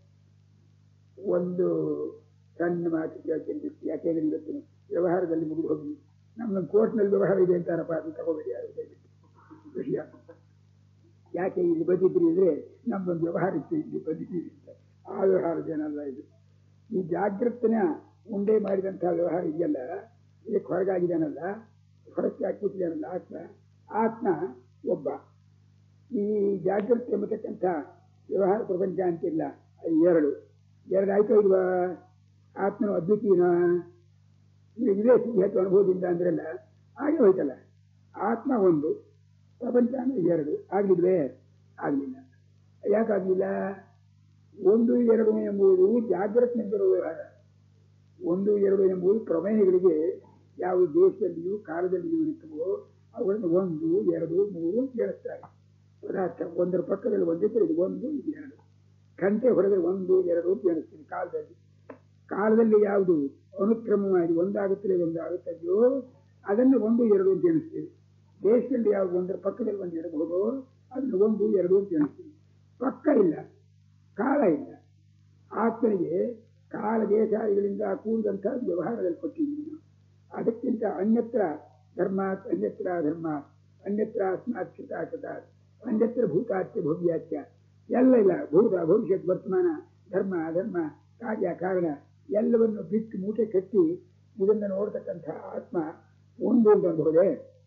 S1: ಒಂದು ಸಣ್ಣ ಮಾತು ಕೇಳ್ತೀನಿ ಯಾಕೆಂದ್ರೆ ಇವತ್ತು ವ್ಯವಹಾರದಲ್ಲಿ ಮುಗಿದು ಹೋಗಿ ನಮ್ಮ ಕೋರ್ಟ್ನಲ್ಲಿ ವ್ಯವಹಾರ ಇದೆ ಅಂತಾರಪ್ಪ ಅದು ತಗೋಬೇಡಿ ಯಾರು ದಯವಿಟ್ಟು ವಿಷಯ ಯಾಕೆ ಇಲ್ಲಿ ಬಂದಿದ್ರಿ ಅಂದ್ರೆ ನಮ್ದೊಂದು ವ್ಯವಹಾರ ಇತ್ತು ಇಲ್ಲಿ ಬಂದಿದ್ದೀವಿ ಅಂತ ಆ ವ್ಯವಹಾರದೇನಲ್ಲ ಇದು ಈ ಜಾಗೃತನ ಉಂಡೆ ಮಾಡಿದಂತಹ ವ್ಯವಹಾರ ಇದೆಯಲ್ಲ ಇದಕ್ಕೆ ಹೊರಗಾಗಿದ್ದಾನಲ್ಲ ಹೊರಕ್ಕೆ ಹಾಕಿದ್ದಾನಲ್ಲ ಆತ್ಮ ಆತ್ಮ ಒಬ್ಬ ಈ ಜಾಗೃತಿ ಎಂಬತಕ್ಕಂಥ ವ್ಯವಹಾರ ಪ್ರಪಂಚ ಅಂತಿಲ್ಲ ಅದು ಎರಡು ಎರಡು ಆಯ್ತು ಇಲ್ವಾ ಆತ್ಮನು ಅದ್ವಿತೀಯನ ಈಗ ಇದೇ ಸಿದ್ಧಾಂತ ಅನುಭವದಿಂದ ಅಂದ್ರಲ್ಲ ಹಾಗೆ ಹೋಯ್ತಲ್ಲ ಆತ್ಮ ಒಂದು ಪ್ರಪಂಚ ಅಂದ್ರೆ ಎರಡು ಆಗ್ಲಿಲ್ವೇ ಆಗ್ಲಿಲ್ಲ ಯಾಕಾಗ್ಲಿಲ್ಲ ಒಂದು ಎರಡು ಎಂಬುದು ಜಾಗೃತಿನಿಂದ ವ್ಯವಹಾರ ಒಂದು ಎರಡು ಎಂಬುದು ಪ್ರಮೇಯಗಳಿಗೆ ಯಾವ ದೇಶದಲ್ಲಿಯೂ ಕಾಲದಲ್ಲಿಯೂ ಇರುತ್ತವೋ ಅವುಗಳನ್ನು ಒಂದು ಎರಡು ಮೂರು ಹೇಳುತ್ತಾರೆ ಪದಾರ್ಥ ಒಂದರ ಪಕ್ಕದಲ್ಲಿ ಒಂದಿದ್ರೆ ಇದು ಒಂದು ಇದು ಎರಡು ಗಂಟೆ ಹೊರಗೆ ಒಂದು ಎರಡು ಅಂತ ಎಣಿಸ್ತೀನಿ ಕಾಲದಲ್ಲಿ ಕಾಲದಲ್ಲಿ ಯಾವುದು ಅನುಕ್ರಮವಾಗಿ ಒಂದಾಗುತ್ತಲೇ ಒಂದು ಆಗುತ್ತದೆಯೋ ಅದನ್ನು ಒಂದು ಎರಡು ಅಂತ ಎಣಿಸ್ತೀವಿ ದೇಶದಲ್ಲಿ ಯಾವುದು ಒಂದರ ಪಕ್ಕದಲ್ಲಿ ಒಂದು ಇರಬಹುದು ಅದನ್ನು ಒಂದು ಎರಡು ಅಂತ ಎಣಿಸ್ತೀವಿ ಪಕ್ಕ ಇಲ್ಲ ಕಾಲ ಇಲ್ಲ ಆತ್ಮನಿಗೆ ಕಾಲ ದೇಶಾದಿಗಳಿಂದ ಕೂಡಿದಂಥ ವ್ಯವಹಾರದಲ್ಲಿ ಕೊಟ್ಟಿದ್ದೀವಿ ನಾವು ಅದಕ್ಕಿಂತ ಅನ್ಯತ್ರ ಧರ್ಮಾತ್ ಅನ್ಯತ್ರ ಧರ್ಮ ಅನ್ಯತ್ರ ಅಸ್ಮಾತ್ ಕೃತಾಕೃತ ಅನ್ಯತ್ರ ಭೂತಾತ್ಯ ಭವ್ಯಾತ್ಯ ಎಲ್ಲ ಇಲ್ಲ ಭೂತ ಭವಿಷ್ಯತ್ ವರ್ತಮಾನ ಧರ್ಮ ಅಧರ್ಮ ಕಾರ್ಯ ಕಾರಣ ಎಲ್ಲವನ್ನು ಬಿಟ್ಟು ಮೂಟೆ ಕಟ್ಟಿ ಇದನ್ನು ನೋಡ್ತಕ್ಕಂಥ ಆತ್ಮ ಒಂದು ಅಂತ ಅನ್ಬಹುದೇ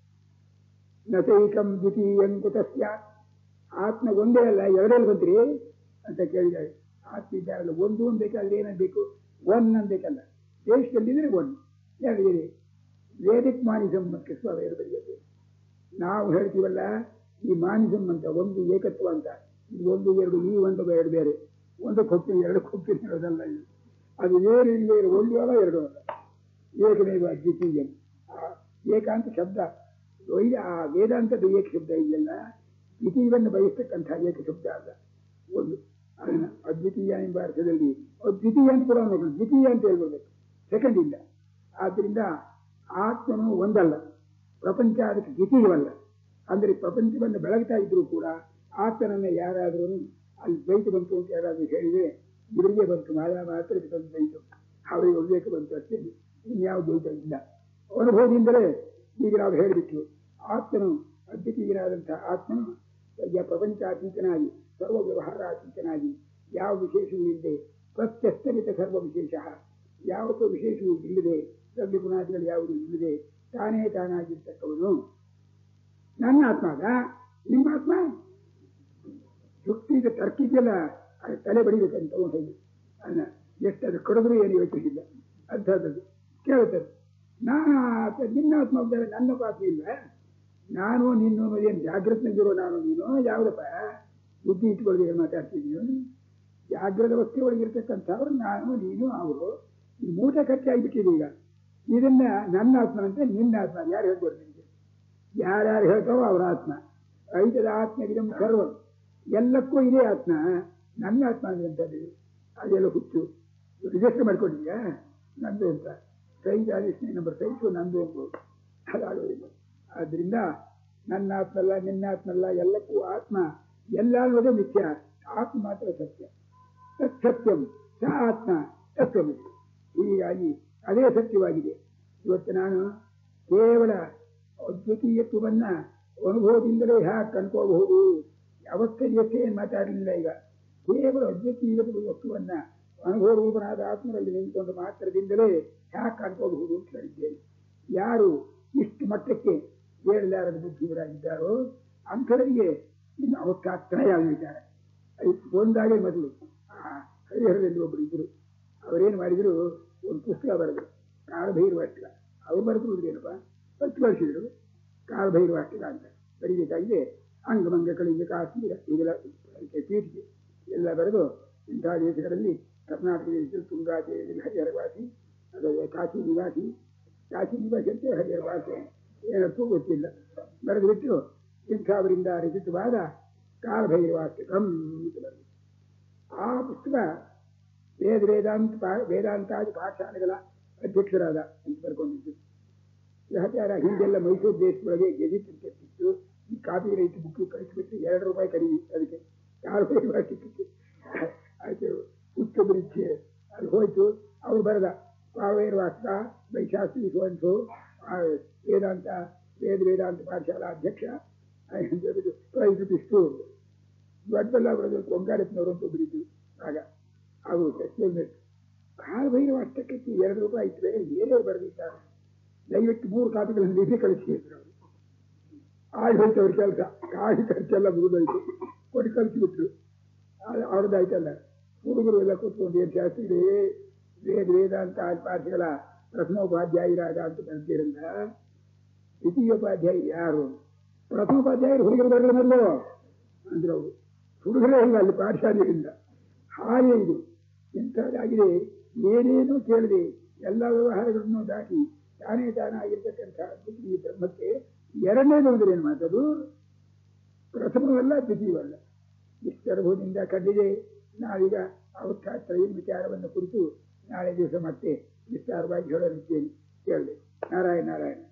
S1: ನಸೈಕಂ ದ್ವಿತೀಯಂ ಕುತಸ್ಯ ಆತ್ಮ ಒಂದೇ ಅಲ್ಲ ಎರಡಲ್ಲಿ ಬಂದ್ರಿ ಅಂತ ಕೇಳಿದ್ದಾರೆ ಆತ್ಮ ಇದ್ದಾರಲ್ಲ ಒಂದು ಅನ್ಬೇಕಾದ್ರೆ ಏನನ್ಬೇಕು ಒನ್ ಅನ್ಬೇಕಲ್ಲ ದೇಶದಲ್ಲಿದ್ರೆ ಒನ್ ಹೇಳಿದಿರಿ ವೇದಿಕ್ ಮಾನಿಸಂ ಮತ್ತು ಸ್ವವೇದ ಬರೆಯಬೇಕು ನಾವು ಹೇಳ್ತೀವಲ್ಲ ಈ ಮಾನಿಸಂ ಅಂತ ಒಂದು ಏಕತ್ವ ಅಂತ ಇದು ಒಂದು ಎರಡು ಈ ಒಂದು ಎರಡು ಬೇರೆ ಒಂದಕ್ಕೆ ಹೋಗ್ತೀನಿ ಎರಡಕ್ಕೆ ಹೋಗ್ತೀನಿ ಹೇಳೋದಲ್ಲ ಇದು ಅದು ಏನು ಇಲ್ಲಿ ಒಂದು ಅಲ್ಲ ಎರಡು ಅಲ್ಲ ಏಕಮೇವ ದ್ವಿತೀಯ ಏಕಾಂತ ಶಬ್ದ ಒಯ್ಯ ಆ ವೇದಾಂತದ ಏಕ ಶಬ್ದ ಇದೆಯಲ್ಲ ದ್ವಿತೀಯವನ್ನು ಬಯಸ್ತಕ್ಕಂಥ ಏಕ ಶಬ್ದ ಅಲ್ಲ ಒಂದು ಅದನ್ನ ಅದ್ವಿತೀಯ ಎಂಬ ಅರ್ಥದಲ್ಲಿ ಅದ್ವಿತೀಯ ಅಂತ ಕೂಡ ನೋಡೋಣ ದ್ವಿತೀಯ ಅಂತ ಹೇಳ್ಬಿಡ್ಬೇಕು ಸೆಕೆಂಡ್ ಇಲ್ಲ ಆದ್ದರಿಂದ ಆತ್ಮನು ಒಂದಲ್ಲ ಪ್ರಪಂಚ ಅದಕ್ಕೆ ದ್ವಿತೀಯವಲ್ಲ ಅಂದರೆ ಪ್ರಪಂಚವನ್ನು ಬೆಳಗ್ತಾ ಇದ್ರೂ ಕೂಡ ಆತ್ಮನನ್ನ ಯಾರಾದರೂ ಅಲ್ಲಿ ದ್ವೈತ ಬಂತು ಅಂತ ಯಾರಾದರೂ ಹೇಳಿದ್ರೆ ಇವರಿಗೆ ಬಂತು ಮಾಯಾ ಮಾತ್ರ ಇದು ಬಂತು ದ್ವೈತ ಅವರಿಗೆ ಉಲ್ಲೇಖ ಬಂತು ಅಷ್ಟೇ ಇನ್ಯಾವ ದ್ವೈತ ಇಲ್ಲ ಅನುಭವದಿಂದಲೇ ಈಗ ನಾವು ಹೇಳಿಬಿಟ್ಟು ಆತ್ಮನು ಅದ್ವಿತೀಯನಾದಂತಹ ಆತ್ಮನು ಯ ಪ್ರಪಂಚಾತೀತನಾಗಿ ಸರ್ವ ವ್ಯವಹಾರಾತೀತನಾಗಿ ಯಾವ ವಿಶೇಷವೂ ಇಲ್ಲದೆ ಪ್ರತ್ಯಸ್ತರಿತ ಸರ್ವ ವಿಶೇಷ ಯಾವತ್ತೂ ವಿಶೇಷವೂ ಇಲ್ಲದೆ ದ್ರವ್ಯ ಗುಣಾದಿಗಳು ಯಾವುದೂ ಇಲ್ಲದೆ ತಾನೇ ತಾನಾಗಿರ್ತಕ್ಕವನು ನನ್ನ ಆತ್ಮ ಅದ ನಿಮ್ಮ ಆತ್ಮ ಯುಕ್ತಿಗೆ ತರ್ಕಿಗೆಲ್ಲ ಅದು ತಲೆ ಬಡಿಬೇಕಂತ ತಗೊಂಡು ಹೋಗಿ ಅನ್ನ ಎಷ್ಟು ಅದು ಕಡಿದ್ರು ಏನು ಯೋಚನೆ ಇಲ್ಲ ಅಂಥದ್ದು ಕೇಳುತ್ತದೆ ನಾನು ಆತ ನಿನ್ನ ಆತ್ಮ ಇದ್ದಾರೆ ನನ್ನ ಆತ್ಮ ಇಲ್ಲ ನಾನು ನೀನು ಏನು ಜಾಗೃತನಾಗಿರೋ ನಾನು ನೀನು ಯಾವುದಪ್ಪ ಬುದ್ಧಿ ಇಟ್ಕೊಳ್ಳಿ ಮಾತಾಡ್ತಿದ್ದೀನಿ ಜಾಗ್ರದ ವಸ್ತು ಒಳಗಿರ್ತಕ್ಕಂಥವ್ರು ನಾನು ನೀನು ಅವರು ಈ ಮೂಟೆ ಕಟ್ಟಿ ಆಗಿಬಿಟ್ಟಿದೆ ಈಗ ಇದನ್ನ ನನ್ನ ಆತ್ಮ ಅಂತ ನಿನ್ನ ಆತ್ಮ ಯಾರು ಹೇಳ್ಬೋದು ನಿಮಗೆ ಯಾರ್ಯಾರು ಹೇಳ್ತಾರೋ ಅವರ ಆತ್ಮ ಐದದ ಆತ್ಮಗಿದಂ ಸರ್ವ ಎಲ್ಲಕ್ಕೂ ಇದೇ ಆತ್ಮ ನನ್ನ ಆತ್ಮ ಅಂತದ್ದು ಅದೆಲ್ಲ ಹುಚ್ಚು ರಿಜಿಸ್ಟರ್ ಮಾಡ್ಕೊಂಡಿದ್ಯಾ ನಂದು ಅಂತ ಸೈಜ್ ಆದೇಶ ನಂಬರ್ ಸೈಜು ನಂದು ಎಂಬುದು ಅದಾಗೋದಿಲ್ಲ ಆದ್ರಿಂದ ನನ್ನ ಆತ್ಮ ಅಲ್ಲ ನಿನ್ನ ಆತ್ಮ ಅಲ್ಲ ಎಲ್ಲಕ್ಕೂ ಆತ್ಮ ಎಲ್ಲ ಅನ್ನೋದೇ ಮಿಥ್ಯ ಆತ್ಮ ಮಾತ್ರ ಸತ್ಯ ತತ್ ಸತ್ಯಂ ಸ ಆತ್ಮ ತತ್ವಮಿತಿ ಹೀಗಾಗಿ ಅದೇ ಸತ್ಯವಾಗಿದೆ ಇವತ್ತು ನಾನು ಕೇವಲ ಅದ್ವಿತೀಯತ್ವವನ್ನ ಅನುಭವದಿಂದಲೇ ಹ್ಯಾಕ್ ಕನ್ಕೋಬಹುದು ಅವಸ್ಥೆಯಷ್ಟೇ ಏನು ಮಾತಾಡಲಿಲ್ಲ ಈಗ ಕೇವಲ ಅದ್ವಿತೀಯ ವಸ್ತುವನ್ನ ಅನುಭವ ರೂಪನಾದ ಆತ್ಮರಲ್ಲಿ ನಿಂತುಕೊಂಡು ಮಾತ್ರದಿಂದಲೇ ಹ್ಯಾಕ್ ಕಾಣ್ಕೋಬಹುದು ಅಂತ ಹೇಳಿದ್ದೇನೆ ಯಾರು ಇಷ್ಟು ಮಟ್ಟಕ್ಕೆ ಏಳಲಾರದ ಬುದ್ಧಿವರಾಗಿದ್ದಾರೋ ಅಂಥವರಿಗೆ ಇನ್ನು ಅವಕಾತ್ರಯ ಆಗಿದ್ದಾರೆ ಒಂದಾಗೇ ಮೊದಲು ಹರಿಹರದಲ್ಲಿ ಒಬ್ಬರು ಇದ್ರು ಅವರೇನು ಮಾಡಿದ್ರು ಒಂದು ಪುಸ್ತಕ ಬರೆದ್ರು ಕಾಲಭೈರವಾಷ್ಟಕ ಅವ್ರು ಬರೆದ್ರು ಏನಪ್ಪ ಹತ್ತು ವರ್ಷಗಳು ಕಾಲಭೈರವಾಷ್ಟಕ ಅಂತ ಬರೀಬೇಕಾಗಿದೆ ಅಂಗಮಂಗ ಕಳಿಂಗ ಕಾಶ್ಮೀರ ಇದೆಲ್ಲ ಪೀಠಿಗೆ ಎಲ್ಲ ಬರೆದು ಇಂಥ ದೇಶಗಳಲ್ಲಿ ಕರ್ನಾಟಕ ದೇಶದಲ್ಲಿ ತುಂಗಾ ದೇಶದಲ್ಲಿ ಹರಿಹರ ಭಾಷೆ ಅದು ಕಾಶಿ ನಿವಾಸಿ ಕಾಶಿ ನಿವಾಸಿ ಅಂತ ಹರಿಹರ ಭಾಷೆ ಏನಕ್ಕೂ ಗೊತ್ತಿಲ್ಲ ಬರೆದು ಬಿಟ್ಟು ಇಂಥವರಿಂದ ರಚಿತವಾದ ಕಾಲಭೈರವಾಷ್ಟಕಂ ಅಂತ ಬರೆದು ಆ ಪುಸ್ತಕ ವೇದ ವೇದಾಂತ ಪಾ- ವೇದಾಂತಾದಿ ಪಾಠಶಾಲೆಗಳ ಅಧ್ಯಕ್ಷರಾದ ಅಂತ ಬರ್ಕೊಂಡಿದ್ದು ಸಹಚಾರ ಹಿಂದೆಲ್ಲ ಮೈಸೂರು ದೇಶದೊಳಗೆ ಗೆಜಿಟ್ ಅಂತ ಇರ್ತಿತ್ತು ಈ ಕಾಪಿ ರೈಟ್ ಬುಕ್ ಕಳಿಸ್ಬಿಟ್ಟು ಎರಡು ರೂಪಾಯಿ ಕರೀವಿ ಅದಕ್ಕೆ ಯಾರು ಸಿಕ್ಕಿತ್ತು ಆಯ್ತು ಉಚ್ಚ ಬರೀಕ್ಷೆ ಅಲ್ಲಿ ಹೋಯ್ತು ಅವ್ರು ಬರೆದ ಕಾವೇರು ವಾಸ್ತ ವೈಶಾಸ್ತ್ರಿ ಸೋನ್ಸು ವೇದಾಂತ ವೇದ ವೇದಾಂತ ಪಾಠಶಾಲಾ ಅಧ್ಯಕ್ಷ ಪ್ರೈಸ್ ಇಷ್ಟು ದೊಡ್ಡಲ್ಲ ಬರೆದು ಕೊಂಗಾರಪ್ಪನವರು ಅಂತ ಒಬ್ಬರಿದ್ದು ಆಗ ಅವರು ಎಕ್ಸ್ಪೆರಿಮೆಂಟ್ ಕಾಲಭೈರವ ಅಷ್ಟಕ್ಕೆ ಎರಡು ರೂಪಾಯಿ ಇಟ್ಟರೆ ಏನೇ ಬರೆದಿದ್ದಾರೆ ದಯವಿಟ್ಟು ಮೂರು ಕಾಪಿಗಳನ್ನು ನಿಧಿ ಕಳಿಸಿದ್ರು ಅವರು ಆಗಿ ಹೋಯ್ತು ಅವ್ರ ಕೆಲಸ ಕಾಯಿ ಖರ್ಚೆಲ್ಲ ಮುಗಿದೋಯ್ತು ಕೊಟ್ಟು ಕಳಿಸಿಬಿಟ್ರು ಅವ್ರದ್ದಾಯ್ತಲ್ಲ ಹುಡುಗರು ಎಲ್ಲ ಕೂತ್ಕೊಂಡು ಏನು ಶಾಸ್ತ್ರಿ ವೇದ ವೇದಾಂತ ಪಾಠಗಳ ಪ್ರಥಮೋಪಾಧ್ಯಾಯರಾದ ಅಂತ ಬರ್ತೀರಲ್ಲ ದ್ವಿತೀಯೋಪಾಧ್ಯಾಯ ಯಾರು ಪ್ರಥಮೋಪಾಧ್ಯಾಯರು ಹುಡುಗರು ಬರಲಿಲ್ಲ ಮೊದಲು ಅಂದ್ರೆ ಅವರು ಹುಡುಗರೇ ಇಲ್ಲ ಅಲ್ಲಿ ಪಾಠಶಾಲೆಯಿಂದ ಹಾಗೆ ಇದು ಇಂಥದ್ದಾಗಿದೆ ಏನೇನೂ ಕೇಳದೆ ಎಲ್ಲ ವ್ಯವಹಾರಗಳನ್ನು ದಾಟಿ ತಾನೇ ತಾನಾಗಿರ್ತಕ್ಕಂಥ ಈ ಬ್ರಹ್ಮಕ್ಕೆ ಎರಡನೇದು ಅಂದ್ರೆ ಏನು ಮಾತದು ಪ್ರಥಮವಲ್ಲ ದ್ವಿತೀಯವಲ್ಲ ಇಷ್ಟು ಅನುಭವದಿಂದ ಕಂಡಿದೆ ನಾವೀಗ ಅವಸ್ಥಾತ್ರಯ ವಿಚಾರವನ್ನು ಕುರಿತು ನಾಳೆ ದಿವಸ ಮತ್ತೆ ವಿಸ್ತಾರವಾಗಿ ಹೇಳಲಿದ್ದೇನೆ ಕೇಳಲಿ ನಾರಾಯಣ ನಾರಾಯಣ